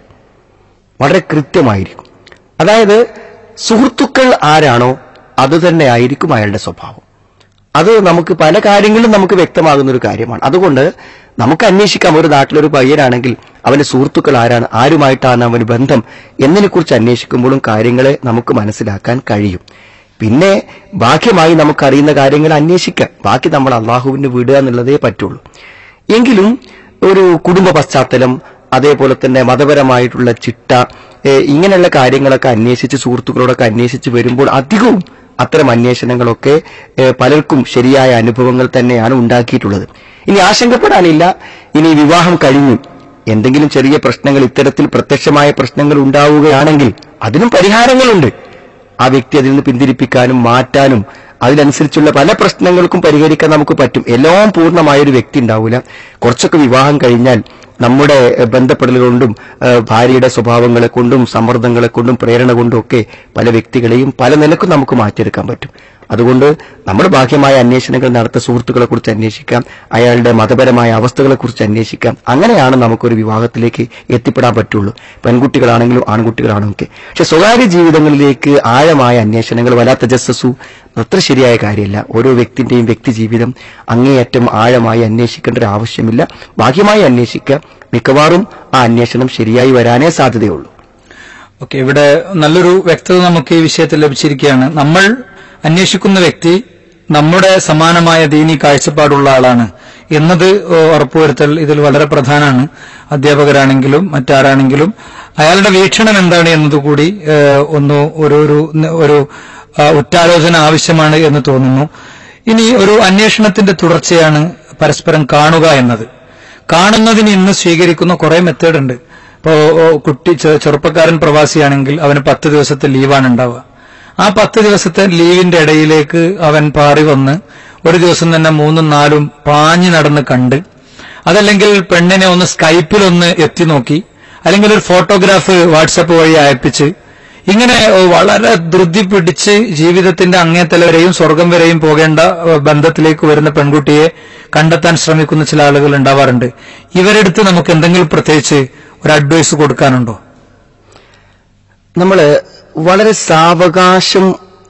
Speaker 4: വളരെ കൃത്യമായിരിക്കും അതായത് സുഹൃത്തുക്കൾ ആരാണോ അത് തന്നെ ആയിരിക്കും അയാളുടെ സ്വഭാവം അത് നമുക്ക് പല കാര്യങ്ങളിലും നമുക്ക് വ്യക്തമാകുന്ന ഒരു കാര്യമാണ് അതുകൊണ്ട് നമുക്ക് അന്വേഷിക്കാം ഒരു നാട്ടിലൊരു പയ്യനാണെങ്കിൽ അവന്റെ സുഹൃത്തുക്കൾ ആരാണ് ആരുമായിട്ടാണ് അവന് ബന്ധം എന്നതിനെക്കുറിച്ച് അന്വേഷിക്കുമ്പോഴും കാര്യങ്ങളെ നമുക്ക് മനസ്സിലാക്കാൻ കഴിയും പിന്നെ ബാഹ്യമായി നമുക്കറിയുന്ന കാര്യങ്ങൾ അന്വേഷിക്കാം ബാക്കി നമ്മൾ അള്ളാഹുവിന് വിടുക എന്നുള്ളതേ പറ്റുള്ളൂ എങ്കിലും ഒരു കുടുംബ പശ്ചാത്തലം അതേപോലെ തന്നെ മതപരമായിട്ടുള്ള ചിട്ട ഏഹ് ഇങ്ങനെയുള്ള കാര്യങ്ങളൊക്കെ അന്വേഷിച്ച് സുഹൃത്തുക്കളോടൊക്കെ അന്വേഷിച്ച് വരുമ്പോൾ അധികവും അത്തരം അന്വേഷണങ്ങളൊക്കെ ഏഹ് പലർക്കും ശരിയായ അനുഭവങ്ങൾ തന്നെയാണ് ഉണ്ടാക്കിയിട്ടുള്ളത് ഇനി ആശങ്കപ്പെടാനില്ല ഇനി വിവാഹം കഴിഞ്ഞു എന്തെങ്കിലും ചെറിയ പ്രശ്നങ്ങൾ ഇത്തരത്തിൽ പ്രത്യക്ഷമായ പ്രശ്നങ്ങൾ ഉണ്ടാവുകയാണെങ്കിൽ അതിനും പരിഹാരങ്ങളുണ്ട് ആ വ്യക്തി അതിൽ നിന്ന് പിന്തിരിപ്പിക്കാനും മാറ്റാനും അതിനനുസരിച്ചുള്ള പല പ്രശ്നങ്ങൾക്കും പരിഹരിക്കാൻ നമുക്ക് പറ്റും എല്ലാം പൂർണ്ണമായ ഒരു വ്യക്തി ഉണ്ടാവില്ല കുറച്ചൊക്കെ വിവാഹം കഴിഞ്ഞാൽ നമ്മുടെ ഏഹ്, ബന്ധപ്പെടൽ കൊണ്ടും ഏഹ്, ഭാര്യയുടെ സ്വഭാവങ്ങളെ കൊണ്ടും സമ്മർദ്ദങ്ങളെ കൊണ്ടും പ്രേരണ കൊണ്ടും ഒക്കെ പല വ്യക്തികളെയും പല നിലക്കും നമുക്ക് മാറ്റിയെടുക്കാൻ പറ്റും അതുകൊണ്ട് നമ്മൾ ബാഹ്യമായ അന്വേഷണങ്ങൾ നടത്ത സുഹൃത്തുക്കളെ കുറിച്ച് അന്വേഷിക്കാം അയാളുടെ മതപരമായ അവസ്ഥകളെ കുറിച്ച് അന്വേഷിക്കാം അങ്ങനെയാണ് നമുക്കൊരു വിവാഹത്തിലേക്ക് എത്തിപ്പെടാൻ പറ്റുള്ളൂ പെൺകുട്ടികളാണെങ്കിലും ആൺകുട്ടികളാണെങ്കിലും ഒക്കെ പക്ഷെ സ്വകാര്യ ജീവിതങ്ങളിലേക്ക് ആഴമായ അന്വേഷണങ്ങൾ വല്ലാത്ത ജസ്സസു അത്ര ശരിയായ കാര്യമല്ല ഓരോ വ്യക്തിന്റെയും വ്യക്തി ജീവിതം അങ്ങേയറ്റം ആഴമായി അന്വേഷിക്കേണ്ട ഒരു ആവശ്യമില്ല ബാഹ്യമായി അന്വേഷിക്കുക മിക്കവാറും ആ അന്വേഷണം ശരിയായി വരാനേ സാധ്യതയുള്ളൂ
Speaker 3: ഓക്കെ ഇവിടെ നല്ലൊരു വ്യക്തത നമുക്ക് ഈ വിഷയത്തിൽ ലഭിച്ചിരിക്കുകയാണ് നമ്മൾ അന്വേഷിക്കുന്ന വ്യക്തി നമ്മുടെ സമാനമായ ദീനി കാഴ്ചപ്പാടുള്ള ആളാണ് എന്നത് ഉറപ്പുവരുത്തൽ ഇതിൽ വളരെ പ്രധാനമാണ് അധ്യാപകരാണെങ്കിലും മറ്റാരാണെങ്കിലും അയാളുടെ വീക്ഷണം എന്താണ് എന്നതുകൂടി ഏഹ്, ഒന്ന് ഒരു ഒരു ഒരു ആ, ഉറ്റാലോചന ആവശ്യമാണ് എന്ന് തോന്നുന്നു ഇനി ഒരു അന്വേഷണത്തിന്റെ തുടർച്ചയാണ് പരസ്പരം കാണുക എന്നത് കാണുന്നതിന് ഇന്ന് സ്വീകരിക്കുന്ന കുറെ മെത്തേഡ് ഉണ്ട് ഇപ്പോ ഓ, കുട്ടി ചെ- ചെറുപ്പക്കാരൻ പ്രവാസിയാണെങ്കിൽ അവന് പത്ത് ദിവസത്തെ ലീവാണ് ഉണ്ടാവുക ആ പത്ത് ദിവസത്തെ ലീവിന്റെ ഇടയിലേക്ക് അവൻ പാറി വന്ന് ഒരു ദിവസം തന്നെ മൂന്നും നാലും പാഞ്ഞു നടന്ന് കണ്ട് അതല്ലെങ്കിൽ പെണ്ണിനെ ഒന്ന് സ്കൈപ്പിൽ ഒന്ന് എത്തി നോക്കി അല്ലെങ്കിൽ ഒരു ഫോട്ടോഗ്രാഫ് വാട്സപ്പ് വഴി അയപ്പിച്ച് ഇങ്ങനെ ഓ, വളരെ ധൃതി പിടിച്ച് ജീവിതത്തിന്റെ അങ്ങേത്തല വരെയും സ്വർഗം വരെയും പോകേണ്ട ഏ, ബന്ധത്തിലേക്ക് വരുന്ന പെൺകുട്ടിയെ കണ്ടെത്താൻ ശ്രമിക്കുന്ന ചില ആളുകൾ ഉണ്ടാവാറുണ്ട് ഇവരെടുത്ത് നമുക്ക് എന്തെങ്കിലും പ്രത്യേകിച്ച് ഒരു അഡ്വൈസ് കൊടുക്കാനുണ്ടോ
Speaker 4: നമ്മൾ വളരെ സാവകാശം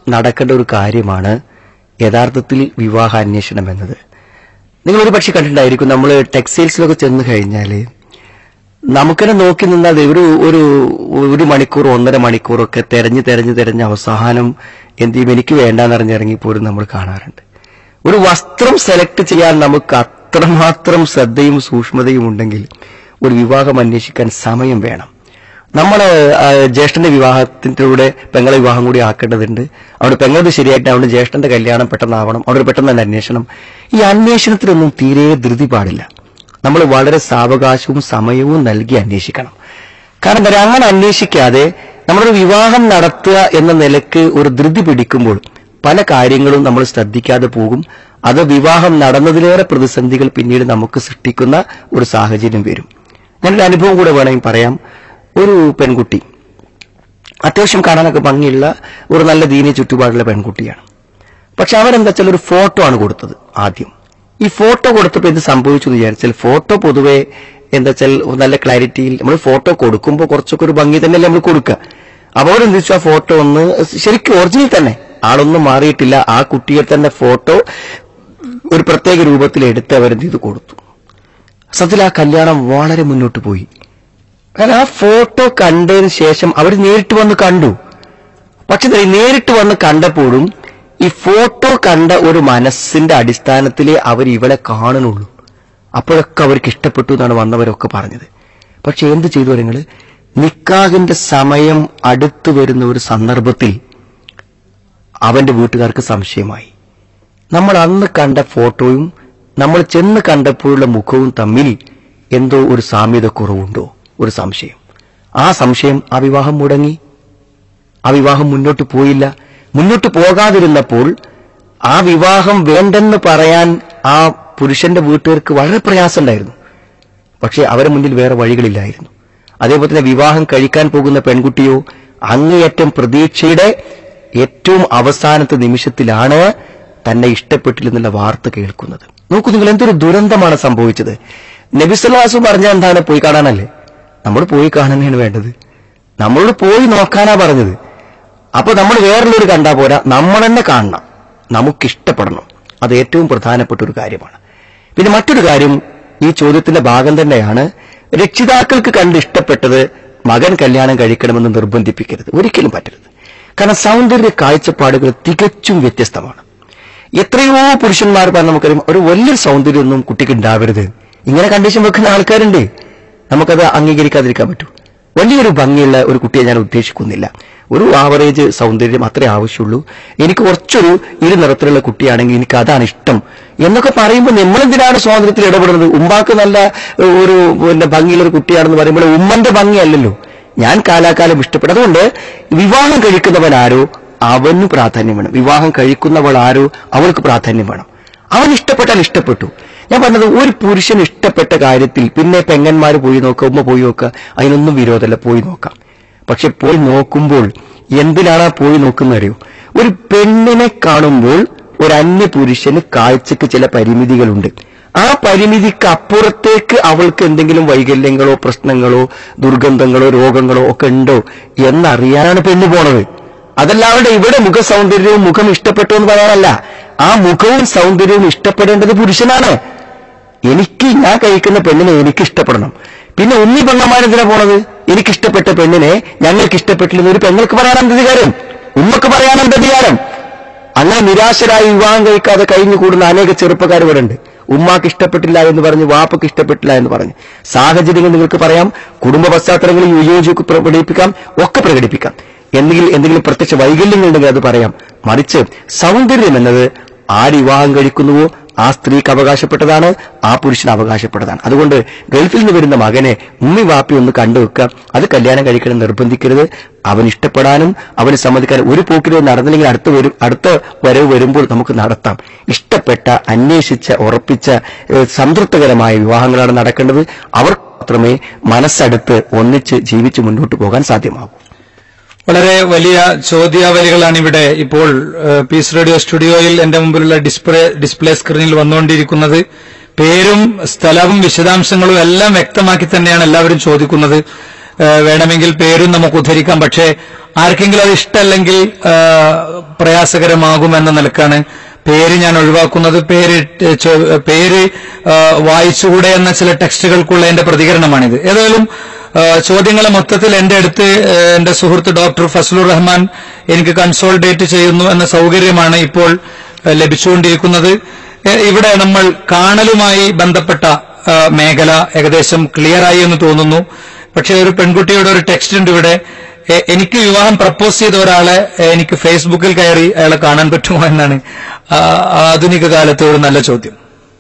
Speaker 4: നടക്കേണ്ട ഒരു കാര്യമാണ് യഥാർത്ഥത്തിൽ വിവാഹ അന്വേഷണം എന്നത് നിങ്ങൾ ഒരു പക്ഷെ കണ്ടിട്ടുണ്ടായിരിക്കും നമ്മൾ ടെക്സ്റ്റൈൽസിലൊക്കെ ചെന്ന് കഴിഞ്ഞാൽ നമുക്കെന്നെ നോക്കി നിന്നാൽ ഒരു ഒരു ഒരു മണിക്കൂർ ഒന്നര മണിക്കൂറൊക്കെ തെരഞ്ഞ് തെരഞ്ഞ് തെരഞ്ഞ് അവസാനം എന്ത് ചെയ്യും എനിക്ക് വേണ്ടാന്നറിഞ്ഞിറങ്ങി പോലും നമ്മൾ കാണാറുണ്ട് ഒരു വസ്ത്രം സെലക്ട് ചെയ്യാൻ നമുക്ക് അത്രമാത്രം ശ്രദ്ധയും സൂക്ഷ്മതയും ഉണ്ടെങ്കിൽ ഒരു വിവാഹം അന്വേഷിക്കാൻ സമയം വേണം നമ്മൾ ജ്യേഷ്ഠന്റെ വിവാഹത്തിലൂടെ പെങ്ങളെ വിവാഹം കൂടി ആക്കേണ്ടതുണ്ട് അവിടെ പെങ്ങളത് ശരിയായിട്ട് അവിടെ ജ്യേഷ്ഠന്റെ കല്യാണം പെട്ടെന്നാവണം അവിടെ പെട്ടെന്ന് തന്നെ അന്വേഷണം ഈ അന്വേഷണത്തിനൊന്നും തീരെ ധൃതി പാടില്ല നമ്മൾ വളരെ സാവകാശവും സമയവും നൽകി അന്വേഷിക്കണം കാരണം എന്താ പറയുക, അങ്ങനെ അന്വേഷിക്കാതെ നമ്മളൊരു വിവാഹം നടത്തുക എന്ന നിലക്ക് ഒരു ധൃതി പിടിക്കുമ്പോൾ പല കാര്യങ്ങളും നമ്മൾ ശ്രദ്ധിക്കാതെ പോകും അത് വിവാഹം നടന്നതിലേറെ പ്രതിസന്ധികൾ പിന്നീട് നമുക്ക് സൃഷ്ടിക്കുന്ന ഒരു സാഹചര്യം വരും ഞാനൊരു അനുഭവം കൂടെ വേണമെങ്കിൽ പറയാം ഒരു പെൺകുട്ടി അത്യാവശ്യം കാണാനൊക്കെ ഭംഗിയുള്ള ഒരു നല്ല ദീനി ചുറ്റുപാടുള്ള പെൺകുട്ടിയാണ് പക്ഷെ അവരെന്താ വെച്ചാൽ ഒരു ഫോട്ടോ ആണ് കൊടുത്തത് ആദ്യം ഈ ഫോട്ടോ കൊടുത്തപ്പോൾ എന്ത് സംഭവിച്ചു എന്ന് വിചാരിച്ചാൽ ഫോട്ടോ പൊതുവെ എന്താ വെച്ചാൽ നല്ല ക്ലാരിറ്റിയിൽ നമ്മൾ ഫോട്ടോ കൊടുക്കുമ്പോൾ കുറച്ചൊക്കെ ഒരു ഭംഗി തന്നെയല്ലേ നമ്മൾ കൊടുക്കുക അപ്പോൾ അവരെന്ത് വെച്ചു ആ ഫോട്ടോ ഒന്ന് ശരിക്കും ഒറിജിനൽ തന്നെ ആളൊന്നും മാറിയിട്ടില്ല ആ കുട്ടിയെ തന്നെ ഫോട്ടോ ഒരു പ്രത്യേക രൂപത്തിൽ എടുത്ത് അവരെന്ത് ചെയ്ത് കൊടുത്തു സത്യത്തിൽ ആ കല്യാണം വളരെ മുന്നോട്ട് പോയി കാരണം ആ ഫോട്ടോ കണ്ടതിന് ശേഷം അവർ നേരിട്ട് വന്ന് കണ്ടു പക്ഷെ ദേ നേരിട്ട് വന്ന് കണ്ടപ്പോഴും ഈ ഫോട്ടോ കണ്ട ഒരു മനസ്സിന്റെ അടിസ്ഥാനത്തിലേ അവർ ഇവളെ കാണുന്നുള്ളൂ അപ്പോഴൊക്കെ അവർക്ക് ഇഷ്ടപ്പെട്ടു എന്നാണ് വന്നവരൊക്കെ പറഞ്ഞത് പക്ഷെ എന്ത് ചെയ്തു നിങ്ങൾ നിക്കാഹിന്റെ സമയം അടുത്തു വരുന്ന ഒരു സന്ദർഭത്തിൽ അവന്റെ വീട്ടുകാർക്ക് സംശയമായി നമ്മൾ അന്ന് കണ്ട ഫോട്ടോയും നമ്മൾ ചെന്ന് കണ്ടപ്പോഴുള്ള മുഖവും തമ്മിൽ എന്തോ ഒരു സാമ്യത കുറവുണ്ടോ ഒരു സംശയം ആ സംശയം ആ വിവാഹം മുടങ്ങി ആ വിവാഹം മുന്നോട്ട് പോയില്ല മുന്നോട്ട് പോകാതിരുന്നപ്പോൾ ആ വിവാഹം വേണ്ടെന്ന് പറയാൻ ആ പുരുഷന്റെ വീട്ടുകാർക്ക് വളരെ പ്രയാസമുണ്ടായിരുന്നു പക്ഷെ അവരെ മുന്നിൽ വേറെ വഴികളില്ലായിരുന്നു അതേപോലെ തന്നെ വിവാഹം കഴിക്കാൻ പോകുന്ന പെൺകുട്ടിയോ അങ്ങേയറ്റം പ്രതീക്ഷയുടെ ഏറ്റവും അവസാനത്തെ നിമിഷത്തിലാണ് തന്നെ ഇഷ്ടപ്പെട്ടില്ലെന്നുള്ള വാർത്ത കേൾക്കുന്നത് നോക്കൂ നിങ്ങൾ എന്തൊരു ദുരന്തമാണ് സംഭവിച്ചത് നബിസ്വല്ലാസു പറഞ്ഞ എന്താണ് പോയി കാണാനല്ലേ നമ്മൾ പോയി കാണാനാണ് വേണ്ടത് നമ്മളോട് പോയി നോക്കാനാ പറഞ്ഞത് അപ്പൊ നമ്മൾ വേറുള്ളൊരു കണ്ടാ പോരാ നമ്മൾ തന്നെ കാണണം നമുക്കിഷ്ടപ്പെടണം അത് ഏറ്റവും പ്രധാനപ്പെട്ട ഒരു കാര്യമാണ് പിന്നെ മറ്റൊരു കാര്യം ഈ ചോദ്യത്തിന്റെ ഭാഗം തന്നെയാണ് രക്ഷിതാക്കൾക്ക് കണ്ട് ഇഷ്ടപ്പെട്ടത് മകൻ കല്യാണം കഴിക്കണമെന്ന് നിർബന്ധിപ്പിക്കരുത് ഒരിക്കലും പറ്റരുത് കാരണം സൗന്ദര്യ കാഴ്ചപ്പാടുകൾ തികച്ചും വ്യത്യസ്തമാണ് എത്രയോ പുരുഷന്മാർ പറഞ്ഞ നമുക്കറിയാം ഒരു വലിയൊരു സൗന്ദര്യമൊന്നും കുട്ടിക്ക് ഉണ്ടാവരുത് ഇങ്ങനെ കണ്ടീഷൻ വെക്കുന്ന ആൾക്കാരുണ്ട് നമുക്കത് അംഗീകരിക്കാതിരിക്കാൻ പറ്റൂ വലിയൊരു ഭംഗിയുള്ള ഒരു കുട്ടിയെ ഞാൻ ഉദ്ദേശിക്കുന്നില്ല ഒരു ആവറേജ് സൗന്ദര്യം അത്രേ ആവശ്യമുള്ളൂ എനിക്ക് കുറച്ചൊരു ഇരു നിറത്തിലുള്ള കുട്ടിയാണെങ്കിൽ എനിക്ക് അതാണ് ഇഷ്ടം എന്നൊക്കെ പറയുമ്പോൾ നമ്മളെന്തിനാണ് സ്വാതന്ത്ര്യത്തിൽ ഇടപെടുന്നത് ഉമ്മാക്ക് നല്ല ഒരു പിന്നെ ഭംഗിയുള്ള ഒരു കുട്ടിയാണെന്ന് പറയുമ്പോൾ ഉമ്മന്റെ ഭംഗിയല്ലല്ലോ ഞാൻ കാലാകാലം ഇഷ്ടപ്പെടും അതുകൊണ്ട് വിവാഹം കഴിക്കുന്നവൻ ആരോ അവന് പ്രാധാന്യം വേണം വിവാഹം കഴിക്കുന്നവൾ ആരോ അവൾക്ക് പ്രാധാന്യം വേണം അവൻ ഇഷ്ടപ്പെട്ടാൽ ഇഷ്ടപ്പെട്ടു ഞാൻ പറഞ്ഞത് ഒരു പുരുഷൻ ഇഷ്ടപ്പെട്ട കാര്യത്തിൽ പിന്നെ പെങ്ങന്മാർ പോയി നോക്കുക ഉമ്മ പോയി നോക്കുക അതിനൊന്നും വിരോധമല്ല പോയി നോക്കാം പക്ഷെ പോയി നോക്കുമ്പോൾ എന്തിനാണ് ആ പോയി നോക്കുന്നറിയോ ഒരു പെണ്ണിനെ കാണുമ്പോൾ ഒരു അന്യ പുരുഷന് കാഴ്ചക്ക് ചില പരിമിതികളുണ്ട് ആ പരിമിതിക്ക് അപ്പുറത്തേക്ക് അവൾക്ക് എന്തെങ്കിലും വൈകല്യങ്ങളോ പ്രശ്നങ്ങളോ ദുർഗന്ധങ്ങളോ രോഗങ്ങളോ ഒക്കെ ഉണ്ടോ എന്നറിയാനാണ് പെണ്ണ് പോണത് അതല്ലാതെ ഇവിടെ മുഖ സൗന്ദര്യവും മുഖം ഇഷ്ടപ്പെട്ടു എന്ന് പറയാനല്ല ആ മുഖവും സൗന്ദര്യവും ഇഷ്ടപ്പെടേണ്ടത് പുരുഷനാണ് എനിക്ക് ഞാൻ കഴിക്കുന്ന പെണ്ണിനെ എനിക്ക് ഇഷ്ടപ്പെടണം പിന്നെ ഉണ്ണി പെങ്ങന്മാരെന്തിനാ പോണത് എനിക്കിഷ്ടപ്പെട്ട പെണ്ണിനെ ഞങ്ങൾക്ക് ഇഷ്ടപ്പെട്ടില്ലെന്ന് ഒരു പെങ്ങൾക്ക് പറയാനെന്ത് അധികാരം ഉമ്മക്ക് പറയാനെന്ത് അധികാരം അങ്ങനെ നിരാശരായി വിവാഹം കഴിക്കാതെ കഴിഞ്ഞു കൂടുന്ന അനേക ചെറുപ്പക്കാർ ഇവിടെ ഉണ്ട് ഉമ്മാക്ക് ഇഷ്ടപ്പെട്ടില്ല എന്ന് പറഞ്ഞ് വാപ്പക്ക് ഇഷ്ടപ്പെട്ടില്ല എന്ന് പറഞ്ഞ് സാഹചര്യങ്ങൾ നിങ്ങൾക്ക് പറയാം കുടുംബ പശ്ചാത്തലങ്ങളിൽ വിയോജിക്ക് പ്രകടിപ്പിക്കാം ഒക്കെ പ്രകടിപ്പിക്കാം എന്തെങ്കിലും എന്തെങ്കിലും പ്രത്യക്ഷ വൈകല്യങ്ങൾ ഉണ്ടെങ്കിൽ അത് പറയാം മറിച്ച് സൗന്ദര്യം എന്നത് ആര് വിവാഹം കഴിക്കുന്നുവോ ആ സ്ത്രീക്ക് അവകാശപ്പെട്ടതാണ് ആ പുരുഷന് അവകാശപ്പെട്ടതാണ് അതുകൊണ്ട് ഗൾഫിൽ നിന്ന് വരുന്ന മകനെ ഉമ്മി വാപ്പി ഒന്ന് കണ്ടുവെക്കുക അത് കല്യാണം കഴിക്കണം നിർബന്ധിക്കരുത് അവൻ ഇഷ്ടപ്പെടാനും അവന് സമ്മതിക്കാനും ഒരു പോക്കിലോ നടന്നില്ലെങ്കിൽ അടുത്ത വരും അടുത്ത വരവ് വരുമ്പോൾ നമുക്ക് നടത്താം ഇഷ്ടപ്പെട്ട അന്വേഷിച്ച ഉറപ്പിച്ച ഏഹ്, സംതൃപ്തകരമായ വിവാഹങ്ങളാണ് നടക്കേണ്ടത് അവർ മാത്രമേ മനസ്സടുത്ത് ഒന്നിച്ച് ജീവിച്ച് മുന്നോട്ട് പോകാൻ സാധ്യമാകൂ
Speaker 3: വളരെ വലിയ ചോദ്യാവലികളാണ് ഇവിടെ ഇപ്പോൾ ഏഹ്, പീസ് റേഡിയോ സ്റ്റുഡിയോയിൽ എന്റെ മുമ്പിലുള്ള ഡിസ്പ്ലേ ഡിസ്പ്ലേ സ്ക്രീനിൽ വന്നുകൊണ്ടിരിക്കുന്നത് പേരും സ്ഥലവും വിശദാംശങ്ങളും എല്ലാം വ്യക്തമാക്കി തന്നെയാണ് എല്ലാവരും ചോദിക്കുന്നത് ആ, വേണമെങ്കിൽ പേരും നമുക്ക് ഉദ്ധരിക്കാം പക്ഷേ ആർക്കെങ്കിലും അത് ഇഷ്ടമല്ലെങ്കിൽ ആ, പ്രയാസകരമാകുമെന്ന നിലക്കാണ് പേര് ഞാൻ ഒഴിവാക്കുന്നത് പേര് ഇട്ട് ചോ- പേര് ആ, വായിച്ചുകൂടെ എന്ന ചില ടെക്സ്റ്റുകൾക്കുള്ള എന്റെ പ്രതികരണമാണിത് ഏതായാലും ആ, ചോദ്യങ്ങളെ മൊത്തത്തിൽ എന്റെ അടുത്ത് ആ, എന്റെ സുഹൃത്ത് ഡോക്ടർ ഫസലുർ റഹ്മാൻ എനിക്ക് കൺസോൾട്ടേറ്റ് ചെയ്യുന്നു എന്ന സൗകര്യമാണ് ഇപ്പോൾ ആ, ലഭിച്ചുകൊണ്ടിരിക്കുന്നത് ഏ, ഇവിടെ നമ്മൾ കാണലുമായി ബന്ധപ്പെട്ട ആ, മേഖല ഏകദേശം ക്ലിയറായി എന്ന് തോന്നുന്നു പക്ഷേ ഒരു പെൺകുട്ടിയുടെ ഒരു ടെക്സ്റ്റ് ഉണ്ട് ഇവിടെ എ- എനിക്ക് വിവാഹം പ്രപ്പോസ് ചെയ്ത ഒരാളെ എ, എനിക്ക് ഫേസ്ബുക്കിൽ കയറി അയാളെ കാണാൻ പറ്റുമോ എന്നാണ് ആ, ആധുനിക കാലത്തെ ഒരു നല്ല ചോദ്യം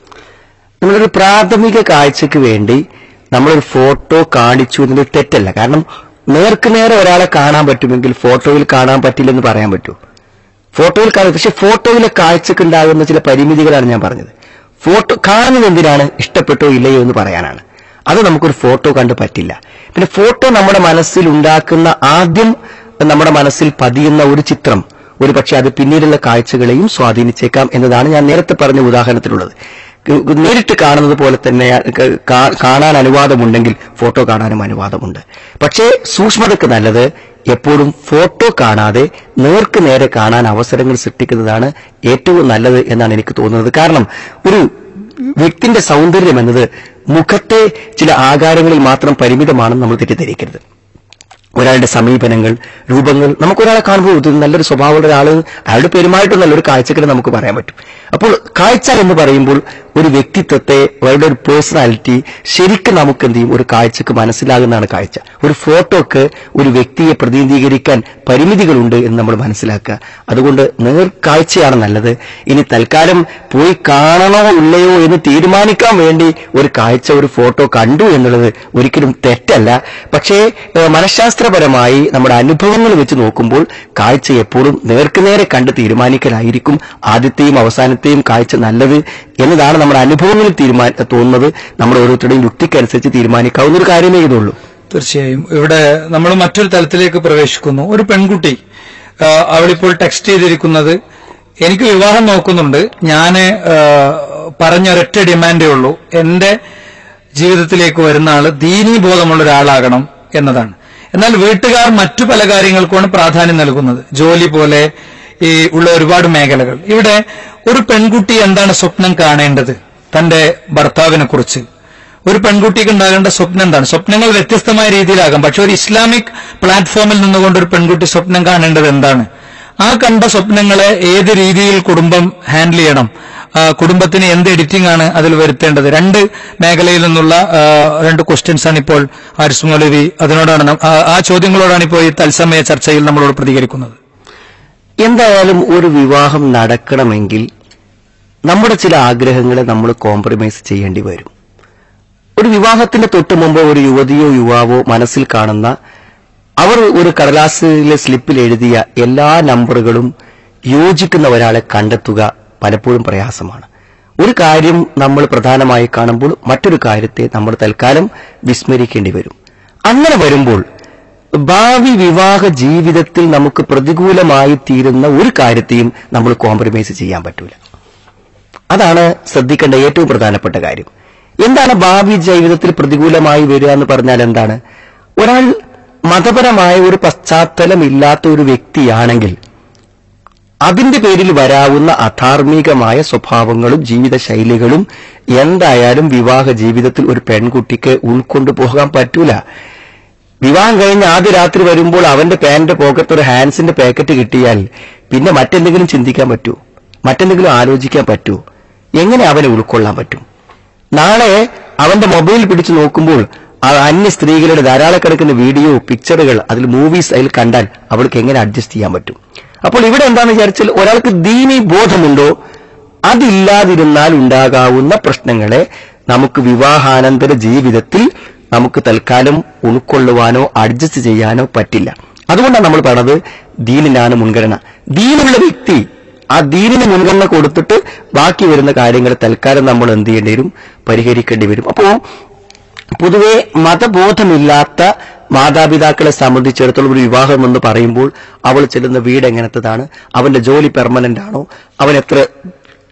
Speaker 4: നമ്മളൊരു പ്രാഥമിക കാഴ്ചക്ക് വേണ്ടി നമ്മളൊരു ഫോട്ടോ കാണിച്ചു എന്നത് തെറ്റല്ല കാരണം നേർക്ക് നേരെ ഒരാളെ കാണാൻ പറ്റുമെങ്കിൽ ഫോട്ടോയിൽ കാണാൻ പറ്റില്ലെന്ന് പറയാൻ പറ്റൂ ഫോട്ടോയിൽ കാണാൻ പക്ഷെ ഫോട്ടോയിലെ കാഴ്ചക്ക് ഉണ്ടാകുന്ന ചില പരിമിതികളാണ് ഞാൻ പറഞ്ഞത് ഫോട്ടോ കാണുന്നത് എന്തിനാണ് ഇഷ്ടപ്പെട്ടോ ഇല്ലയോ എന്ന് പറയാനാണ് അത് നമുക്കൊരു ഫോട്ടോ കണ്ട് പറ്റില്ല പിന്നെ ഫോട്ടോ നമ്മുടെ മനസ്സിൽ ഉണ്ടാക്കുന്ന ആദ്യം നമ്മുടെ മനസ്സിൽ പതിയുന്ന ഒരു ചിത്രം ഒരു പക്ഷെ അത് പിന്നീടുള്ള കാഴ്ചകളെയും സ്വാധീനിച്ചേക്കാം എന്നതാണ് ഞാൻ നേരത്തെ പറഞ്ഞ ഉദാഹരണത്തിലുള്ളത് ക- നേരിട്ട് കാണുന്നത് പോലെ തന്നെ ക- കാ- കാണാൻ അനുവാദമുണ്ടെങ്കിൽ ഫോട്ടോ കാണാനും അനുവാദമുണ്ട് പക്ഷേ സൂക്ഷ്മതക്ക് നല്ലത് എപ്പോഴും ഫോട്ടോ കാണാതെ നേർക്ക് നേരെ കാണാൻ അവസരങ്ങൾ സൃഷ്ടിക്കുന്നതാണ് ഏറ്റവും നല്ലത് എന്നാണ് എനിക്ക് തോന്നുന്നത് കാരണം ഒരു വ്യക്തിന്റെ സൗന്ദര്യം എന്നത് മുഖത്തെ ചില ആകാരങ്ങളിൽ മാത്രം പരിമിതമാണെന്ന് നമ്മൾ തെറ്റിദ്ധരിക്കരുത് ഒരാളുടെ സമീപനങ്ങൾ രൂപങ്ങൾ നമുക്കൊരാളെ കാണുമ്പോൾ ഇത് നല്ലൊരു സ്വഭാവമുള്ള ഒരാൾ അയാളുടെ പെരുമാറ്റം നല്ലൊരു കാഴ്ചക്കിന് നമുക്ക് പറയാൻ പറ്റും അപ്പോൾ കാഴ്ച എന്ന് പറയുമ്പോൾ ഒരു വ്യക്തിത്വത്തെ അവരുടെ ഒരു പേഴ്സണാലിറ്റി ശരിക്കും നമുക്ക് എന്ത് ചെയ്യും ഒരു കാഴ്ചക്ക് മനസ്സിലാകുന്നതാണ് കാഴ്ച ഒരു ഫോട്ടോക്ക് ഒരു വ്യക്തിയെ പ്രതിനിധീകരിക്കാൻ പരിമിതികളുണ്ട് എന്ന് നമ്മൾ മനസ്സിലാക്കുക അതുകൊണ്ട് നേർ കാഴ്ചയാണ് നല്ലത് ഇനി തൽക്കാലം പോയി കാണണോ ഇല്ലയോ എന്ന് തീരുമാനിക്കാൻ വേണ്ടി ഒരു കാഴ്ച ഒരു ഫോട്ടോ കണ്ടു എന്നുള്ളത് ഒരിക്കലും തെറ്റല്ല പക്ഷേ ഏഹ്, മനഃശാസ്ത്രപരമായി നമ്മുടെ അനുഭവങ്ങൾ വെച്ച് നോക്കുമ്പോൾ കാഴ്ച എപ്പോഴും നേർക്കുനേരെ കണ്ട് തീരുമാനിക്കലായിരിക്കും ആദ്യത്തെയും അവസാനത്തെയും കാഴ്ച നല്ലത് എന്നതാണ് നമ്മുടെ അനുഭവങ്ങളിൽ തീരുമാന തോന്നുന്നത് നമ്മുടെ ഓരോരുത്തരുടെയും യുക്തിക്കനുസരിച്ച് തീരുമാനിക്കാവുന്ന ഒരു കാര്യമേ ഇതുള്ളൂ
Speaker 3: തീർച്ചയായും ഇവിടെ നമ്മൾ മറ്റൊരു തലത്തിലേക്ക് പ്രവേശിക്കുന്നു ഒരു പെൺകുട്ടി ആ, അവളിപ്പോൾ ടെക്സ്റ്റ് ചെയ്തിരിക്കുന്നത് എനിക്ക് വിവാഹം നോക്കുന്നുണ്ട് ഞാൻ പറഞ്ഞ ഒരൊറ്റ ഡിമാൻഡേ ഉള്ളൂ എന്റെ ജീവിതത്തിലേക്ക് വരുന്ന ആള് ദീനീ ബോധമുള്ള ഒരാളാകണം എന്നതാണ് എന്നാൽ വീട്ടുകാർ മറ്റു പല കാര്യങ്ങൾക്കുമാണ് പ്രാധാന്യം നൽകുന്നത് ജോലി പോലെ ഈ ഉള്ള ഒരുപാട് മേഖലകൾ ഇവിടെ ഒരു പെൺകുട്ടി എന്താണ് സ്വപ്നം കാണേണ്ടത് തന്റെ ഭർത്താവിനെ കുറിച്ച് ഒരു പെൺകുട്ടിക്ക് ഉണ്ടാകേണ്ട സ്വപ്നം എന്താണ് സ്വപ്നങ്ങൾ വ്യത്യസ്തമായ രീതിയിലാകാം പക്ഷെ ഒരു ഇസ്ലാമിക് പ്ലാറ്റ്ഫോമിൽ നിന്നുകൊണ്ട് ഒരു പെൺകുട്ടി സ്വപ്നം കാണേണ്ടത് എന്താണ് ആ കണ്ട സ്വപ്നങ്ങളെ ഏത് രീതിയിൽ കുടുംബം ഹാൻഡിൽ ചെയ്യണം ആ, കുടുംബത്തിന് എന്ത് എഡിറ്റിംഗ് ആണ് അതിൽ വരുത്തേണ്ടത് രണ്ട് മേഖലയിൽ നിന്നുള്ള ആ, രണ്ട് ക്വസ്റ്റ്യൻസ് ആണ് ഇപ്പോൾ ആരിസ് മൗലവി അതിനോടാണ് നം- ആ- ആ ചോദ്യങ്ങളോടാണ് ഇപ്പോൾ ഈ തത്സമയ ചർച്ചയിൽ നമ്മളോട് പ്രതികരിക്കുന്നത്
Speaker 4: എന്തായാലും ഒരു വിവാഹം നടക്കണമെങ്കിൽ നമ്മുടെ ചില ആഗ്രഹങ്ങളെ നമ്മൾ കോംപ്രമൈസ് ചെയ്യേണ്ടി വരും ഒരു വിവാഹത്തിന്റെ തൊട്ടു മുമ്പ് ഒരു യുവതിയോ യുവാവോ മനസ്സിൽ കാണുന്ന അവർ ഒരു കടലാസിലെ സ്ലിപ്പിൽ എഴുതിയ എല്ലാ നമ്പറുകളും യോജിക്കുന്ന ഒരാളെ കണ്ടെത്തുക പലപ്പോഴും പ്രയാസമാണ് ഒരു കാര്യം നമ്മൾ പ്രധാനമായി കാണുമ്പോൾ മറ്റൊരു കാര്യത്തെ നമ്മൾ തൽക്കാലം വിസ്മരിക്കേണ്ടി വരും അങ്ങനെ വരുമ്പോൾ ഭാവി വിവാഹ ജീവിതത്തിൽ നമുക്ക് പ്രതികൂലമായി തീരുന്ന ഒരു കാര്യത്തെയും നമ്മൾ കോംപ്രമൈസ് ചെയ്യാൻ പറ്റൂല അതാണ് ശ്രദ്ധിക്കേണ്ട ഏറ്റവും പ്രധാനപ്പെട്ട കാര്യം എന്താണ് ഭാവി ജീവിതത്തിൽ പ്രതികൂലമായി വരിക എന്ന് പറഞ്ഞാൽ എന്താണ് ഒരാൾ മതപരമായ ഒരു പശ്ചാത്തലമില്ലാത്ത ഒരു വ്യക്തിയാണെങ്കിൽ അതിന്റെ പേരിൽ വരാവുന്ന അധാർമികമായ സ്വഭാവങ്ങളും ജീവിതശൈലികളും എന്തായാലും വിവാഹ ജീവിതത്തിൽ ഒരു പെൺകുട്ടിക്ക് ഉൾക്കൊണ്ടു പോകാൻ പറ്റൂല വിവാഹം കഴിഞ്ഞ് ആദ്യ രാത്രി വരുമ്പോൾ അവന്റെ പാന്റിന്റെ പോക്കത്ത് ഒരു ഹാൻഡ്സിന്റെ പാക്കറ്റ് കിട്ടിയാൽ പിന്നെ മറ്റെന്തെങ്കിലും ചിന്തിക്കാൻ പറ്റുമോ മറ്റെന്തെങ്കിലും ആലോചിക്കാൻ പറ്റുമോ എങ്ങനെ അവനെ ഉൾക്കൊള്ളാൻ പറ്റും നാളെ അവന്റെ മൊബൈൽ പിടിച്ചു നോക്കുമ്പോൾ ആ അന്യ സ്ത്രീകളുടെ ധാരാളക്കണക്കിന് വീഡിയോ പിക്ചറുകൾ അതിൽ മൂവീസ് അതിൽ കണ്ടാൽ അവൾക്ക് എങ്ങനെ അഡ്ജസ്റ്റ് ചെയ്യാൻ പറ്റും അപ്പോൾ ഇവിടെ എന്താണെന്ന് വിചാരിച്ചാൽ ഒരാൾക്ക് ദീനി ബോധമുണ്ടോ അതില്ലാതിരുന്നാൽ ഉണ്ടാകാവുന്ന പ്രശ്നങ്ങളെ നമുക്ക് വിവാഹാനന്തര ജീവിതത്തിൽ നമുക്ക് തൽക്കാലം ഉൾക്കൊള്ളുവാനോ അഡ്ജസ്റ്റ് ചെയ്യാനോ പറ്റില്ല അതുകൊണ്ടാണ് നമ്മൾ പറഞ്ഞത് ദീനിനാണ് മുൻഗണന ദീനുള്ള വ്യക്തി ആ ദീനിന് മുൻഗണന കൊടുത്തിട്ട് ബാക്കി വരുന്ന കാര്യങ്ങൾ തൽക്കാലം നമ്മൾ എന്ത് ചെയ്യേണ്ടി വരും പരിഹരിക്കേണ്ടി വരും അപ്പോ പൊതുവെ മതബോധമില്ലാത്ത മാതാപിതാക്കളെ സംബന്ധിച്ചിടത്തോളം ഒരു വിവാഹം എന്ന് പറയുമ്പോൾ അവൾ ചെല്ലുന്ന വീട് എങ്ങനത്തതാണ് അവന്റെ ജോലി പെർമനന്റ് ആണോ അവൻ എത്ര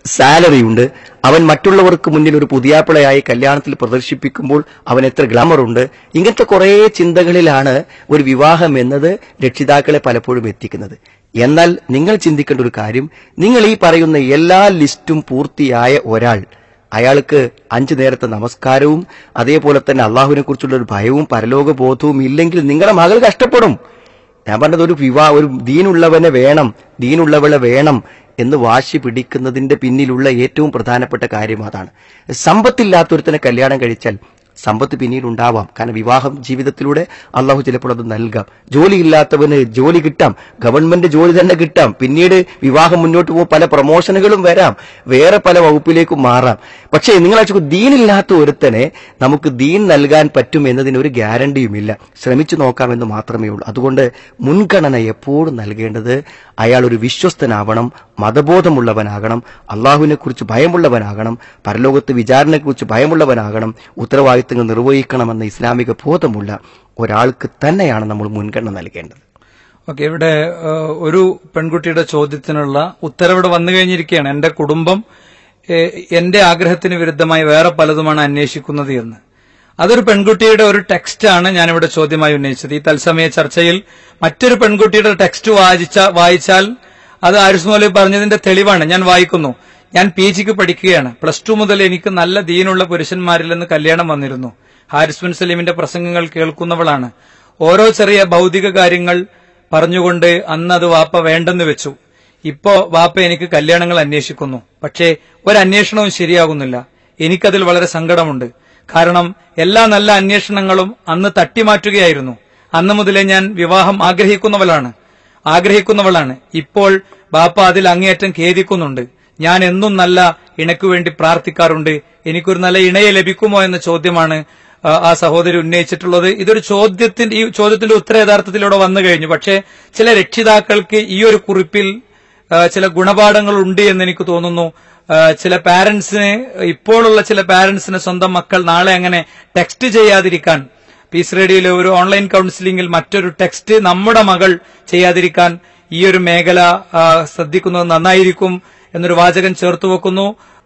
Speaker 4: സാലറി ഉണ്ട് അവൻ മറ്റുള്ളവർക്ക് മുന്നിൽ ഒരു പുതിയാപ്പിളയായി കല്യാണത്തിൽ പ്രദർശിപ്പിക്കുമ്പോൾ അവൻ എത്ര ഗ്ലാമർ ഉണ്ട് ഇങ്ങനത്തെ കുറേ ചിന്തകളിലാണ് ഒരു വിവാഹം എന്നത് രക്ഷിതാക്കളെ പലപ്പോഴും എത്തിക്കുന്നത് എന്നാൽ നിങ്ങൾ ചിന്തിക്കേണ്ട ഒരു കാര്യം നിങ്ങൾ ഈ പറയുന്ന എല്ലാ ലിസ്റ്റും പൂർത്തിയായ ഒരാൾ അയാൾക്ക് അഞ്ചു നേരത്തെ നമസ്കാരവും അതേപോലെ തന്നെ അള്ളാഹുവിനെ കുറിച്ചുള്ള ഒരു ഭയവും പരലോക ബോധവും ഇല്ലെങ്കിൽ നിങ്ങളുടെ മകൾ കഷ്ടപ്പെടും ഞാൻ പറഞ്ഞത് ഒരു വിവാ ഒരു ദീനുള്ളവനെ വേണം ദീനുള്ളവളെ വേണം എന്ന് വാശി പിടിക്കുന്നതിന്റെ പിന്നിലുള്ള ഏറ്റവും പ്രധാനപ്പെട്ട കാര്യം അതാണ് സമ്പത്തില്ലാത്തൊരുത്തനെ കല്യാണം കഴിച്ചാൽ സമ്പത്ത് പിന്നീട് ഉണ്ടാവാം കാരണം വിവാഹം ജീവിതത്തിലൂടെ അള്ളാഹു ചിലപ്പോൾ അത് നൽകാം ജോലിയില്ലാത്തവന് ജോലി കിട്ടാം ഗവൺമെന്റ് ജോലി തന്നെ കിട്ടാം പിന്നീട് വിവാഹം മുന്നോട്ട് പോകുമ്പോൾ പല പ്രൊമോഷനുകളും വരാം വേറെ പല വകുപ്പിലേക്കും മാറാം പക്ഷേ നിങ്ങൾ ആലോചിക്കൂ, ദീനില്ലാത്ത ഒരുത്തനെ നമുക്ക് ദീൻ നൽകാൻ പറ്റും എന്നതിന് ഒരു ഗ്യാരണ്ടിയുമില്ല ശ്രമിച്ചു നോക്കാമെന്ന് മാത്രമേ ഉള്ളൂ അതുകൊണ്ട് മുൻഗണന എപ്പോഴും നൽകേണ്ടത് അയാൾ ഒരു വിശ്വസ്തനാവണം മതബോധമുള്ളവനാകണം അള്ളാഹുവിനെ കുറിച്ച് ഭയമുള്ളവനാകണം പരലോകത്ത് വിചാരണയെക്കുറിച്ച് ഭയമുള്ളവനാകണം ഉത്തരവാദിത്തങ്ങൾ നിർവഹിക്കണമെന്ന ഇസ്ലാമിക ബോധമുള്ള ഒരാൾക്ക് തന്നെയാണ് നമ്മൾ മുൻഗണന നൽകേണ്ടത്
Speaker 3: ഓക്കെ ഇവിടെ ഏഹ്, ഒരു പെൺകുട്ടിയുടെ ചോദ്യത്തിനുള്ള ഉത്തരവിടെ വന്നു കഴിഞ്ഞിരിക്കുകയാണ് എന്റെ കുടുംബം ഏഹ്, എന്റെ ആഗ്രഹത്തിന് വിരുദ്ധമായി വേറെ പലതുമാണ് അന്വേഷിക്കുന്നത് എന്ന് അതൊരു പെൺകുട്ടിയുടെ ഒരു ടെക്സ്റ്റാണ് ഞാനിവിടെ ചോദ്യമായി ഉന്നയിച്ചത് ഈ തത്സമയ ചർച്ചയിൽ മറ്റൊരു പെൺകുട്ടിയുടെ ടെക്സ്റ്റ് വായിച്ച വായിച്ചാൽ അത് ആരിസ് മൗലവി പറഞ്ഞതിന്റെ തെളിവാണ് ഞാൻ വായിക്കുന്നു ഞാൻ പി ജിക്ക് പഠിക്കുകയാണ് പ്ലസ് ടു മുതൽ എനിക്ക് നല്ല ദീനുള്ള പുരുഷന്മാരിൽ നിന്ന് കല്യാണം വന്നിരുന്നു ഹാരിസ് ബിൻ സലീമിന്റെ പ്രസംഗങ്ങൾ കേൾക്കുന്നവളാണ് ഓരോ ചെറിയ ഭൗതിക കാര്യങ്ങൾ പറഞ്ഞുകൊണ്ട് അന്ന് അത് വാപ്പ വേണ്ടെന്ന് വെച്ചു ഇപ്പോ വാപ്പ എനിക്ക് കല്യാണങ്ങൾ അന്വേഷിക്കുന്നു പക്ഷേ ഒരന്വേഷണവും ശരിയാകുന്നില്ല എനിക്കതിൽ വളരെ സങ്കടമുണ്ട് കാരണം എല്ലാ നല്ല അന്വേഷണങ്ങളും അന്ന് തട്ടിമാറ്റുകയായിരുന്നു അന്ന് മുതലേ ഞാൻ വിവാഹം ആഗ്രഹിക്കുന്നവളാണ് ആഗ്രഹിക്കുന്നവളാണ് ഇപ്പോൾ ബാപ്പ അതിൽ അങ്ങേയറ്റം ഖേദിക്കുന്നുണ്ട് ഞാൻ എന്നും നല്ല ഇണയ്ക്കു വേണ്ടി പ്രാർത്ഥിക്കാറുണ്ട് എനിക്കൊരു നല്ല ഇണയെ ലഭിക്കുമോ എന്ന ചോദ്യമാണ് ആ, ആ സഹോദരി ഉന്നയിച്ചിട്ടുള്ളത് ഇതൊരു ചോദ്യത്തിന്റെ ഈ ചോദ്യത്തിന്റെ ഉത്തര യഥാർത്ഥത്തിലൂടെ വന്നു കഴിഞ്ഞു പക്ഷേ ചില രക്ഷിതാക്കൾക്ക് ഈ ഒരു കുറിപ്പിൽ ആ, ചില ഗുണപാഠങ്ങൾ ഉണ്ട് എന്ന് എനിക്ക് തോന്നുന്നു ആ, ചില പാരന്റ്സിന് ഇപ്പോഴുള്ള ചില പാരന്റ്സിന് സ്വന്തം മക്കൾ നാളെ അങ്ങനെ ടെക്സ്റ്റ് ചെയ്യാതിരിക്കാൻ പീസ് റേഡിയോയിലെ ഒരു ഓൺലൈൻ കൌൺസിലിംഗിൽ മറ്റൊരു ടെക്സ്റ്റ് നമ്മുടെ മകൾ ചെയ്യാതിരിക്കാൻ ഈ ഒരു മേഖല ആ, ശ്രദ്ധിക്കുന്നത് നന്നായിരിക്കും എന്നൊരു വാചകം ചേർത്ത് വെക്കുന്നു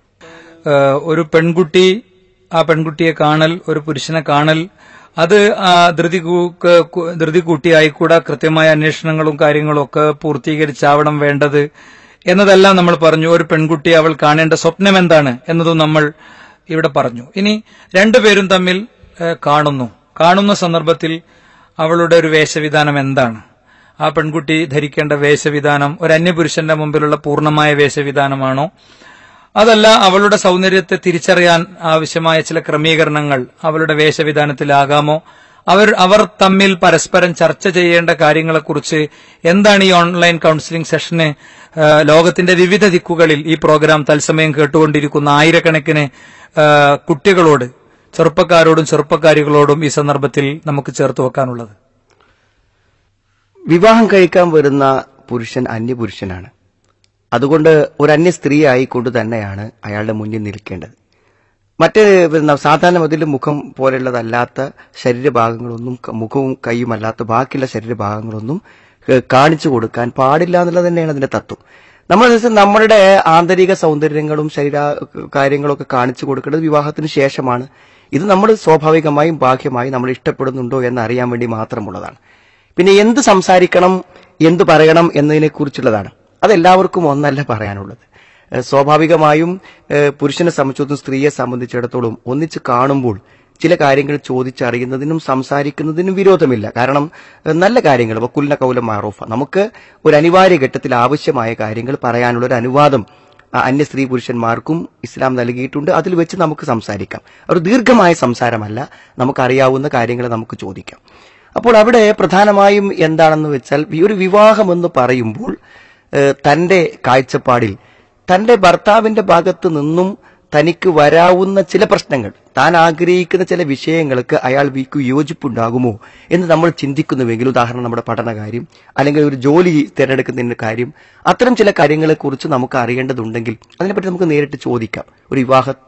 Speaker 3: ഏഹ് ഒരു പെൺകുട്ടി ആ പെൺകുട്ടിയെ കാണൽ ഒരു പുരുഷനെ കാണൽ അത് ആ ധൃതി കൂ- ക- കു- ധൃതി കൂട്ടിയായിക്കൂടാ കൃത്യമായ അന്വേഷണങ്ങളും കാര്യങ്ങളും ഒക്കെ പൂർത്തീകരിച്ചാവണം വേണ്ടത് എന്നതെല്ലാം നമ്മൾ പറഞ്ഞു ഒരു പെൺകുട്ടി അവൾ കാണേണ്ട സ്വപ്നം എന്താണ് എന്നതും നമ്മൾ ഇവിടെ പറഞ്ഞു ഇനി രണ്ടുപേരും തമ്മിൽ ഏഹ് കാണുന്നു കാണുന്ന സന്ദർഭത്തിൽ അവളുടെ ഒരു വേഷവിധാനം എന്താണ് ആ പെൺകുട്ടി ധരിക്കേണ്ട വേഷവിധാനം ഒരു അന്യപുരുഷന്റെ മുമ്പിലുള്ള പൂർണ്ണമായ വേഷവിധാനമാണോ അതല്ല അവളുടെ സൗന്ദര്യത്തെ തിരിച്ചറിയാൻ ആവശ്യമായ ചില ക്രമീകരണങ്ങൾ അവളുടെ വേഷവിധാനത്തിലാകാമോ അവർ അവർ തമ്മിൽ പരസ്പരം ചർച്ച ചെയ്യേണ്ട കാര്യങ്ങളെക്കുറിച്ച് എന്താണ് ഈ ഓൺലൈൻ കൌൺസിലിംഗ് സെഷന് ആ, ലോകത്തിന്റെ വിവിധ ദിക്കുകളിൽ ഈ പ്രോഗ്രാം തത്സമയം കേട്ടുകൊണ്ടിരിക്കുന്ന ആയിരക്കണക്കിന് ആ, കുട്ടികളോട് ചെറുപ്പക്കാരോടും ചെറുപ്പക്കാരികളോടും ഈ സന്ദർഭത്തിൽ നമുക്ക് ചേർത്ത് വെക്കാനുള്ളത്
Speaker 4: വിവാഹം കഴിക്കാൻ വരുന്ന പുരുഷൻ അന്യപുരുഷനാണ് അതുകൊണ്ട് ഒരു അന്യ സ്ത്രീ ആയിക്കൊണ്ട് തന്നെയാണ് അയാളുടെ മുന്നിൽ നിൽക്കേണ്ടത് മറ്റ് പിന്നെ സാധാരണ അതിൽ മുഖം പോലെയുള്ളതല്ലാത്ത ശരീരഭാഗങ്ങളൊന്നും ക- മുഖവും കൈയും അല്ലാത്ത ബാക്കിയുള്ള ശരീരഭാഗങ്ങളൊന്നും ഏഹ്, കാണിച്ചു കൊടുക്കാൻ പാടില്ല എന്നുള്ളത് തന്നെയാണ് അതിന്റെ തത്വം നമ്മൾ നമ്മളുടെ ആന്തരിക സൗന്ദര്യങ്ങളും ശരീര കാര്യങ്ങളൊക്കെ കാണിച്ചു കൊടുക്കേണ്ടത് വിവാഹത്തിന് ശേഷമാണ് ഇത് നമ്മൾ സ്വാഭാവികമായും ബാഹ്യമായും നമ്മൾ ഇഷ്ടപ്പെടുന്നുണ്ടോ എന്ന് അറിയാൻ വേണ്ടി മാത്രമുള്ളതാണ് പിന്നെ എന്ത് സംസാരിക്കണം എന്ത് പറയണം എന്നതിനെ കുറിച്ചുള്ളതാണ് അതെല്ലാവർക്കും ഒന്നല്ല പറയാനുള്ളത് ഏഹ് സ്വാഭാവികമായും ഏഹ് പുരുഷനെ സംബന്ധിച്ചിടത്തോളം സ്ത്രീയെ സംബന്ധിച്ചിടത്തോളം ഒന്നിച്ച് കാണുമ്പോൾ ചില കാര്യങ്ങൾ ചോദിച്ചറിയുന്നതിനും സംസാരിക്കുന്നതിനും വിരോധമില്ല കാരണം ഏഹ് നല്ല കാര്യങ്ങൾ വക്കുലിന കൗലം മാറൂഫ നമുക്ക് ഒരു അനിവാര്യ ഘട്ടത്തിൽ ആവശ്യമായ കാര്യങ്ങൾ പറയാനുള്ള ഒരു അനുവാദം ആ അന്യ സ്ത്രീ പുരുഷന്മാർക്കും ഇസ്ലാം നൽകിയിട്ടുണ്ട് അതിൽ വെച്ച് നമുക്ക് സംസാരിക്കാം ഒരു ദീർഘമായ സംസാരമല്ല നമുക്കറിയാവുന്ന കാര്യങ്ങൾ നമുക്ക് ചോദിക്കാം അപ്പോൾ അവിടെ പ്രധാനമായും എന്താണെന്ന് വെച്ചാൽ ഈ ഒരു വിവാഹം എന്ന് പറയുമ്പോൾ ഏഹ്, തന്റെ കാഴ്ചപ്പാടിൽ തന്റെ ഭർത്താവിന്റെ ഭാഗത്ത് നിന്നും തനിക്ക് വരാവുന്ന ചില പ്രശ്നങ്ങൾ താൻ ആഗ്രഹിക്കുന്ന ചില വിഷയങ്ങൾക്ക് അയാൾ വീക്ക് യോജിപ്പുണ്ടാകുമോ എന്ന് നമ്മൾ ചിന്തിക്കുന്നുവെങ്കിൽ ഉദാഹരണം നമ്മുടെ പഠനകാര്യം അല്ലെങ്കിൽ ഒരു ജോലി തിരഞ്ഞെടുക്കുന്നതിന്റെ കാര്യം അത്തരം ചില കാര്യങ്ങളെക്കുറിച്ച് നമുക്ക് അറിയേണ്ടതുണ്ടെങ്കിൽ അതിനെപ്പറ്റി നമുക്ക് നേരിട്ട് ചോദിക്കാം ഒരു വിവാഹ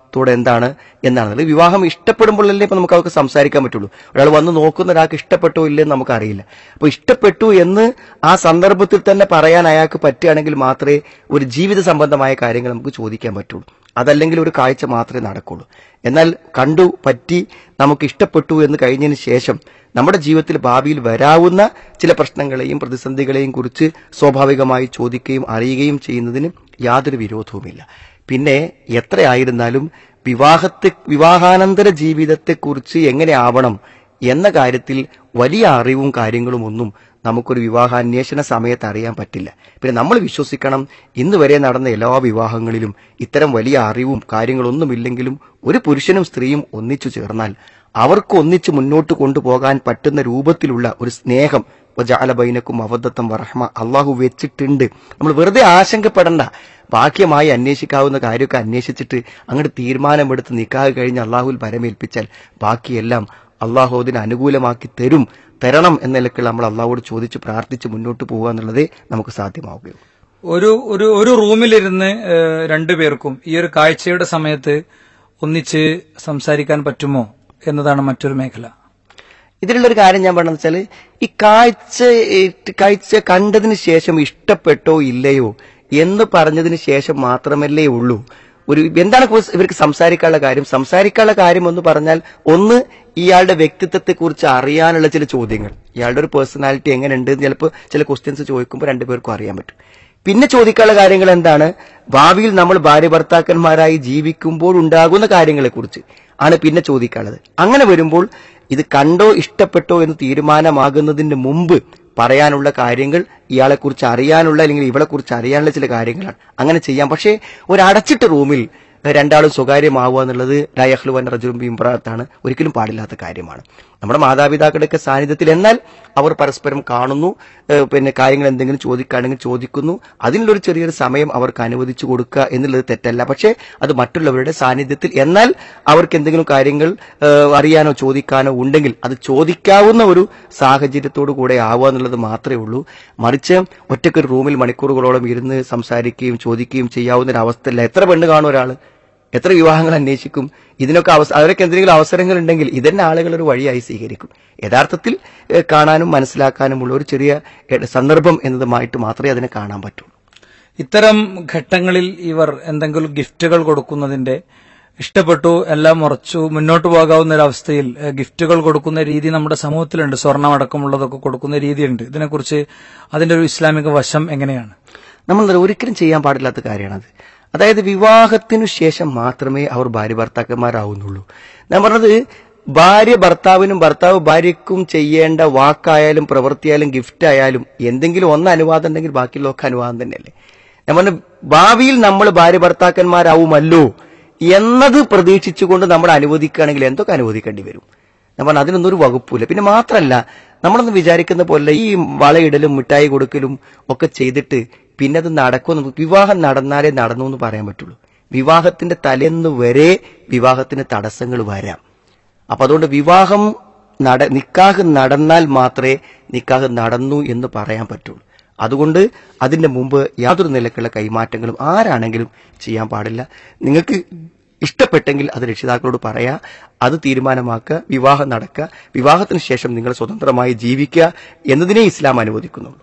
Speaker 4: വിവാഹത്തോടെ എന്താണ് എന്നാണ് വിവാഹം ഇഷ്ടപ്പെടുമ്പോഴല്ലേ ഇപ്പൊ നമുക്ക് അവർക്ക് സംസാരിക്കാൻ പറ്റുള്ളൂ ഒരാൾ വന്ന് നോക്കുന്ന ഒരാൾക്ക് ഇഷ്ടപ്പെട്ടോ ഇല്ലെന്ന് നമുക്കറിയില്ല അപ്പൊ ഇഷ്ടപ്പെട്ടു എന്ന് ആ സന്ദർഭത്തിൽ തന്നെ പറയാൻ അയാൾക്ക് പറ്റുകയാണെങ്കിൽ മാത്രമേ ഒരു ജീവിത സംബന്ധമായ കാര്യങ്ങൾ നമുക്ക് ചോദിക്കാൻ പറ്റുള്ളൂ അതല്ലെങ്കിൽ ഒരു കാഴ്ച മാത്രമേ നടക്കുള്ളൂ എന്നാൽ കണ്ടു പറ്റി നമുക്ക് ഇഷ്ടപ്പെട്ടു എന്ന് കഴിഞ്ഞതിന് ശേഷം നമ്മുടെ ജീവിതത്തിൽ ഭാവിയിൽ വരാവുന്ന ചില പ്രശ്നങ്ങളെയും പ്രതിസന്ധികളെയും കുറിച്ച് സ്വാഭാവികമായി ചോദിക്കുകയും അറിയുകയും ചെയ്യുന്നതിന് യാതൊരു വിരോധവുമില്ല പിന്നെ എത്രയായിരുന്നാലും വിവാഹത്തെ വിവാഹാനന്തര ജീവിതത്തെക്കുറിച്ച് എങ്ങനെ ആവണം എന്ന കാര്യത്തിൽ വലിയ അറിവും കാര്യങ്ങളും ഒന്നും നമുക്കൊരു വിവാഹാന്വേഷണ സമയത്ത് അറിയാൻ പറ്റില്ല പിന്നെ നമ്മൾ വിശ്വസിക്കണം ഇന്ന് വരെ നടന്ന എല്ലാ വിവാഹങ്ങളിലും ഇത്തരം വലിയ അറിവും കാര്യങ്ങളൊന്നുമില്ലെങ്കിലും ഒരു പുരുഷനും സ്ത്രീയും ഒന്നിച്ചു ചേർന്നാൽ അവർക്ക് ഒന്നിച്ച് മുന്നോട്ട് കൊണ്ടുപോകാൻ പറ്റുന്ന രൂപത്തിലുള്ള ഒരു സ്നേഹം ജാലബൈനക്കും അവദ്ധത്തം വറഹ്മ അള്ളാഹു വെച്ചിട്ടുണ്ട് നമ്മൾ വെറുതെ ആശങ്കപ്പെടണ്ട ബാഹ്യമായി അന്വേഷിക്കാവുന്ന കാര്യമൊക്കെ അന്വേഷിച്ചിട്ട് അങ്ങോട്ട് തീരുമാനമെടുത്ത് നിക്കാഹ് കഴിഞ്ഞ് അള്ളാഹുൽ പരമേൽപ്പിച്ചാൽ ബാക്കിയെല്ലാം അള്ളാഹു അതിന് അനുകൂലമാക്കി തരും തരണം എന്ന നിലക്കുള്ള നമ്മൾ അള്ളാഹുവോട് ചോദിച്ച് പ്രാർത്ഥിച്ച് മുന്നോട്ട് പോകുക എന്നുള്ളതേ നമുക്ക് സാധ്യമാവുകയുള്ളൂ
Speaker 3: ഒരു ഒരു ഒരു റൂമിലിരുന്ന് ഏഹ്, രണ്ടുപേർക്കും ഈ ഒരു കാഴ്ചയുടെ സമയത്ത് ഒന്നിച്ച് സംസാരിക്കാൻ പറ്റുമോ എന്നതാണ് മറ്റൊരു മേഖല
Speaker 4: ഇതിലുള്ള ഒരു കാര്യം ഞാൻ പറഞ്ഞതെന്ന് വെച്ചാൽ ഈ കാഴ്ച ഏറ്റ് കാഴ്ച കണ്ടതിന് ശേഷം ഇഷ്ടപ്പെട്ടോ ഇല്ലയോ എന്ന് പറഞ്ഞതിന് ശേഷം മാത്രമല്ലേ ഉള്ളൂ ഒരു എന്താണ് കുറിച്ച് ഇവർക്ക് സംസാരിക്കാനുള്ള കാര്യം സംസാരിക്കാനുള്ള കാര്യം എന്ന് പറഞ്ഞാൽ ഒന്ന് ഇയാളുടെ വ്യക്തിത്വത്തെ കുറിച്ച് അറിയാനുള്ള ചില ചോദ്യങ്ങൾ ഇയാളുടെ ഒരു പേഴ്സണാലിറ്റി എങ്ങനെയുണ്ട് എന്ന് ചിലപ്പോൾ ചില ക്വസ്റ്റ്യൻസ് ചോദിക്കുമ്പോൾ രണ്ടുപേർക്കും അറിയാൻ പറ്റും പിന്നെ ചോദിക്കാനുള്ള കാര്യങ്ങൾ എന്താണ് ഭാവിയിൽ നമ്മൾ ഭാര്യ ഭർത്താക്കന്മാരായി ജീവിക്കുമ്പോൾ ഉണ്ടാകുന്ന കാര്യങ്ങളെ കുറിച്ച് ആണ് പിന്നെ ചോദിക്കാനുള്ളത് അങ്ങനെ വരുമ്പോൾ ഇത് കണ്ടോ ഇഷ്ടപ്പെട്ടോ എന്ന് തീരുമാനമാകുന്നതിന് മുമ്പ് പറയാനുള്ള കാര്യങ്ങൾ ഇയാളെക്കുറിച്ച് അറിയാനുള്ള അല്ലെങ്കിൽ ഇവളെക്കുറിച്ച് അറിയാനുള്ള ചില കാര്യങ്ങളാണ് അങ്ങനെ ചെയ്യാം പക്ഷേ ഒരു അടച്ചിട്ട റൂമിൽ രണ്ടാളും സ്വകാര്യമാവുക എന്നുള്ളത് ലയഹ്ലുവൻ റജുലും ഇമ്രാത്താണ് ഒരിക്കലും പാടില്ലാത്ത കാര്യമാണ് നമ്മുടെ മാതാപിതാക്കളുടെയൊക്കെ സാന്നിധ്യത്തിൽ എന്നാൽ അവർ പരസ്പരം കാണുന്നു ഏഹ് പിന്നെ കാര്യങ്ങൾ എന്തെങ്കിലും ചോദിക്കുകയാണെങ്കിൽ ചോദിക്കുന്നു അതിനുള്ളൊരു ചെറിയൊരു സമയം അവർക്ക് അനുവദിച്ചു കൊടുക്കുക എന്നുള്ളത് തെറ്റല്ല പക്ഷേ അത് മറ്റുള്ളവരുടെ സാന്നിധ്യത്തിൽ എന്നാൽ അവർക്ക് എന്തെങ്കിലും കാര്യങ്ങൾ ഏഹ് അറിയാനോ ചോദിക്കാനോ ഉണ്ടെങ്കിൽ അത് ചോദിക്കാവുന്ന ഒരു സാഹചര്യത്തോടു കൂടെ ആവുക എന്നുള്ളത് മാത്രമേ ഉള്ളൂ മറിച്ച് ഒറ്റയ്ക്കൊരു റൂമിൽ മണിക്കൂറുകളോളം ഇരുന്ന് സംസാരിക്കുകയും ചോദിക്കുകയും ചെയ്യാവുന്ന ഒരു അവസ്ഥയല്ല എത്ര പെണ്ണ് കാണും ഒരാൾ എത്ര വിവാഹങ്ങൾ അന്വേഷിക്കും ഇതിനൊക്കെ അവസ അവരൊക്കെ എന്തെങ്കിലും അവസരങ്ങൾ ഉണ്ടെങ്കിൽ ഇതന്നെ ആളുകൾ ഒരു വഴിയായി സ്വീകരിക്കും യഥാർത്ഥത്തിൽ ഏഹ്, കാണാനും മനസ്സിലാക്കാനുമുള്ള ഒരു ചെറിയ ഏഹ്, സന്ദർഭം എന്നതുമായിട്ട് മാത്രമേ അതിനെ കാണാൻ പറ്റൂ
Speaker 3: ഇത്തരം ഘട്ടങ്ങളിൽ ഇവർ എന്തെങ്കിലും ഗിഫ്റ്റുകൾ കൊടുക്കുന്നതിന്റെ ഇഷ്ടപ്പെട്ടു എല്ലാം ഉറച്ചു മുന്നോട്ട് പോകാവുന്ന ഒരു അവസ്ഥയിൽ ഏഹ്, ഗിഫ്റ്റുകൾ കൊടുക്കുന്ന രീതി നമ്മുടെ സമൂഹത്തിലുണ്ട് സ്വർണം അടക്കമുള്ളതൊക്കെ കൊടുക്കുന്ന രീതിയുണ്ട് ഇതിനെക്കുറിച്ച് അതിന്റെ ഒരു ഇസ്ലാമിക വശം എങ്ങനെയാണ്
Speaker 4: നമ്മൾ ഒരിക്കലും ചെയ്യാൻ പാടില്ലാത്ത കാര്യമാണത് അതായത് വിവാഹത്തിനു ശേഷം മാത്രമേ അവർ ഭാര്യ ഭർത്താക്കന്മാരാവുന്നുള്ളൂ ഞാൻ പറഞ്ഞത് ഭാര്യ ഭർത്താവിനും ഭർത്താവ് ഭാര്യയ്ക്കും ചെയ്യേണ്ട വാക്കായാലും പ്രവൃത്തിയായാലും ഗിഫ്റ്റ് ആയാലും എന്തെങ്കിലും ഒന്ന് അനുവാദം ഉണ്ടെങ്കിൽ ബാക്കിയുള്ളതൊക്കെ അനുവാദം തന്നെയല്ലേ ഞാൻ പറഞ്ഞു ഭാവിയിൽ നമ്മൾ ഭാര്യ ഭർത്താക്കന്മാരാവുമല്ലോ എന്നത് പ്രതീക്ഷിച്ചുകൊണ്ട് നമ്മൾ അനുവദിക്കുകയാണെങ്കിൽ എന്തൊക്കെ അനുവദിക്കേണ്ടി വരും ഞാൻ പറഞ്ഞു അതിനൊന്നും ഒരു വകുപ്പില്ല പിന്നെ മാത്രമല്ല നമ്മളൊന്നും വിചാരിക്കുന്ന പോലെ ഈ വളയിടലും മിഠായി കൊടുക്കലും ഒക്കെ ചെയ്തിട്ട് പിന്നെ അത് നടക്കുമെന്ന് വിവാഹം നടന്നാലേ നടന്നു എന്ന് പറയാൻ പറ്റുള്ളൂ വിവാഹത്തിന്റെ തലേന്ന് വരെ വിവാഹത്തിന് തടസ്സങ്ങൾ വരാം അപ്പൊ അതുകൊണ്ട് വിവാഹം നട നിക്കാഹ് നടന്നാൽ മാത്രമേ നിക്കാഹ് നടന്നു എന്ന് പറയാൻ പറ്റുള്ളൂ അതുകൊണ്ട് അതിന്റെ മുമ്പ് യാതൊരു നിലക്കുള്ള കൈമാറ്റങ്ങളും ആരാണെങ്കിലും ചെയ്യാൻ പാടില്ല നിങ്ങൾക്ക് ഇഷ്ടപ്പെട്ടെങ്കിൽ അത് രക്ഷിതാക്കളോട് പറയാ അത് തീരുമാനമാക്കുക വിവാഹം നടക്കുക വിവാഹത്തിന് ശേഷം നിങ്ങൾ സ്വതന്ത്രമായി ജീവിക്കുക എന്നതിനെ ഇസ്ലാം അനുവദിക്കുന്നുള്ളൂ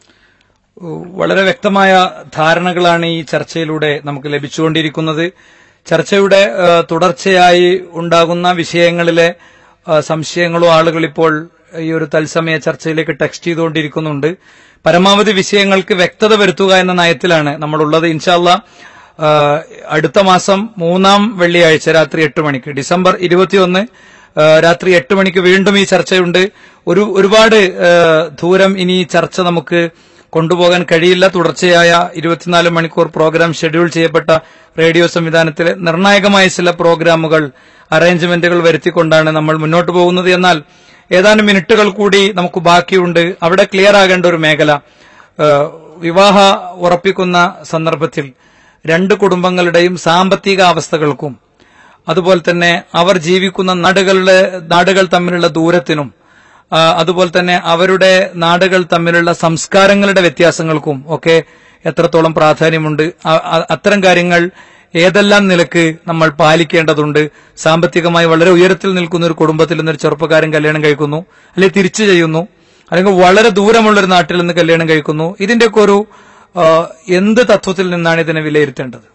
Speaker 3: വളരെ വ്യക്തമായ ധാരണകളാണ് ഈ ചർച്ചയിലൂടെ നമുക്ക് ലഭിച്ചുകൊണ്ടിരിക്കുന്നത് ചർച്ചയുടെ ഏഹ്, തുടർച്ചയായി ഉണ്ടാകുന്ന വിഷയങ്ങളിലെ ഏഹ്, സംശയങ്ങളും ആളുകൾ ഇപ്പോൾ ഈ ഒരു തത്സമയ ചർച്ചയിലേക്ക് ടെക്സ്റ്റ് ചെയ്തുകൊണ്ടിരിക്കുന്നുണ്ട് പരമാവധി വിഷയങ്ങൾക്ക് വ്യക്തത വരുത്തുക എന്ന നയത്തിലാണ് നമ്മളുള്ളത് ഇൻഷാല്ല ഏഹ്, അടുത്ത മാസം മൂന്നാം വെള്ളിയാഴ്ച രാത്രി എട്ട് മണിക്ക് ഡിസംബർ ഇരുപത്തിയൊന്ന് ഏഹ്, രാത്രി എട്ട് മണിക്ക് വീണ്ടും ഈ ചർച്ചയുണ്ട് ഒരു ഒരുപാട് ഏഹ്, ദൂരം ഇനി ഈ ചർച്ച നമുക്ക് കൊണ്ടുപോകാൻ കഴിയില്ല തുടർച്ചയായ ഇരുപത്തിനാല് മണിക്കൂർ പ്രോഗ്രാം ഷെഡ്യൂൾ ചെയ്യപ്പെട്ട റേഡിയോ സംവിധാനത്തിലെ നിർണായകമായ ചില പ്രോഗ്രാമുകൾ അറേഞ്ച്മെന്റുകൾ വരുത്തിക്കൊണ്ടാണ് നമ്മൾ മുന്നോട്ട് പോകുന്നത് എന്നാൽ ഏതാനും മിനിറ്റുകൾ കൂടി നമുക്ക് ബാക്കിയുണ്ട് അവിടെ ക്ലിയർ ആകേണ്ട ഒരു മേഖല ഏഹ്, വിവാഹ ഉറപ്പിക്കുന്ന സന്ദർഭത്തിൽ രണ്ട് കുടുംബങ്ങളുടെയും സാമ്പത്തിക അവസ്ഥകൾക്കും അതുപോലെ തന്നെ അവർ ജീവിക്കുന്ന നാടുകളുടെ നാടുകൾ തമ്മിലുള്ള ദൂരത്തിനും ആ, അതുപോലെ തന്നെ അവരുടെ നാടുകൾ തമ്മിലുള്ള സംസ്കാരങ്ങളുടെ വ്യത്യാസങ്ങൾക്കും ഒക്കെ എത്രത്തോളം പ്രാധാന്യമുണ്ട് അ- അ- അത്തരം കാര്യങ്ങൾ ഏതെല്ലാം നിലക്ക് നമ്മൾ പാലിക്കേണ്ടതുണ്ട് സാമ്പത്തികമായി വളരെ ഉയരത്തിൽ നിൽക്കുന്ന ഒരു കുടുംബത്തിൽ നിന്നൊരു ചെറുപ്പക്കാരൻ കല്യാണം കഴിക്കുന്നു അല്ലെങ്കിൽ തിരിച്ചു ചെയ്യുന്നു അല്ലെങ്കിൽ വളരെ ദൂരമുള്ള ഒരു നാട്ടിൽ നിന്ന് കല്യാണം കഴിക്കുന്നു ഇതിന്റെയൊക്കെ ഒരു ആ, എന്ത് തത്വത്തിൽ നിന്നാണ് ഇതിനെ വിലയിരുത്തേണ്ടത്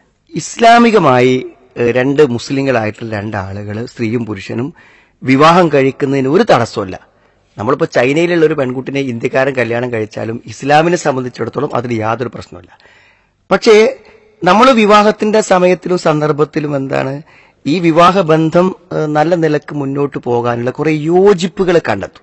Speaker 4: ഇസ്ലാമികമായി ഏഹ്, രണ്ട് മുസ്ലിങ്ങളായിട്ടുള്ള രണ്ടാളുകൾ സ്ത്രീയും പുരുഷനും വിവാഹം കഴിക്കുന്നതിന് ഒരു തടസ്സമല്ല നമ്മളിപ്പോ ചൈനയിലുള്ള ഒരു പെൺകുട്ടിനെ ഇന്ത്യക്കാരൻ കല്യാണം കഴിച്ചാലും ഇസ്ലാമിനെ സംബന്ധിച്ചിടത്തോളം അതിന് യാതൊരു പ്രശ്നമില്ല പക്ഷേ നമ്മൾ വിവാഹത്തിന്റെ സമയത്തിലും സന്ദർഭത്തിലും എന്താണ് ഈ വിവാഹ ബന്ധം ഏഹ്, നല്ല നിലക്ക് മുന്നോട്ട് പോകാനുള്ള കുറെ യോജിപ്പുകൾ കണ്ടെത്തും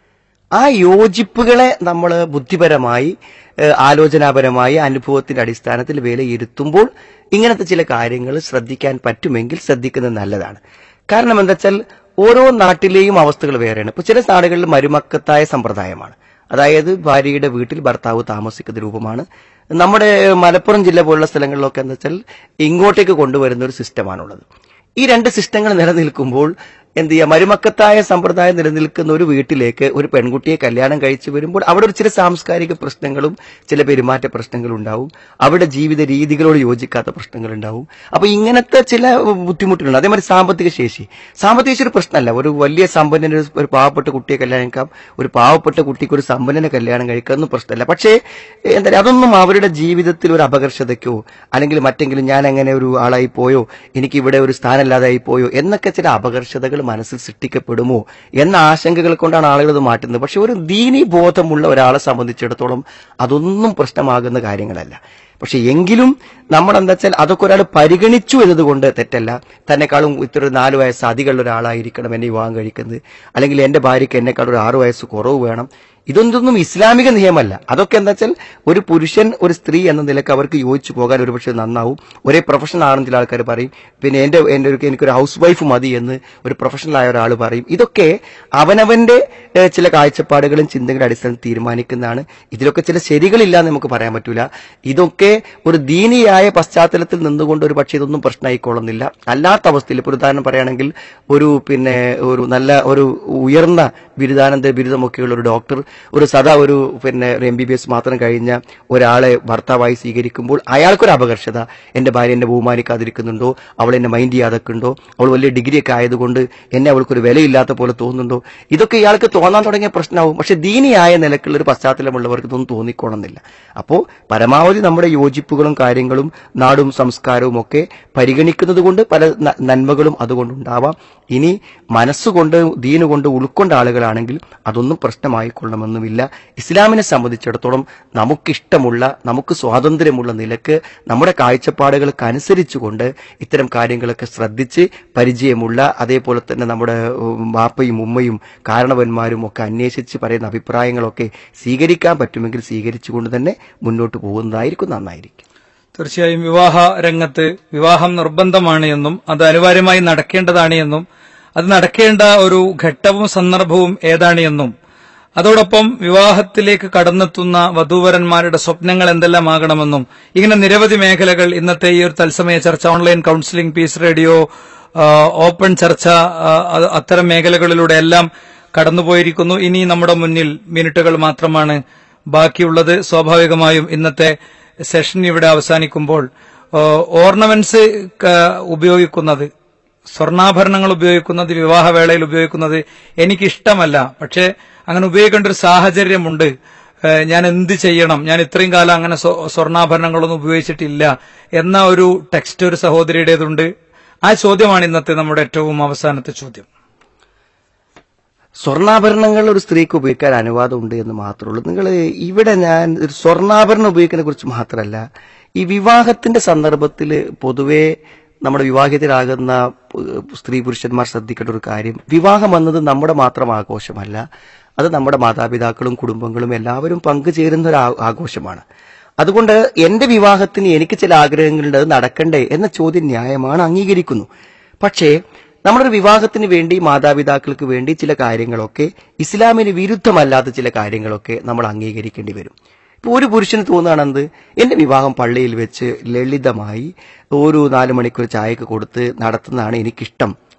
Speaker 4: ആ യോജിപ്പുകളെ നമ്മൾ ബുദ്ധിപരമായി ഏഹ്, ആലോചനാപരമായി അനുഭവത്തിന്റെ അടിസ്ഥാനത്തിൽ വിലയിരുത്തുമ്പോൾ ഇങ്ങനത്തെ ചില കാര്യങ്ങൾ ശ്രദ്ധിക്കാൻ പറ്റുമെങ്കിൽ ശ്രദ്ധിക്കുന്നത് നല്ലതാണ് കാരണം എന്താ വെച്ചാൽ ഓരോ നാട്ടിലെയും അവസ്ഥകൾ വേറെയാണ് ഇപ്പൊ ചില നാടുകളിൽ മരുമക്കത്തായ സമ്പ്രദായമാണ് അതായത് ഭാര്യയുടെ വീട്ടിൽ ഭർത്താവ് താമസിക്കുന്ന രൂപമാണ് നമ്മുടെ മലപ്പുറം ജില്ല പോലുള്ള സ്ഥലങ്ങളിലൊക്കെ എന്താ വെച്ചാൽ ഇങ്ങോട്ടേക്ക് കൊണ്ടുവരുന്ന ഒരു സിസ്റ്റമാണുള്ളത് ഈ രണ്ട് സിസ്റ്റങ്ങൾ നിലനിൽക്കുമ്പോൾ എന്ത് ചെയ്യുക മരുമക്കത്തായ സമ്പ്രദായം നിലനിൽക്കുന്ന ഒരു വീട്ടിലേക്ക് ഒരു പെൺകുട്ടിയെ കല്യാണം കഴിച്ചു വരുമ്പോൾ അവിടെ ഒരു ചില സാംസ്കാരിക പ്രശ്നങ്ങളും ചില പെരുമാറ്റ പ്രശ്നങ്ങളും ഉണ്ടാവും അവിടെ ജീവിത രീതികളോട് യോജിക്കാത്ത പ്രശ്നങ്ങൾ ഉണ്ടാവും അപ്പൊ ഇങ്ങനത്തെ ചില ബുദ്ധിമുട്ടുകളുണ്ട് അതേമാതിരി സാമ്പത്തിക ശേഷി സാമ്പത്തിക ശേഷി ഒരു പ്രശ്നമല്ല ഒരു വലിയ സമ്പന്നന് ഒരു- ഒരു പാവപ്പെട്ട കുട്ടിയെ കല്യാണം കഴിക്കാം ഒരു പാവപ്പെട്ട കുട്ടിക്ക് ഒരു സമ്പന്നനെ കല്യാണം കഴിക്കാമെന്നും പ്രശ്നമല്ല പക്ഷേ എന്താ പറയുക അതൊന്നും അവരുടെ ജീവിതത്തിൽ ഒരു അപകർഷതയ്ക്കോ അല്ലെങ്കിൽ മറ്റെങ്കിലും ഞാൻ അങ്ങനെ ഒരു ആളായി പോയോ എനിക്ക് ഇവിടെ ഒരു സ്ഥാനമില്ലാതായി പോയോ എന്നൊക്കെ ചില അപകർഷതകൾ മനസ്സിൽ സൃഷ്ടിക്കപ്പെടുമോ എന്ന ആശങ്കകൾ കൊണ്ടാണ് ആളുകൾ ഇത് മാറ്റുന്നത് പക്ഷെ ഒരു ദീനീ ബോധമുള്ള ഒരാളെ സംബന്ധിച്ചിടത്തോളം അതൊന്നും പ്രശ്നമാകുന്ന കാര്യങ്ങളല്ല പക്ഷെ എങ്കിലും നമ്മൾ എന്താ വെച്ചാൽ അതൊക്കെ ഒരാൾ പരിഗണിച്ചു എന്നതുകൊണ്ട് തെറ്റല്ല തന്നെക്കാളും ഇത്ര ഒരു നാല് വയസ്സ് അധികമുള്ള ഒരാളായിരിക്കണം എന്നെ വിവാഹം കഴിക്കുന്നത് അല്ലെങ്കിൽ എന്റെ ഭാര്യയ്ക്ക് എന്നെക്കാൾ ഒരു ആറു വയസ്സ് കുറവ് വേണം ഇതൊന്നും ഇസ്ലാമിക നിയമമല്ല അതൊക്കെ എന്താ വെച്ചാൽ ഒരു പുരുഷൻ ഒരു സ്ത്രീ എന്ന നിലക്ക് അവർക്ക് യോജിച്ചു പോകാൻ ഒരുപക്ഷെ നന്നാവും ഒരേ പ്രൊഫഷണൽ ആണെന്ന് ചില ആൾക്കാർ പറയും പിന്നെ എന്റെ എന്റെ ഒരു എനിക്കൊരു ഹൗസ് വൈഫ് മതി എന്ന് ഒരു പ്രൊഫഷണൽ ആയ ഒരാൾ പറയും ഇതൊക്കെ അവനവന്റെ ഏഹ്, ചില കാഴ്ചപ്പാടുകളും ചിന്തകളുടെ അടിസ്ഥാനത്തിൽ തീരുമാനിക്കുന്നതാണ് ഇതിലൊക്കെ ചില ശരികളില്ല എന്ന് നമുക്ക് പറയാൻ പറ്റൂല ഇതൊക്കെ ഒരു ദീനിയായ പശ്ചാത്തലത്തിൽ നിന്നുകൊണ്ട് ഒരു പക്ഷേ ഇതൊന്നും പ്രശ്നമായിക്കൊള്ളുന്നില്ല അല്ലാത്ത അവസ്ഥയിൽ ഇപ്പോൾ ഒരു ഉദാഹരണം പറയുകയാണെങ്കിൽ ഒരു പിന്നെ ഒരു നല്ല ഒരു ഉയർന്ന ബിരുദാനന്ദ ബിരുദമൊക്കെയുള്ള ഒരു ഡോക്ടർ ഒരു സദാ ഒരു പിന്നെ ഒരു എം ബി ബി എസ് മാത്രം കഴിഞ്ഞ ഒരാളെ ഭർത്താവായി സ്വീകരിക്കുമ്പോൾ അയാൾക്കൊരു അപകർഷത എന്റെ ഭാര്യ എന്നെ ബഹുമാനിക്കാതിരിക്കുന്നുണ്ടോ അവൾ എന്നെ മൈൻഡ് ചെയ്യാതൊക്കെയുണ്ടോ അവൾ വലിയ ഡിഗ്രി ഒക്കെ ആയതുകൊണ്ട് എന്നെ അവൾക്കൊരു വിലയില്ലാത്ത പോലെ തോന്നുന്നുണ്ടോ ഇതൊക്കെ ഇയാൾക്ക് തോന്നാൻ തുടങ്ങിയ പ്രശ്നമാവും പക്ഷെ ദീനിയായ നിലക്കുള്ള ഒരു പശ്ചാത്തലമുള്ളവർക്ക് ഇതൊന്നും തോന്നിക്കോണമെന്നില്ല അപ്പോൾ പരമാവധി നമ്മുടെ യോജിപ്പുകളും കാര്യങ്ങളും നാടും സംസ്കാരവും ഒക്കെ പരിഗണിക്കുന്നത് കൊണ്ട് പല ന- നന്മകളും അതുകൊണ്ടുണ്ടാവാം ഇനി മനസ്സുകൊണ്ട് ദീനുകൊണ്ട് ഉൾക്കൊണ്ട ആളുകളാണെങ്കിൽ അതൊന്നും പ്രശ്നമായിക്കൊള്ളണമെന്നുമില്ല ഇസ്ലാമിനെ സംബന്ധിച്ചിടത്തോളം നമുക്കിഷ്ടമുള്ള നമുക്ക് സ്വാതന്ത്ര്യമുള്ള നിലക്ക് നമ്മുടെ കാഴ്ചപ്പാടുകൾക്ക് അനുസരിച്ചുകൊണ്ട് ഇത്തരം കാര്യങ്ങളൊക്കെ ശ്രദ്ധിച്ച് പരിചയമുള്ള അതേപോലെ തന്നെ നമ്മുടെ ഉം, വാപ്പയും ഉമ്മയും കാരണവന്മാരും ഒക്കെ അന്വേഷിച്ച് പറയുന്ന അഭിപ്രായങ്ങളൊക്കെ സ്വീകരിക്കാൻ പറ്റുമെങ്കിൽ സ്വീകരിച്ചുകൊണ്ട് തന്നെ മുന്നോട്ട് പോകുന്നതായിരിക്കും നന്നായിരിക്കും
Speaker 3: തീർച്ചയായും വിവാഹ രംഗത്ത് വിവാഹം നിർബന്ധമാണ് എന്നും അത് അനിവാര്യമായി നടക്കേണ്ടതാണ് എന്നും അത് നടക്കേണ്ട ഒരു ഘട്ടവും സന്ദർഭവും ഏതാണ് എന്നും അതോടൊപ്പം വിവാഹത്തിലേക്ക് കടന്നെത്തുന്ന വധൂവരന്മാരുടെ സ്വപ്നങ്ങൾ എന്തെല്ലാമാകണമെന്നും ഇങ്ങനെ നിരവധി മേഖലകൾ ഇന്നത്തെ ഈ ഒരു തത്സമയ ചർച്ച ഓൺലൈൻ കൌൺസിലിംഗ് പീസ് റേഡിയോ ആ, ഓപ്പൺ ചർച്ച ആ, അത് അത്തരം മേഖലകളിലൂടെ എല്ലാം കടന്നുപോയിരിക്കുന്നു ഇനി നമ്മുടെ മുന്നിൽ മിനിറ്റുകൾ മാത്രമാണ് ബാക്കിയുള്ളത് സ്വാഭാവികമായും ഇന്നത്തെ സെഷൻ ഇവിടെ അവസാനിക്കുമ്പോൾ ഓർണമെന്റ്സ് ഉപയോഗിക്കുന്നത് സ്വർണ്ണാഭരണങ്ങൾ ഉപയോഗിക്കുന്നത് വിവാഹവേളയിൽ ഉപയോഗിക്കുന്നത് എനിക്കിഷ്ടമല്ല പക്ഷേ അങ്ങനെ ഉപയോഗിക്കേണ്ട ഒരു സാഹചര്യമുണ്ട് ഏഹ് ഞാൻ എന്ത് ചെയ്യണം ഞാൻ ഇത്രയും കാലം അങ്ങനെ സ്വ- സ്വർണ്ണാഭരണങ്ങളൊന്നും ഉപയോഗിച്ചിട്ടില്ല എന്ന ഒരു ടെക്സ്റ്റ് ഒരു സഹോദരിയുടേതുണ്ട് ആ ചോദ്യമാണ് ഇന്നത്തെ നമ്മുടെ ഏറ്റവും അവസാനത്തെ ചോദ്യം
Speaker 4: സ്വർണ്ണാഭരണങ്ങൾ ഒരു സ്ത്രീക്ക് ഉപയോഗിക്കാൻ അനുവാദമുണ്ട് എന്ന് മാത്രമേ ഉള്ളൂ നിങ്ങൾ ഇവിടെ ഞാൻ ഒരു സ്വർണ്ണാഭരണം ഉപയോഗിക്കുന്നതിനെ കുറിച്ച് മാത്രമല്ല ഈ വിവാഹത്തിന്റെ സന്ദർഭത്തിൽ പൊതുവെ നമ്മുടെ വിവാഹിതരാകുന്ന ഏഹ്, സ്ത്രീ പുരുഷന്മാർ ശ്രദ്ധിക്കേണ്ട ഒരു കാര്യം വിവാഹം എന്നത് നമ്മുടെ മാത്രം ആഘോഷമല്ല അത് നമ്മുടെ മാതാപിതാക്കളും കുടുംബങ്ങളും എല്ലാവരും പങ്കുചേരുന്ന ഒരു ആ- ആഘോഷമാണ് അതുകൊണ്ട് എന്റെ വിവാഹത്തിന് എനിക്ക് ചില ആഗ്രഹങ്ങളുണ്ട് അത് നടക്കണ്ടേ എന്ന ചോദ്യം ന്യായമാണ് അംഗീകരിക്കുന്നു പക്ഷേ നമ്മളൊരു വിവാഹത്തിന് വേണ്ടി മാതാപിതാക്കൾക്ക് വേണ്ടി ചില കാര്യങ്ങളൊക്കെ ഇസ്ലാമിന് വിരുദ്ധമല്ലാത്ത ചില കാര്യങ്ങളൊക്കെ നമ്മൾ അംഗീകരിക്കേണ്ടി വരും ഇപ്പൊ ഒരു പുരുഷന് തോന്നുകയാണെന്ത് എന്റെ വിവാഹം പള്ളിയിൽ വെച്ച് ലളിതമായി ഒരു നാല് മണിക്കൂർ ചായക്ക് കൊടുത്ത് നടത്തുന്നതാണ് എനിക്കിഷ്ടം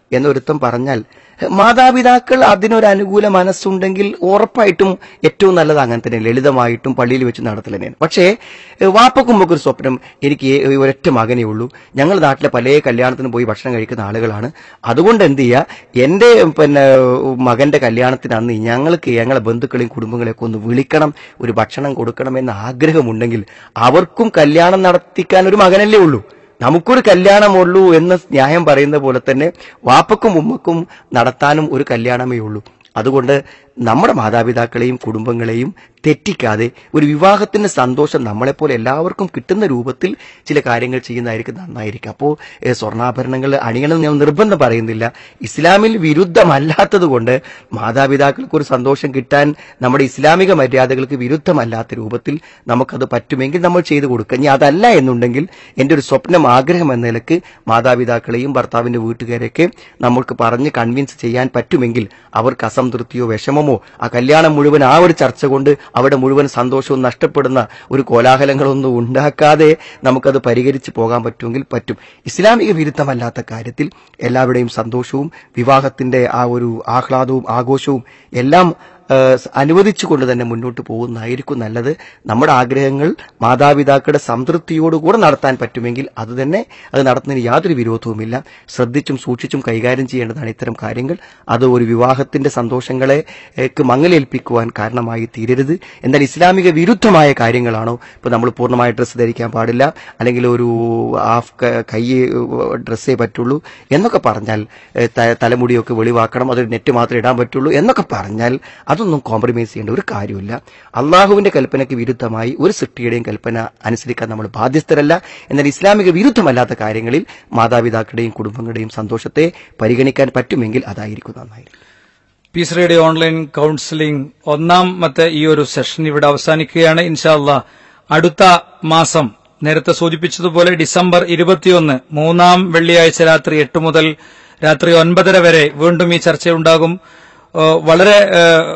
Speaker 4: എന്നൊരുത്തം പറഞ്ഞാൽ മാതാപിതാക്കൾ അതിനൊരു അനുകൂല മനസ്സുണ്ടെങ്കിൽ ഉറപ്പായിട്ടും ഏറ്റവും നല്ലത് അങ്ങനെ തന്നെ ലളിതമായിട്ടും പള്ളിയിൽ വെച്ച് നടത്തൽ തന്നെയാണ് പക്ഷേ ഏഹ് വാപ്പക്കുമ്പൊക്കെ ഒരു സ്വപ്നം എനിക്ക് ഏ- ഒരൊറ്റ മകനേ ഉള്ളൂ ഞങ്ങൾ നാട്ടിലെ പല കല്യാണത്തിനും പോയി ഭക്ഷണം കഴിക്കുന്ന ആളുകളാണ് അതുകൊണ്ട് എന്ത് ചെയ്യുക എന്റെ പിന്നെ മകന്റെ കല്യാണത്തിന് അന്ന് ഞങ്ങൾക്ക് ഞങ്ങളെ ബന്ധുക്കളെയും കുടുംബങ്ങളെയൊക്കെ ഒന്ന് വിളിക്കണം ഒരു ഭക്ഷണം കൊടുക്കണം എന്ന ആഗ്രഹമുണ്ടെങ്കിൽ അവർക്കും കല്യാണം നടത്തിക്കാൻ ഒരു മകനല്ലേ ഉള്ളൂ നമുക്കൊരു കല്യാണമുള്ളൂ എന്ന് ന്യായം പറയുന്ന പോലെ തന്നെ വാപ്പക്കും ഉമ്മക്കും നടത്താനും ഒരു കല്യാണമേ ഉള്ളൂ അതുകൊണ്ട് നമ്മുടെ മാതാപിതാക്കളെയും കുടുംബങ്ങളെയും തെറ്റിക്കാതെ ഒരു വിവാഹത്തിന്റെ സന്തോഷം നമ്മളെപ്പോലെ എല്ലാവർക്കും കിട്ടുന്ന രൂപത്തിൽ ചില കാര്യങ്ങൾ ചെയ്യുന്നതായിരിക്കും നന്നായിരിക്കും അപ്പോൾ സ്വർണ്ണാഭരണങ്ങൾ അണിയണം ഞാൻ നിർബന്ധം പറയുന്നില്ല ഇസ്ലാമിൽ വിരുദ്ധമല്ലാത്തത് കൊണ്ട് മാതാപിതാക്കൾക്ക് ഒരു സന്തോഷം കിട്ടാൻ നമ്മുടെ ഇസ്ലാമിക മര്യാദകൾക്ക് വിരുദ്ധമല്ലാത്ത രൂപത്തിൽ നമുക്കത് പറ്റുമെങ്കിൽ നമ്മൾ ചെയ്തു കൊടുക്കുക ഇനി അതല്ല എന്നുണ്ടെങ്കിൽ എൻ്റെ ഒരു സ്വപ്നം ആഗ്രഹം എന്ന നിലക്ക് മാതാപിതാക്കളെയും ഭർത്താവിന്റെ വീട്ടുകാരെയൊക്കെ നമ്മൾക്ക് പറഞ്ഞ് കൺവിൻസ് ചെയ്യാൻ പറ്റുമെങ്കിൽ അവർക്ക് അസംതൃപ്തിയോ വിഷമമോ ആ കല്യാണം മുഴുവൻ ആ ഒരു ചർച്ച കൊണ്ട് അവിടെ മുഴുവൻ സന്തോഷവും നഷ്ടപ്പെടുന്ന ഒരു കോലാഹലങ്ങളൊന്നും ഉണ്ടാക്കാതെ നമുക്കത് പരിഹരിച്ച് പോകാൻ പറ്റുമെങ്കിൽ പറ്റും ഇസ്ലാമിക വിരുദ്ധമല്ലാത്ത കാര്യത്തിൽ എല്ലാവരുടെയും സന്തോഷവും വിവാഹത്തിന്റെ ആ ഒരു ആഹ്ലാദവും ആഘോഷവും എല്ലാം ഏഹ്, അനുവദിച്ചുകൊണ്ട് തന്നെ മുന്നോട്ട് പോകുന്നതായിരിക്കും നല്ലത് നമ്മുടെ ആഗ്രഹങ്ങൾ മാതാപിതാക്കളുടെ സംതൃപ്തിയോടുകൂടെ നടത്താൻ പറ്റുമെങ്കിൽ അത് തന്നെ അത് നടത്തുന്നതിന് യാതൊരു വിരോധവുമില്ല ശ്രദ്ധിച്ചും സൂക്ഷിച്ചും കൈകാര്യം ചെയ്യേണ്ടതാണ് ഇത്തരം കാര്യങ്ങൾ അത് ഒരു വിവാഹത്തിന്റെ സന്തോഷങ്ങളെ ഏക്ക് മങ്ങലേൽപ്പിക്കുവാൻ കാരണമായി തീരരുത് എന്നാൽ ഇസ്ലാമിക വിരുദ്ധമായ കാര്യങ്ങളാണോ ഇപ്പൊ നമ്മൾ പൂർണ്ണമായ ഡ്രസ്സ് ധരിക്കാൻ പാടില്ല അല്ലെങ്കിൽ ഒരു ഹാഫ് ക- കൈ ഡ്രസ്സേ പറ്റുള്ളൂ എന്നൊക്കെ പറഞ്ഞാൽ ഏഹ്, ത- തലമുടിയൊക്കെ വെളിവാക്കണം അതൊരു നെറ്റ് മാത്രമേ ഇടാൻ പറ്റുള്ളൂ എന്നൊക്കെ പറഞ്ഞാൽ അതൊന്നും കോംപ്രമൈസ് ചെയ്യേണ്ട ഒരു കാര്യമില്ല അള്ളാഹുവിന്റെ കൽപ്പനയ്ക്ക് വിരുദ്ധമായി ഒരു സൃഷ്ടിയുടെയും കൽപ്പന അനുസരിക്കാൻ നമ്മൾ ബാധ്യസ്ഥരല്ല എന്നാൽ ഇസ്ലാമിക വിരുദ്ധമല്ലാത്ത കാര്യങ്ങളിൽ മാതാപിതാക്കളുടെയും കുടുംബങ്ങളുടെയും സന്തോഷത്തെ പരിഗണിക്കാൻ പറ്റുമെങ്കിൽ അതായിരിക്കും നന്നായിരിക്കും
Speaker 3: പീസ് റേഡിയോ ഓൺലൈൻ കൌൺസിലിംഗ് ഒന്നാമത്തെ ഈ ഒരു സെഷൻ ഇവിടെ അവസാനിക്കുകയാണ് ഇൻഷാല്ല അടുത്ത മാസം നേരത്തെ സൂചിപ്പിച്ചതുപോലെ ഡിസംബർ ഇരുപത്തിയൊന്ന് മൂന്നാം വെള്ളിയാഴ്ച രാത്രി എട്ട് മുതൽ രാത്രി ഒൻപതര വരെ വീണ്ടും ഈ ചർച്ചയുണ്ടാകും ഏഹ് വളരെ ഏഹ്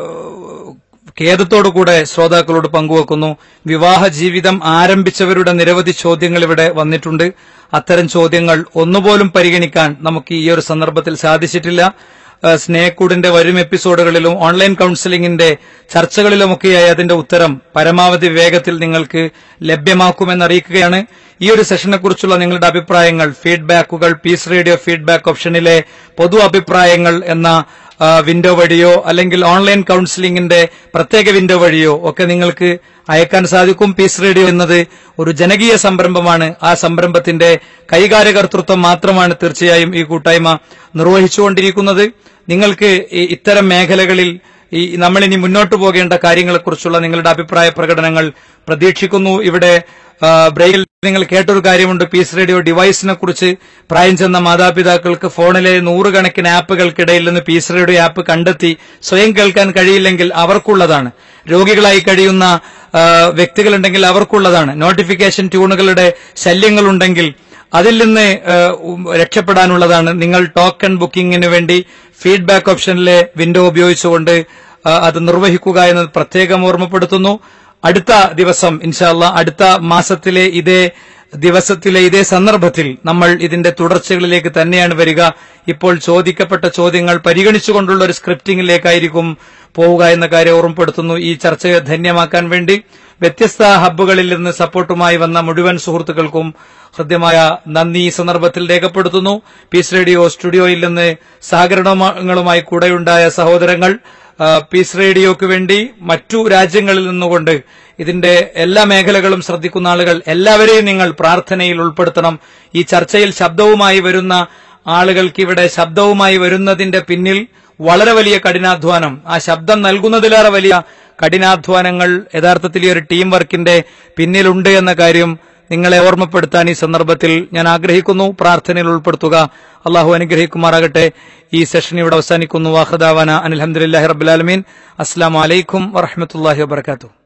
Speaker 3: ഖേദത്തോടുകൂടെ ശ്രോതാക്കളോട് പങ്കുവെക്കുന്നു വിവാഹ ജീവിതം ആരംഭിച്ചവരുടെ നിരവധി ചോദ്യങ്ങൾ ഇവിടെ വന്നിട്ടുണ്ട് അത്തരം ചോദ്യങ്ങൾ ഒന്നുപോലും പരിഗണിക്കാൻ നമുക്ക് ഈ ഒരു സന്ദർഭത്തിൽ സാധിച്ചിട്ടില്ല ഏഹ് സ്നേഹക്കൂടിന്റെ വരും എപ്പിസോഡുകളിലും ഓൺലൈൻ കൌൺസിലിംഗിന്റെ ചർച്ചകളിലുമൊക്കെയായി അതിന്റെ ഉത്തരം പരമാവധി വേഗത്തിൽ നിങ്ങൾക്ക് ലഭ്യമാക്കുമെന്ന് അറിയിക്കുകയാണ് ഈ ഒരു സെഷനെ കുറിച്ചുള്ള നിങ്ങളുടെ അഭിപ്രായങ്ങൾ ഫീഡ്ബാക്കുകൾ പീസ് റേഡിയോ ഫീഡ്ബാക്ക് ഓപ്ഷനിലെ പൊതു അഭിപ്രായങ്ങൾ എന്ന ആ, വിൻഡോ വഴിയോ അല്ലെങ്കിൽ ഓൺലൈൻ കൌൺസിലിംഗിന്റെ പ്രത്യേക വിൻഡോ വഴിയോ ഒക്കെ നിങ്ങൾക്ക് അയക്കാൻ സാധിക്കും പീസ് റേഡിയോ എന്നത് ഒരു ജനകീയ സംരംഭമാണ് ആ സംരംഭത്തിന്റെ കൈകാര്യകർത്തൃത്വം മാത്രമാണ് തീർച്ചയായും ഈ കൂട്ടായ്മ നിർവഹിച്ചുകൊണ്ടിരിക്കുന്നത് നിങ്ങൾക്ക് ഈ ഇത്തരം മേഖലകളിൽ ഈ നമ്മളിനി മുന്നോട്ട് പോകേണ്ട കാര്യങ്ങളെക്കുറിച്ചുള്ള നിങ്ങളുടെ അഭിപ്രായ പ്രകടനങ്ങൾ പ്രതീക്ഷിക്കുന്നു ഇവിടെ ആ, ബ്രെയിൽ നിങ്ങൾ കേട്ടൊരു കാര്യമുണ്ട് പീസ് റേഡിയോ ഡിവൈസിനെ കുറിച്ച് പ്രായം ചെന്ന മാതാപിതാക്കൾക്ക് ഫോണിലെ നൂറുകണക്കിന് ആപ്പുകൾക്കിടയിൽ നിന്ന് പീസ് റേഡിയോ ആപ്പ് കണ്ടെത്തി സ്വയം കേൾക്കാൻ കഴിയില്ലെങ്കിൽ അവർക്കുള്ളതാണ് രോഗികളായി കഴിയുന്ന ആ, വ്യക്തികളുണ്ടെങ്കിൽ അവർക്കുള്ളതാണ് നോട്ടിഫിക്കേഷൻ ട്യൂണുകളുടെ ശല്യങ്ങളുണ്ടെങ്കിൽ അതിൽ നിന്ന് ആ, ഉം, രക്ഷപ്പെടാനുള്ളതാണ് നിങ്ങൾ ടോക്കൺ ബുക്കിംഗിന് വേണ്ടി ഫീഡ്ബാക്ക് ഓപ്ഷനിലെ വിൻഡോ ഉപയോഗിച്ചുകൊണ്ട് ആ, അത് നിർവഹിക്കുക എന്ന് പ്രത്യേകം ഓർമ്മപ്പെടുത്തുന്നു അടുത്ത ദിവസം ഇൻഷാല്ല അടുത്ത മാസത്തിലെ ഇതേ ദിവസത്തിലെ ഇതേ സന്ദർഭത്തിൽ നമ്മൾ ഇതിന്റെ തുടർച്ചകളിലേക്ക് തന്നെയാണ് വരിക ഇപ്പോൾ ചോദിക്കപ്പെട്ട ചോദ്യങ്ങൾ പരിഗണിച്ചുകൊണ്ടുള്ള ഒരു സ്ക്രിപ്റ്റിംഗിലേക്കായിരിക്കും പോവുക എന്ന കാര്യം ഓർമ്മപ്പെടുത്തുന്നു ഈ ചർച്ചയെ ധന്യമാക്കാൻ വേണ്ടി വ്യത്യസ്ത ഹബ്ബുകളിൽ നിന്ന് സപ്പോർട്ടുമായി വന്ന മുഴുവൻ സുഹൃത്തുക്കൾക്കും ഹൃദ്യമായ നന്ദി ഈ സന്ദർഭത്തിൽ രേഖപ്പെടുത്തുന്നു പീസ് റേഡിയോ സ്റ്റുഡിയോയിൽ നിന്ന് സഹകരണങ്ങളുമായി കൂടെയുണ്ടായ സഹോദരങ്ങൾ ആ, പീസ് റേഡിയോക്ക് വേണ്ടി മറ്റു രാജ്യങ്ങളിൽ നിന്നുകൊണ്ട് ഇതിന്റെ എല്ലാ മേഖലകളും ശ്രദ്ധിക്കുന്ന ആളുകൾ എല്ലാവരെയും നിങ്ങൾ പ്രാർത്ഥനയിൽ ഉൾപ്പെടുത്തണം ഈ ചർച്ചയിൽ ശബ്ദവുമായി വരുന്ന ആളുകൾക്ക് ഇവിടെ ശബ്ദവുമായി വരുന്നതിന്റെ പിന്നിൽ വളരെ വലിയ കഠിനാധ്വാനം ആ ശബ്ദം നൽകുന്നതിലേറെ വലിയ കഠിനാധ്വാനങ്ങൾ യഥാർത്ഥത്തിൽ ഈ ഒരു ടീം വർക്കിന്റെ പിന്നിലുണ്ട് എന്ന കാര്യം നിങ്ങളെ ഓർമ്മപ്പെടുത്താൻ ഈ സന്ദർഭത്തിൽ ഞാൻ ആഗ്രഹിക്കുന്നു പ്രാർത്ഥനയിൽ ഉൾപ്പെടുത്തുക അള്ളാഹു അനുഗ്രഹിക്കുമാറാകട്ടെ ഈ സെഷൻ ഇവിടെ അവസാനിക്കുന്നു വാഹദാവാന അനിൽഹമുല്ലാഹി റബ്ബുലാലമീൻ അസ്സാം വലൈക്കും വറഹമത്തല്ലാഹി വാബർക്കാത്തു